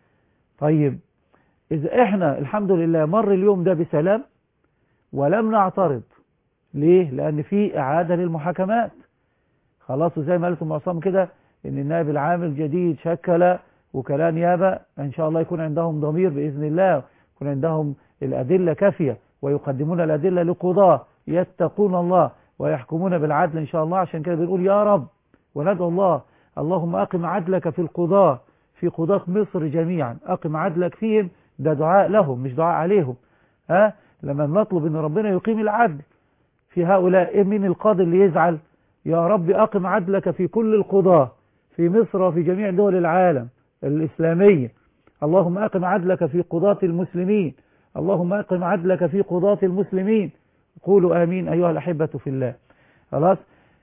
طيب إذا إحنا الحمد لله مر اليوم ده بسلام ولم نعترض ليه؟ لأن في إعادة للمحاكمات خلاص وزي ما قالت أم عصام كده إن النائب العام الجديد شكل وكلاء نيابة إن شاء الله يكون عندهم ضمير بإذن الله يكون عندهم الأدلة كافية ويقدمون الأدلة لقضاة يتقون الله ويحكمون بالعدل إن شاء الله عشان كده بنقول يا رب وندعو الله اللهم أقم عدلك في القضاة في قضاة مصر جميعا أقم عدلك فيهم ده دعاء لهم مش دعاء عليهم ها لما نطلب ان ربنا يقيم العدل في هؤلاء إيه مين القاضي اللي يزعل يا رب أقم عدلك في كل القضاة في مصر وفي جميع دول العالم الإسلامية اللهم أقم عدلك في قضاة المسلمين اللهم أقم عدلك في قضاة المسلمين قولوا آمين أيها الأحبة في الله خلاص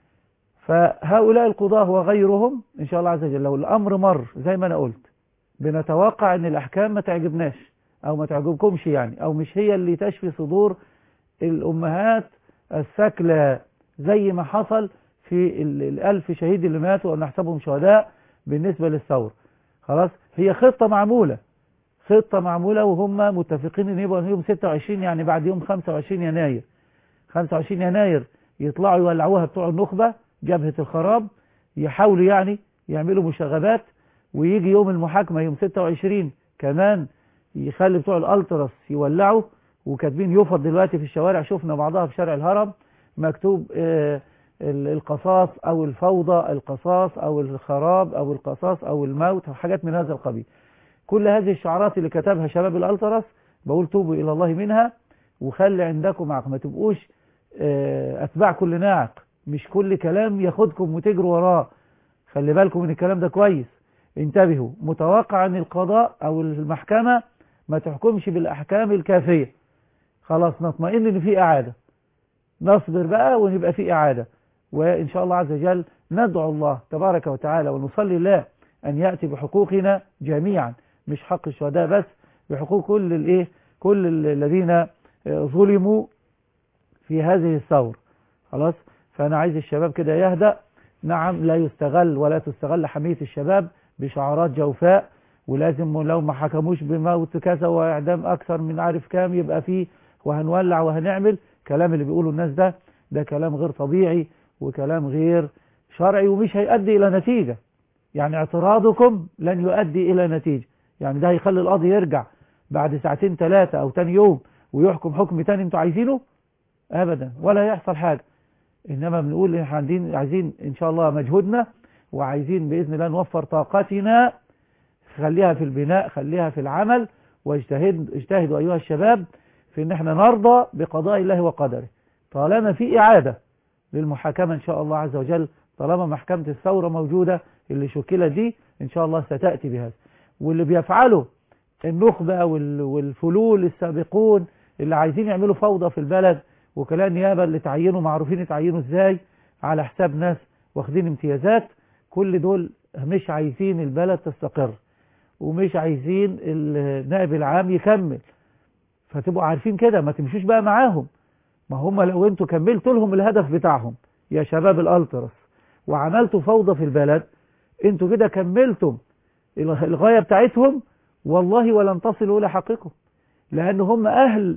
فهؤلاء القضاة وغيرهم إن شاء الله عز وجل لو الأمر مر زي ما أنا قلت بنتوقع أن الأحكام ما تعجبناش أو ما تعجبكمش يعني أو مش هي اللي تشفي صدور الأمهات الثكلى زي ما حصل في ال- الألف شهيد اللي ماتوا ونحسبهم شهداء بالنسبة للثورة خلاص هي خطة معمولة خطة معمولة وهم متفقين ان يبقى يوم 26 يعني بعد يوم 25 يناير 25 يناير يطلعوا يولعوها بتوع النخبة جبهة الخراب يحاولوا يعني يعملوا مشاغبات ويجي يوم المحاكمة يوم 26 كمان يخلي بتوع الالتراس يولعوا وكاتبين يفض دلوقتي في الشوارع شفنا بعضها في شارع الهرم مكتوب آه، ال- القصاص او الفوضى القصاص او الخراب او القصاص او الموت أو حاجات من هذا القبيل كل هذه الشعارات اللي كتبها شباب الالتراس بقول توبوا الى الله منها وخلي عندكم عقل ما تبقوش آه، اتباع كل ناعق مش كل كلام ياخدكم وتجروا وراه خلي بالكم من الكلام ده كويس انتبهوا متوقع ان القضاء او المحكمة ما تحكمش بالاحكام الكافية خلاص نطمئن ان في اعادة نصبر بقى ونبقى في إعادة وإن شاء الله عز وجل ندعو الله تبارك وتعالى ونصلي الله أن يأتي بحقوقنا جميعا مش حق الشهداء بس بحقوق كل الايه كل الذين ظلموا في هذه الثورة خلاص فأنا عايز الشباب كده يهدأ نعم لا يستغل ولا تستغل حمية الشباب بشعارات جوفاء ولازم لو ما حكموش بموت كذا واعدام اكثر من عارف كام يبقى فيه وهنولع وهنعمل كلام اللي بيقوله الناس ده ده كلام غير طبيعي وكلام غير شرعي ومش هيؤدي الى نتيجة يعني اعتراضكم لن يؤدي الى نتيجة يعني ده هيخلي القاضي يرجع بعد ساعتين ثلاثة او تاني يوم ويحكم حكم تاني انتوا عايزينه ابدا ولا يحصل حاجة انما بنقول احنا عايزين عايزين ان شاء الله مجهودنا وعايزين باذن الله نوفر طاقتنا خليها في البناء خليها في العمل واجتهد اجتهدوا ايها الشباب في ان احنا نرضى بقضاء الله وقدره طالما في اعادة للمحاكمة ان شاء الله عز وجل طالما محكمة الثورة موجودة اللي شكلت دي ان شاء الله ستأتي بهذا واللي بيفعله النخبة والفلول السابقون اللي عايزين يعملوا فوضى في البلد وكلاء النيابة اللي تعينوا معروفين يتعينوا ازاي على حساب ناس واخدين امتيازات كل دول مش عايزين البلد تستقر ومش عايزين النائب العام يكمل فتبقوا عارفين كده ما تمشوش بقى معاهم ما هم لو انتوا كملتوا لهم الهدف بتاعهم يا شباب الالترس وعملتوا فوضى في البلد انتوا كده كملتم الغاية بتاعتهم والله ولن تصلوا الى حقكم لان هم اهل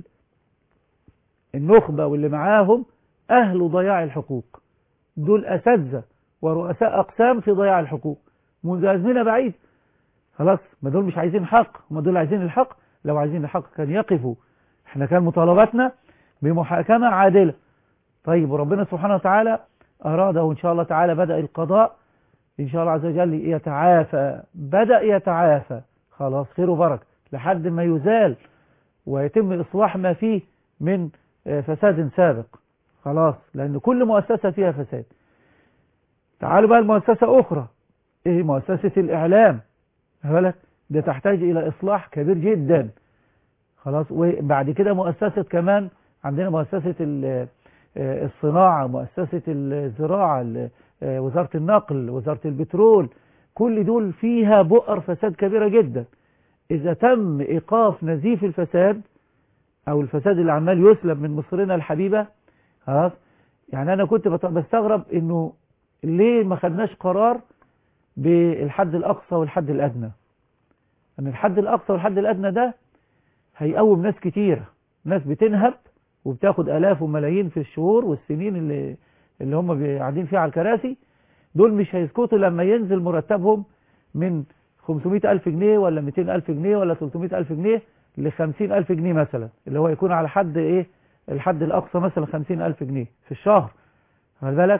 النخبة واللي معاهم اهل ضياع الحقوق دول اساتذه ورؤساء اقسام في ضياع الحقوق منذ ازمنه بعيد خلاص ما دول مش عايزين حق هم دول عايزين الحق لو عايزين الحق كان يقفوا احنا كان مطالباتنا بمحاكمة عادلة طيب وربنا سبحانه وتعالى أراده وإن شاء الله تعالى بدأ القضاء إن شاء الله عز وجل يتعافى بدأ يتعافى خلاص خير وبركة لحد ما يزال ويتم إصلاح ما فيه من فساد سابق خلاص لأن كل مؤسسة فيها فساد تعالوا بقى المؤسسة أخرى إيه مؤسسة الإعلام بالك ده تحتاج إلى إصلاح كبير جدا خلاص وبعد كده مؤسسة كمان عندنا مؤسسة الصناعة مؤسسة الزراعة وزارة النقل وزارة البترول كل دول فيها بؤر فساد كبيرة جدا إذا تم إيقاف نزيف الفساد أو الفساد اللي عمال يسلب من مصرنا الحبيبة خلاص يعني أنا كنت بستغرب إنه ليه ما خدناش قرار بالحد الأقصى والحد الأدنى أن الحد الأقصى والحد الأدنى ده هيقوم ناس كتير ناس بتنهب وبتاخد آلاف وملايين في الشهور والسنين اللي اللي هم قاعدين فيها على الكراسي دول مش هيسكتوا لما ينزل مرتبهم من 500 ألف جنيه ولا 200 ألف جنيه ولا 300 ألف جنيه ل 50 ألف جنيه مثلا اللي هو يكون على حد إيه الحد الأقصى مثلا 50 ألف جنيه في الشهر خد بالك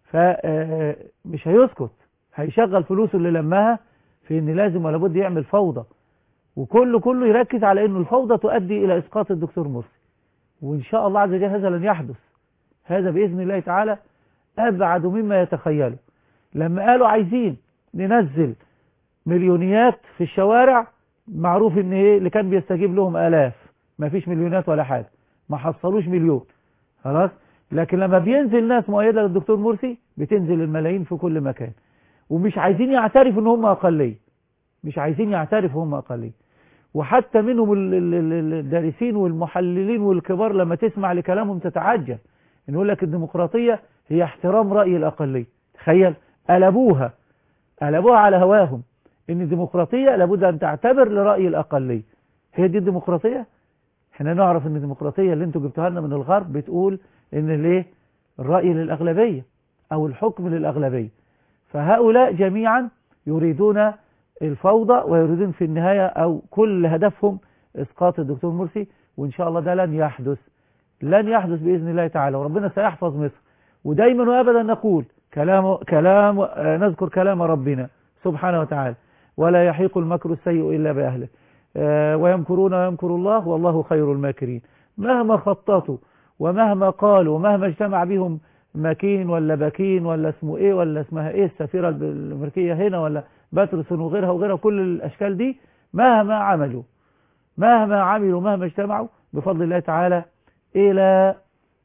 فمش هيسكت هيشغل فلوسه اللي لماها في ان لازم ولا بد يعمل فوضى وكله كله يركز على انه الفوضى تؤدي الى اسقاط الدكتور مرسي وان شاء الله عز وجل هذا لن يحدث هذا باذن الله تعالى ابعد مما يتخيله لما قالوا عايزين ننزل مليونيات في الشوارع معروف ان ايه اللي كان بيستجيب لهم الاف ما فيش مليونات ولا حاجه ما حصلوش مليون خلاص لكن لما بينزل ناس مؤيده للدكتور مرسي بتنزل الملايين في كل مكان ومش عايزين يعترفوا ان هم اقليه مش عايزين يعترفوا هم اقليه وحتى منهم الدارسين والمحللين والكبار لما تسمع لكلامهم تتعجب ان يقول لك الديمقراطيه هي احترام راي الاقليه تخيل قلبوها قلبوها على هواهم ان الديمقراطيه لابد ان تعتبر لراي الاقليه هي دي الديمقراطيه احنا نعرف ان الديمقراطيه اللي انتوا جبتوها لنا من الغرب بتقول ان ليه الراي للاغلبيه او الحكم للاغلبيه فهؤلاء جميعا يريدون الفوضى ويريدون في النهاية أو كل هدفهم إسقاط الدكتور مرسي وإن شاء الله ده لن يحدث لن يحدث بإذن الله تعالى وربنا سيحفظ مصر ودايما وأبدا نقول كلام, كلام نذكر كلام ربنا سبحانه وتعالى ولا يحيق المكر السيء إلا بأهله ويمكرون ويمكر الله والله خير الماكرين مهما خططوا ومهما قالوا ومهما اجتمع بهم ماكين ولا باكين ولا اسمه ايه ولا اسمها ايه السفيرة الامريكية هنا ولا باترسون وغيرها وغيرها كل الاشكال دي مهما عملوا مهما عملوا مهما اجتمعوا بفضل الله تعالى الى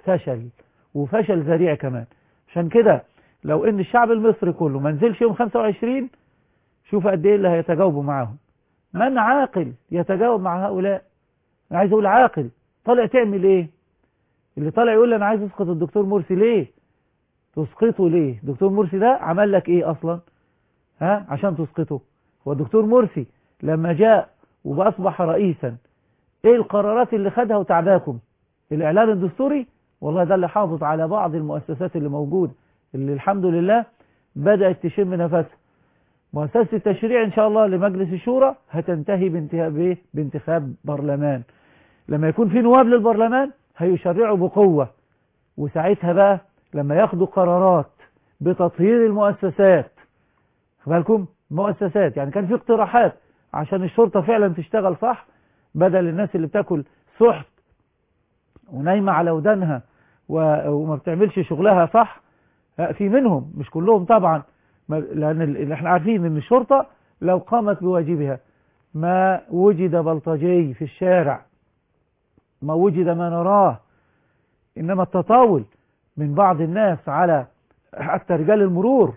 فشل وفشل ذريع كمان عشان كده لو ان الشعب المصري كله ما نزلش يوم 25 شوف قد ايه اللي هيتجاوبوا معاهم من عاقل يتجاوب مع هؤلاء انا عايز اقول عاقل طالع تعمل ايه اللي طالع يقول لي انا عايز اسقط الدكتور مرسي ليه تسقطه ليه دكتور مرسي ده عمل لك ايه اصلا ها عشان تسقطه هو الدكتور مرسي لما جاء وأصبح رئيسا ايه القرارات اللي خدها وتعباكم الاعلان الدستوري والله ده اللي حافظ على بعض المؤسسات اللي موجودة اللي الحمد لله بدأت تشم نفسها مؤسسة التشريع ان شاء الله لمجلس الشورى هتنتهي بانتهاء بايه بانتخاب برلمان لما يكون في نواب للبرلمان هيشرعوا بقوة وساعتها بقى لما ياخدوا قرارات بتطهير المؤسسات بالكم مؤسسات يعني كان في اقتراحات عشان الشرطة فعلا تشتغل صح بدل الناس اللي بتاكل سحت ونايمة على ودانها وما بتعملش شغلها صح في منهم مش كلهم طبعا لأن اللي احنا عارفين ان الشرطة لو قامت بواجبها ما وجد بلطجي في الشارع ما وجد ما نراه إنما التطاول من بعض الناس على حتى رجال المرور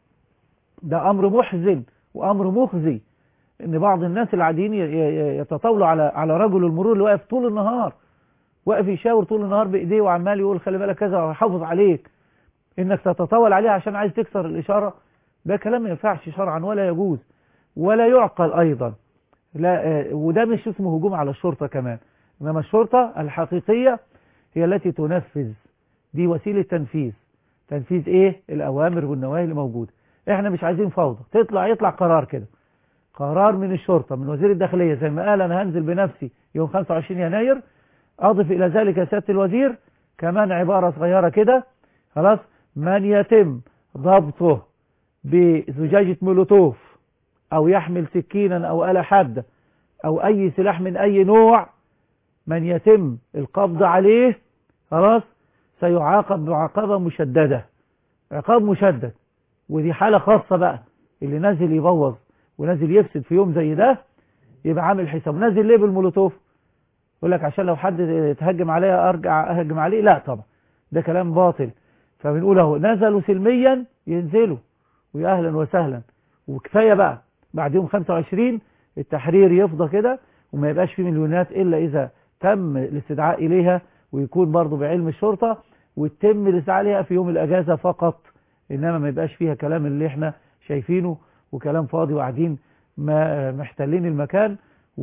ده أمر محزن وأمر مخزي إن بعض الناس اللي قاعدين يتطاولوا على على رجل المرور اللي واقف طول النهار واقف يشاور طول النهار بإيديه وعمال يقول خلي بالك كذا وحافظ عليك إنك تتطاول عليه عشان عايز تكسر الإشارة ده كلام ما ينفعش شرعا ولا يجوز ولا يعقل أيضا لا وده مش اسمه هجوم على الشرطة كمان إنما الشرطة الحقيقية هي التي تنفذ دي وسيلة تنفيذ تنفيذ إيه الأوامر والنواهي اللي موجودة إحنا مش عايزين فوضى تطلع يطلع قرار كده قرار من الشرطة من وزير الداخلية زي ما قال أنا هنزل بنفسي يوم 25 يناير أضف إلى ذلك يا سيادة الوزير كمان عبارة صغيرة كده خلاص من يتم ضبطه بزجاجة مولوتوف أو يحمل سكينا أو آلة حادة أو أي سلاح من أي نوع من يتم القبض عليه خلاص سيعاقب معاقبة مشددة عقاب مشدد ودي حالة خاصة بقى اللي نازل يبوظ ونازل يفسد في يوم زي ده يبقى عامل حساب نازل ليه بالمولوتوف يقول لك عشان لو حد تهجم عليا ارجع اهجم عليه لا طبعا ده كلام باطل فبنقول اهو نزلوا سلميا ينزلوا ويا اهلا وسهلا وكفايه بقى بعد يوم 25 التحرير يفضى كده وما يبقاش فيه مليونات الا اذا تم الاستدعاء اليها ويكون برضه بعلم الشرطه ويتم الاستدعاء اليها في يوم الاجازه فقط انما ما يبقاش فيها كلام اللي احنا شايفينه وكلام فاضي وقاعدين ما محتلين المكان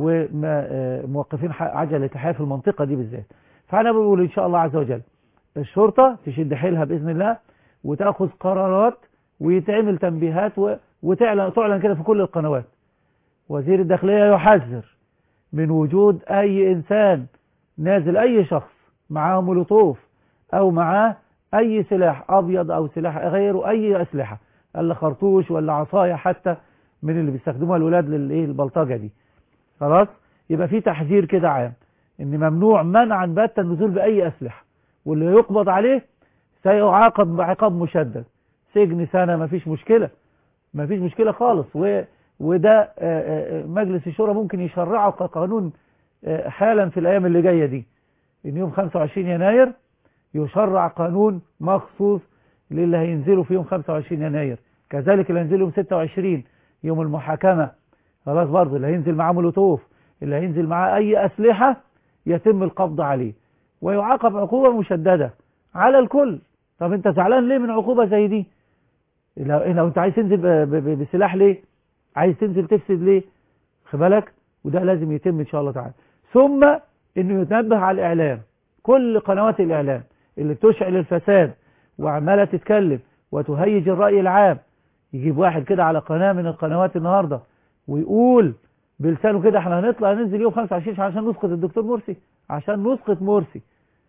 وموقفين عجلة حياة في المنطقة دي بالذات فأنا بقول إن شاء الله عز وجل الشرطة تشد حيلها بإذن الله وتأخذ قرارات ويتعمل تنبيهات وتعلن تعلن كده في كل القنوات وزير الداخلية يحذر من وجود أي إنسان نازل أي شخص معاه مولوتوف أو معاه أي سلاح أبيض أو سلاح غيره أي أسلحة ولا خرطوش ولا عصاية حتى من اللي بيستخدموها الولاد للايه البلطجة دي خلاص يبقى في تحذير كده عام ان ممنوع منعا باتا النزول باي اسلحة واللي يقبض عليه سيعاقب بعقاب مشدد سجن سنة مفيش مشكلة مفيش مشكلة خالص و... وده مجلس الشورى ممكن يشرعه كقانون حالا في الايام اللي جاية دي ان يوم 25 يناير يشرع قانون مخصوص للي هينزلوا في يوم 25 يناير كذلك اللي هينزلوا يوم 26 يوم المحاكمة خلاص برضه اللي هينزل معاه مولوتوف اللي هينزل معاه أي أسلحة يتم القبض عليه ويعاقب عقوبة مشددة على الكل طب انت زعلان ليه من عقوبة زي دي لو انت عايز تنزل بسلاح ليه عايز تنزل تفسد ليه خبالك وده لازم يتم ان شاء الله تعالى ثم انه يتنبه على الاعلام كل قنوات الاعلام اللي بتشعل الفساد وعمالة تتكلم وتهيج الرأي العام يجيب واحد كده على قناة من القنوات النهاردة ويقول بلسانه كده احنا هنطلع ننزل يوم 25 عشان نسقط الدكتور مرسي عشان نسقط مرسي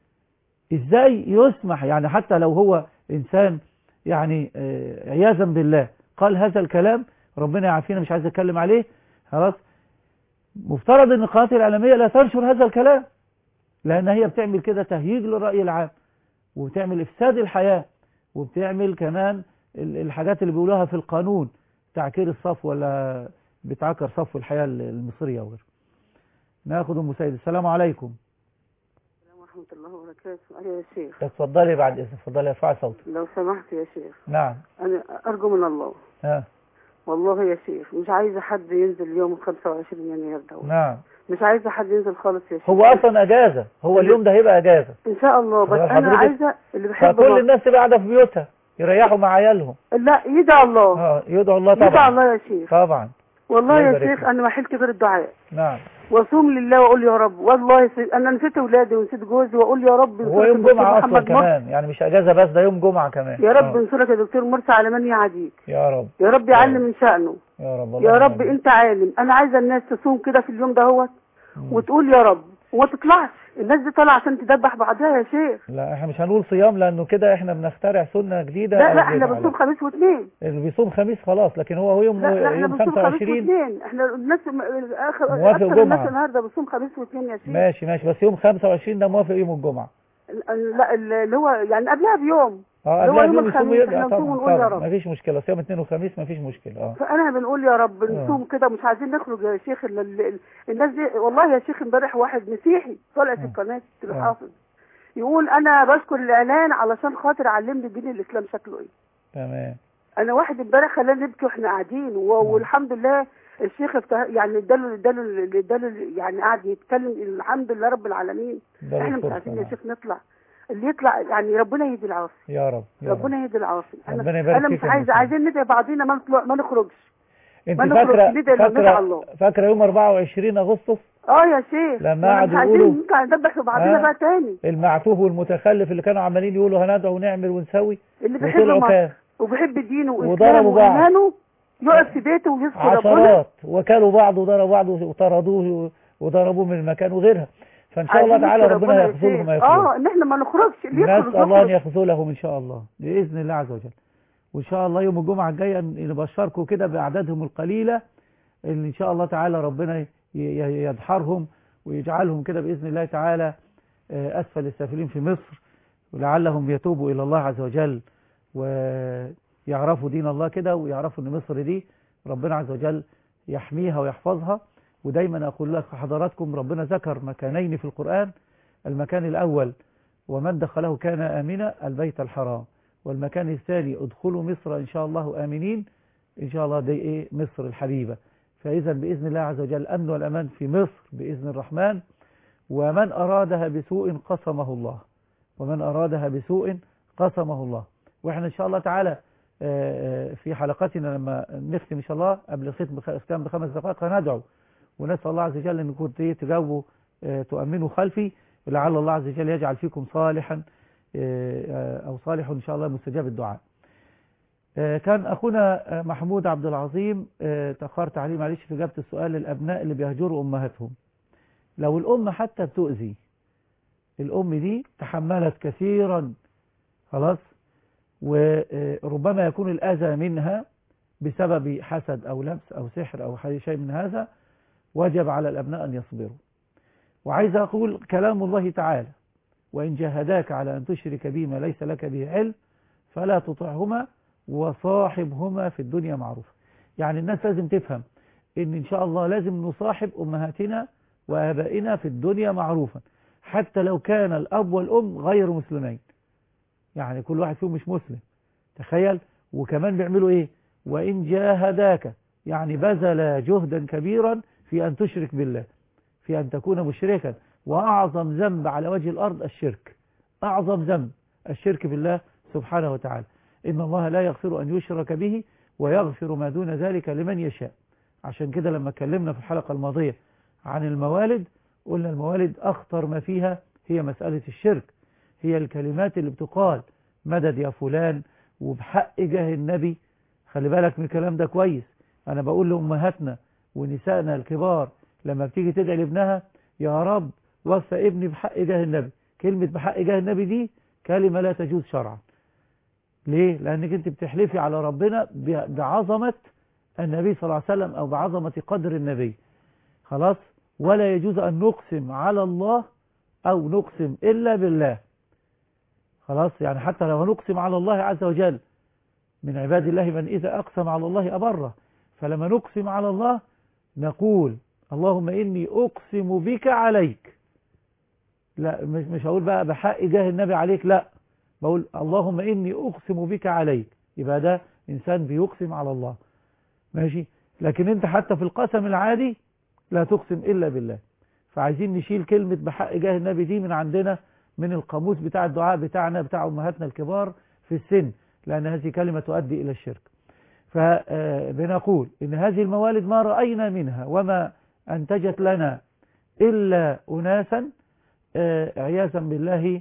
ازاي يسمح يعني حتى لو هو انسان يعني اه عياذا بالله قال هذا الكلام ربنا يعافينا مش عايز اتكلم عليه خلاص مفترض ان القنوات الاعلاميه لا تنشر هذا الكلام لان هي بتعمل كده تهييج للراي العام وبتعمل افساد الحياه وبتعمل كمان الحاجات اللي بيقولوها في القانون تعكير الصف ولا بتعكر صف الحياة المصرية وغيره ناخد ام سيد السلام عليكم ورحمة الله وبركاته أيوة يا شيخ اتفضلي بعد إذن اتفضلي ارفعي صوتك لو سمحت يا شيخ نعم أنا أرجو من الله ها والله يا شيخ مش عايزة حد ينزل يوم 25 يناير ده نعم مش عايزة حد ينزل خالص يا شيخ هو أصلا أجازة هو اليوم ده هيبقى أجازة إن شاء الله بس خلاص أنا حضرتك؟ عايزة اللي بحب فكل مصر. الناس تبقى قاعدة في بيوتها يريحوا مع عيالهم لا يدعى الله اه يدعوا الله طبعا يدعى الله يا شيخ طبعا والله الله يا يبارك شيخ فيك. أنا ما حلت غير الدعاء نعم واصوم لله واقول يا رب والله سي... انا نسيت اولادي ونسيت جوزي واقول يا رب هو انصرك يوم يا دكتور جمعة أصلا محمد مرسي. كمان يعني مش أجازة بس ده يوم جمعة كمان يا رب آه. انصرك يا دكتور مرسي على من يعاديك يا رب يا رب يعلم من شأنه يا رب يا اللهم رب آمين. انت عالم انا عايزه الناس تصوم كده في اليوم ده هو وتقول يا رب وما تطلعش الناس دي طالعه عشان تدبح بعضها يا شيخ لا احنا مش هنقول صيام لأنه كده احنا بنخترع سنة جديدة لا أو لا احنا بدعة. بنصوم خميس واثنين اللي بيصوم خميس خلاص لكن هو هو يوم لا لا احنا يوم بنصوم خميس 25 واثنين احنا الناس م- اخر موافق اكثر جمعة. الناس النهارده بنصوم خميس واثنين يا شيخ ماشي ماشي بس يوم 25 ده موافق يوم الجمعة ال- لا ال- اللي هو يعني قبلها بيوم اه اللي هو قبلها يوم بيوم يصوم الخميس يرجع احنا نصوم طبعا ونقول يا طبعا رب مفيش مشكلة صيام اثنين وخميس مفيش مشكلة اه فانا بنقول يا رب آه. نصوم كده مش عايزين نخرج يا شيخ ال- ال- ال- الناس دي والله يا شيخ امبارح واحد مسيحي طلع في القناه تبقى آه. حافظ يقول انا بشكر الاعلان علشان خاطر علمني دين الاسلام شكله ايه تمام انا واحد امبارح خلانا نبكي واحنا قاعدين و- والحمد لله الشيخ افته- يعني اداله اداله اداله يعني قاعد يتكلم الحمد لله رب العالمين اداله احنا مش الفرصة، عايزين يا نعم. شيخ نطلع اللي يطلع يعني ربنا يهدي العاصي يا رب يا رب ربنا يهدي العاصي ربنا انا يبارك انا فيك مش يا عايزه مسلم. عايزين ندعي بعضينا ما نطلع ما نخرجش انت ما نخرج فاكرة ندعي ندعي فاكرة الله فاكرة يوم 24 اغسطس اه يا شيخ لما ما قعدوا مش عايزين يقولوا- نطلع ندبح في بعضينا آه. بقى تاني المعتوه والمتخلف اللي كانوا عمالين يقولوا هندعو ونعمل ونسوي اللي بيحب وطلعوا مصر كام وبيحب دينه وضربوا واسلامه بعض. وايمانه يقف في بيته ويذكر ربنا عشرات وكلوا بعض وضربوا بعض وطردوه وضربوه من المكان وغيرها فان شاء الله عايزين تعالى نذكر ربنا يا يخذلهم شيخ. ما يخذلهم اه ان احنا ما نخرجش اللي يخرج نسأل الله أن يخرج يخذلهم إن شاء الله بإذن الله عز وجل وإن شاء الله يوم الجمعة الجاية نبشركم كده بأعدادهم القليلة اللي إن شاء الله تعالى ربنا ي- ي- يدحرهم ويجعلهم كده بإذن الله تعالى آه، أسفل السافلين في مصر ولعلهم يتوبوا إلى الله عز وجل ويعرفوا دين الله كده ويعرفوا أن مصر دي ربنا عز وجل يحميها ويحفظها ودايما أقول لك حضراتكم ربنا ذكر مكانين في القرآن المكان الأول ومن دخله كان آمنا البيت الحرام والمكان الثاني ادخلوا مصر إن شاء الله آمنين إن شاء الله دي إيه مصر الحبيبة فإذا بإذن الله عز وجل الأمن والأمان في مصر بإذن الرحمن ومن أرادها بسوء قسمه الله ومن أرادها بسوء قسمه الله وإحنا إن شاء الله تعالى آه، آه، في حلقتنا لما نختم إن شاء الله قبل ختم ختام بخمس دقائق هندعو ونسأل الله عز وجل أن كنتوا تجاوبوا آه، تؤمنوا خلفي ولعل الله عز وجل يجعل فيكم صالحا آه، أو صالح إن شاء الله مستجاب الدعاء آه، كان أخونا آه، محمود عبد العظيم آه، تأخرت عليه معلش في إجابة السؤال الأبناء اللي بيهجروا أمهاتهم لو الأم حتى بتؤذي الأم دي تحملت كثيرا خلاص وربما يكون الأذى منها بسبب حسد أو لبس أو سحر أو حي- شيء من هذا وجب على الأبناء أن يصبروا وعايز أقول كلام الله تعالى وإن جاهداك على أن تشرك بي ما ليس لك به علم فلا تطعهما وصاحبهما في الدنيا معروفا يعني الناس لازم تفهم إن إن شاء الله لازم نصاحب أمهاتنا وآبائنا في الدنيا معروفا حتى لو كان الأب والأم غير مسلمين يعني كل واحد فيهم مش مسلم تخيل وكمان بيعملوا إيه وإن جاهداك يعني بذل جهدا كبيرا في أن تشرك بالله في أن تكون مشركا وأعظم ذنب على وجه الأرض الشرك أعظم ذنب الشرك بالله سبحانه وتعالى إن الله لا يغفر أن يشرك به ويغفر ما دون ذلك لمن يشاء عشان كده لما اتكلمنا في الحلقة الماضية عن الموالد قلنا الموالد أخطر ما فيها هي مسألة الشرك هي الكلمات اللي بتقال مدد يا فلان وبحق جاه النبي خلي بالك من الكلام ده كويس أنا بقول لأمهاتنا ونسائنا الكبار لما بتيجي تدعي لابنها يا رب وفى ابني بحق جاه النبي كلمة بحق جاه النبي دي كلمة لا تجوز شرعا ليه؟ لأنك أنت بتحلفي على ربنا ب- بعظمة النبي صلى الله عليه وسلم أو بعظمة قدر النبي خلاص ولا يجوز أن نقسم على الله أو نقسم إلا بالله خلاص يعني حتى لو نقسم على الله عز وجل من عباد الله من إذا أقسم على الله أبره فلما نقسم على الله نقول اللهم إني أقسم بك عليك لا مش مش هقول بقى بحق جاه النبي عليك لا بقول اللهم إني أقسم بك عليك يبقى ده إنسان بيقسم على الله ماشي لكن أنت حتى في القسم العادي لا تقسم إلا بالله فعايزين نشيل كلمة بحق جاه النبي دي من عندنا من القاموس بتاع الدعاء بتاعنا بتاع أمهاتنا الكبار في السن لأن هذه كلمة تؤدي إلى الشرك فبنقول إن هذه الموالد ما رأينا منها وما أنتجت لنا إلا أناسا عياذا بالله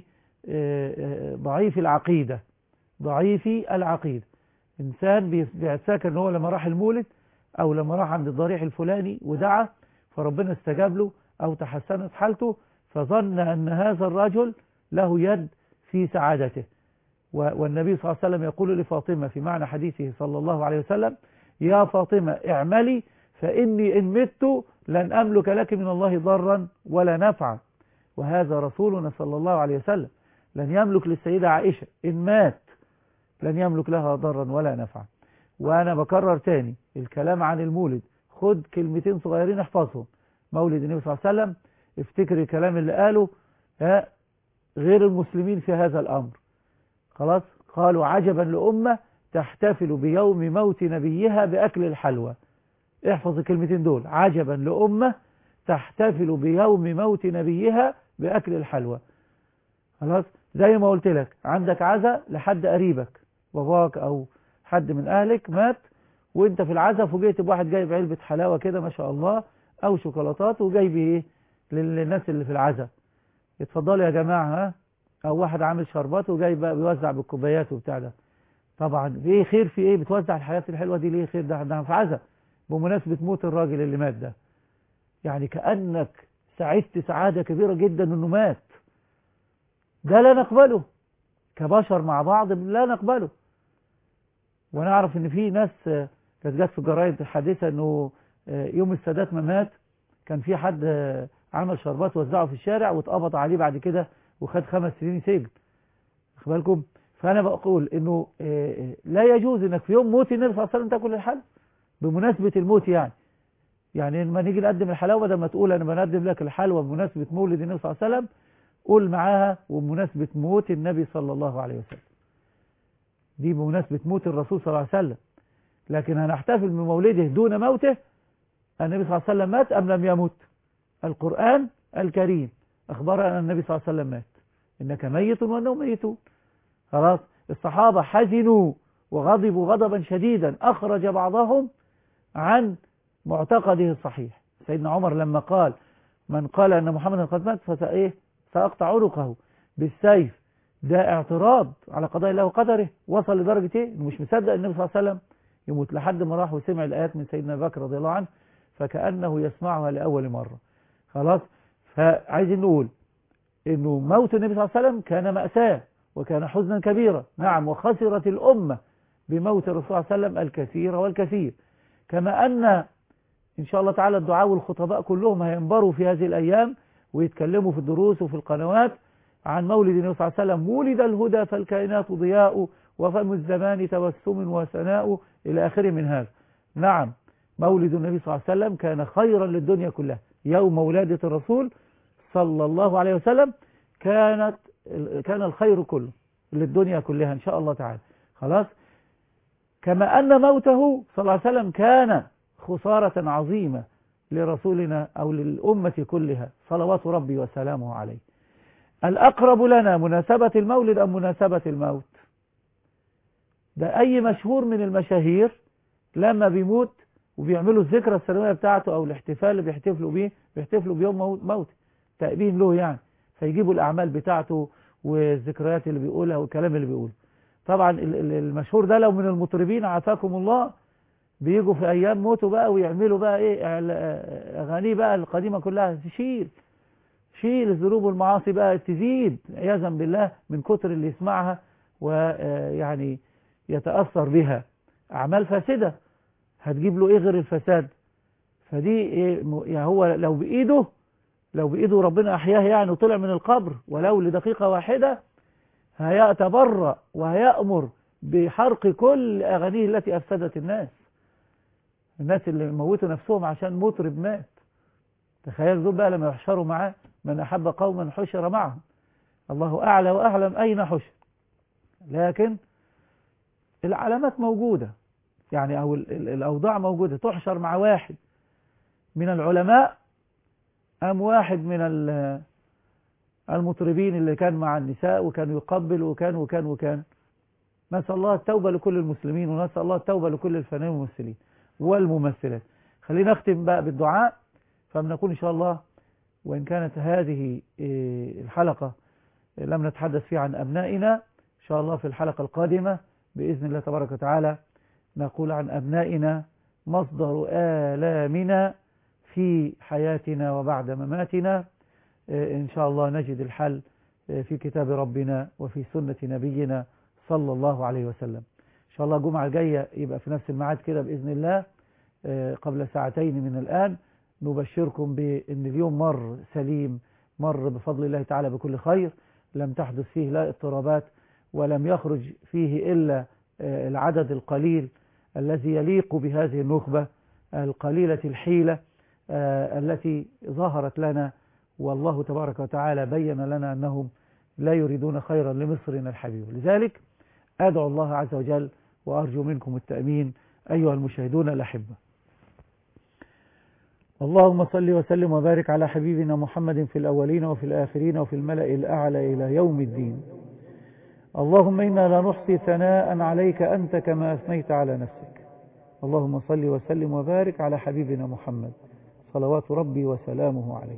ضعيف العقيدة ضعيف العقيدة إنسان بيتساكر إن هو لما راح المولد أو لما راح عند الضريح الفلاني ودعا فربنا استجاب له أو تحسنت حالته فظن أن هذا الرجل له يد في سعادته والنبي صلى الله عليه وسلم يقول لفاطمة في معنى حديثه صلى الله عليه وسلم يا فاطمة اعملي فإني إن مت لن أملك لك من الله ضرا ولا نفعا وهذا رسولنا صلى الله عليه وسلم لن يملك للسيدة عائشة إن مات لن يملك لها ضرا ولا نفعا وأنا بكرر تاني الكلام عن المولد خد كلمتين صغيرين احفظهم مولد النبي صلى الله عليه وسلم افتكر الكلام اللي قاله ها غير المسلمين في هذا الأمر خلاص قالوا عجبا لأمة تحتفل بيوم موت نبيها بأكل الحلوى احفظ الكلمتين دول عجبا لأمة تحتفل بيوم موت نبيها بأكل الحلوى خلاص زي ما قلت لك عندك عزا لحد قريبك باباك أو حد من أهلك مات وانت في العزا فوجئت بواحد جايب علبة حلاوة كده ما شاء الله أو شوكولاتات وجايب ايه للناس اللي في العزا اتفضلوا يا جماعة ها او واحد عامل شربات وجاي بقى بيوزع بالكوبايات وبتاع ده طبعا ايه خير في ايه بتوزع الحاجات الحلوه دي ليه خير ده ده في عزا بمناسبه موت الراجل اللي مات ده يعني كانك سعدت سعاده كبيره جدا انه مات ده لا نقبله كبشر مع بعض لا نقبله وانا اعرف ان في ناس كانت جت في الجرايد حادثه انه يوم السادات ما مات كان في حد عمل شربات وزعه في الشارع واتقبض عليه بعد كده وخد خمس سنين سجن خد بالكم فانا بقول انه لا يجوز انك في يوم موت النبي صلى الله عليه وسلم تاكل الحلوى بمناسبه الموت يعني يعني لما نيجي نقدم الحلاوه بدل ما تقول انا بنقدم لك الحلوى بمناسبه مولد النبي صلى الله عليه وسلم قول معاها وبمناسبه موت النبي صلى الله عليه وسلم دي بمناسبه موت الرسول صلى الله عليه وسلم لكن هنحتفل بمولده دون موته النبي صلى الله عليه وسلم مات ام لم يمت القران الكريم أخبر أن النبي صلى الله عليه وسلم مات إنك ميت وأنهم ميتون خلاص الصحابة حزنوا وغضبوا غضبا شديدا أخرج بعضهم عن معتقده الصحيح سيدنا عمر لما قال من قال أن محمدا قد مات فسأيه سأقطع عنقه بالسيف ده اعتراض على قضاء الله وقدره وصل لدرجة ايه انه مش مصدق النبي صلى الله عليه وسلم يموت لحد ما راح وسمع الآيات من سيدنا بكر رضي الله عنه فكأنه يسمعها لأول مرة خلاص فعايزين نقول انه موت النبي صلى الله عليه وسلم كان مأساة وكان حزنا كبيرا نعم وخسرت الأمة بموت الرسول صلى الله عليه وسلم الكثير والكثير كما أن إن شاء الله تعالى الدعاء والخطباء كلهم هينبروا في هذه الأيام ويتكلموا في الدروس وفي القنوات عن مولد النبي صلى الله عليه وسلم ولد الهدى فالكائنات ضياء وفم الزمان تبسم وثناء إلى آخره من هذا نعم مولد النبي صلى الله عليه وسلم كان خيرا للدنيا كلها يوم ولادة الرسول صلى الله عليه وسلم كانت كان الخير كله للدنيا كلها إن شاء الله تعالى خلاص كما أن موته صلى الله عليه وسلم كان خسارة عظيمة لرسولنا أو للأمة كلها صلوات ربي وسلامه عليه الأقرب لنا مناسبة المولد أم مناسبة الموت ده أي مشهور من المشاهير لما بيموت وبيعملوا الذكرى السنوية بتاعته أو الاحتفال اللي بيحتفلوا بيه بيحتفلوا بيوم موته تأبين له يعني فيجيبوا الأعمال بتاعته والذكريات اللي بيقولها والكلام اللي بيقوله طبعا المشهور ده لو من المطربين عافاكم الله بيجوا في أيام موته بقى ويعملوا بقى إيه أغانيه بقى القديمة كلها تشيل شيل الذنوب والمعاصي بقى تزيد عياذا بالله من كتر اللي يسمعها ويعني يتأثر بها أعمال فاسدة هتجيب له إيه غير الفساد فدي إيه يعني هو لو بإيده لو بإيده ربنا أحياه يعني وطلع من القبر ولو لدقيقة واحدة هيتبرأ وهيأمر بحرق كل أغانيه التي أفسدت الناس الناس اللي موتوا نفسهم عشان مطرب مات تخيل دول بقى لما يحشروا معاه من أحب قوما حشر معهم الله أعلى وأعلم أين حشر لكن العلامات موجودة يعني أو ال- ال- الأوضاع موجودة تحشر مع واحد من العلماء أم واحد من ال- المطربين اللي كان مع النساء وكان يقبل وكان وكان وكان نسأل الله التوبة لكل المسلمين ونسأل الله التوبة لكل الفنانين والممثلين والممثلات خلينا نختم بقى بالدعاء فبنقول إن شاء الله وإن كانت هذه إيه، الحلقة لم نتحدث فيها عن أبنائنا إن شاء الله في الحلقة القادمة بإذن الله تبارك وتعالى نقول عن أبنائنا مصدر آلامنا في حياتنا وبعد مماتنا إيه، إن شاء الله نجد الحل إيه، في كتاب ربنا وفي سنة نبينا صلى الله عليه وسلم إن شاء الله الجمعة الجاية يبقى في نفس الميعاد كده بإذن الله آه، قبل ساعتين من الآن نبشركم بأن اليوم مر سليم مر بفضل الله تعالى بكل خير لم تحدث فيه لا اضطرابات ولم يخرج فيه إلا آه، العدد القليل الذي يليق بهذه النخبة القليلة الحيلة آه، التي ظهرت لنا والله تبارك وتعالى بين لنا أنهم لا يريدون خيرا لمصرنا الحبيب لذلك أدعو الله عز وجل وأرجو منكم التأمين أيها المشاهدون الأحبة اللهم صل وسلم وبارك على حبيبنا محمد في الأولين وفي الآخرين وفي الملأ الأعلى إلى يوم الدين اللهم إنا لا نحصي ثناء عليك أنت كما أثنيت على نفسك اللهم صل وسلم وبارك على حبيبنا محمد صلوات ربي وسلامه عليه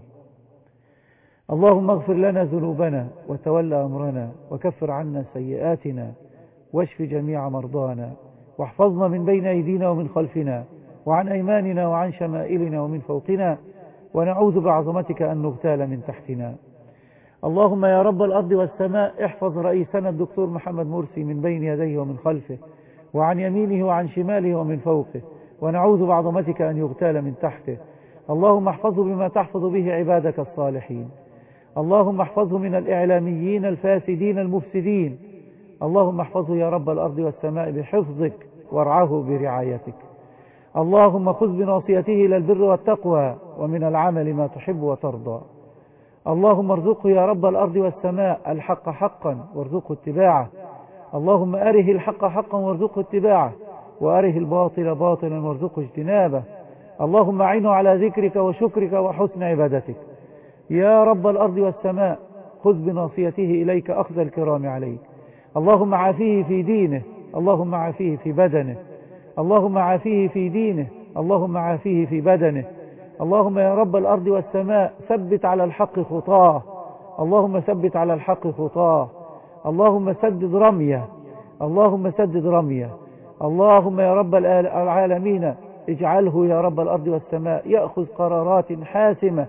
اللهم اغفر لنا ذنوبنا وتول أمرنا وكفر عنا سيئاتنا واشف جميع مرضانا واحفظنا من بين أيدينا ومن خلفنا وعن أيماننا وعن شمائلنا ومن فوقنا ونعوذ بعظمتك أن نغتال من تحتنا اللهم يا رب الأرض والسماء احفظ رئيسنا الدكتور محمد مرسي من بين يديه ومن خلفه وعن يمينه وعن شماله ومن فوقه ونعوذ بعظمتك أن يغتال من تحته اللهم احفظه بما تحفظ به عبادك الصالحين اللهم احفظه من الإعلاميين الفاسدين المفسدين اللهم احفظه يا رب الأرض والسماء بحفظك وارعاه برعايتك اللهم خذ بناصيته إلى البر والتقوى ومن العمل ما تحب وترضى اللهم ارزقه يا رب الأرض والسماء الحق حقا وارزقه اتباعه اللهم أره الحق حقا وارزقه اتباعه وأره الباطل باطلا وارزقه اجتنابه اللهم أعنه على ذكرك وشكرك وحسن عبادتك يا رب الأرض والسماء خذ بناصيته إليك أخذ الكرام عليك اللهم عافيه في دينه اللهم عافيه في بدنه اللهم عافيه في دينه اللهم عافيه في بدنه اللهم يا رب الأرض والسماء ثبت على الحق خطاه اللهم ثبت على الحق خطاه اللهم سدد رميه اللهم سدد رميه اللهم يا رب العالمين اجعله يا رب الأرض والسماء يأخذ قرارات حاسمة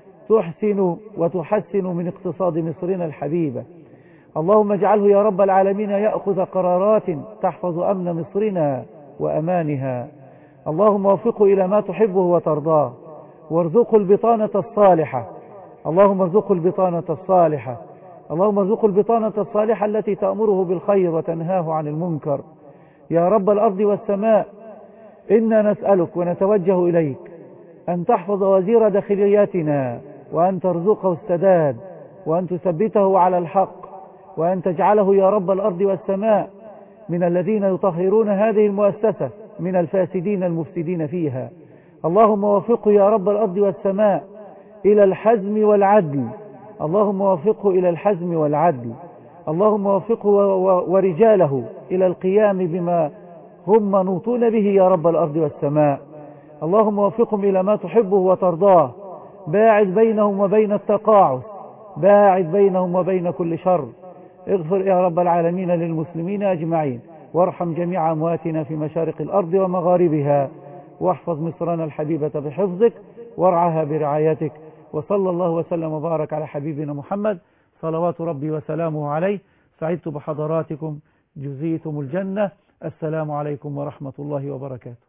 تحسن وتحسن من اقتصاد مصرنا الحبيبة اللهم اجعله يا رب العالمين يأخذ قرارات تحفظ أمن مصرنا وأمانها اللهم وفقه إلى ما تحبه وترضاه وارزقه البطانة الصالحة اللهم ارزقه البطانة الصالحة اللهم ارزقه البطانة الصالحة التي تأمره بالخير وتنهاه عن المنكر يا رب الأرض والسماء إنا نسألك ونتوجه إليك أن تحفظ وزير داخلياتنا وأن ترزقه السداد وأن تثبته على الحق وأن تجعله يا رب الأرض والسماء من الذين يطهرون هذه المؤسسة من الفاسدين المفسدين فيها اللهم وفقه يا رب الأرض والسماء إلى الحزم والعدل اللهم وفقه إلى الحزم والعدل اللهم وفقه ورجاله إلى القيام بما هم منوطون به يا رب الأرض والسماء اللهم وفقهم إلى ما تحبه وترضاه باعد بينهم وبين التقاعس باعد بينهم وبين كل شر اغفر يا رب العالمين للمسلمين أجمعين وارحم جميع أمواتنا في مشارق الأرض ومغاربها واحفظ مصرنا الحبيبة بحفظك وارعاها برعايتك وصلى الله وسلم وبارك على حبيبنا محمد صلوات ربي وسلامه عليه سعدت بحضراتكم جزيتم الجنة السلام عليكم ورحمة الله وبركاته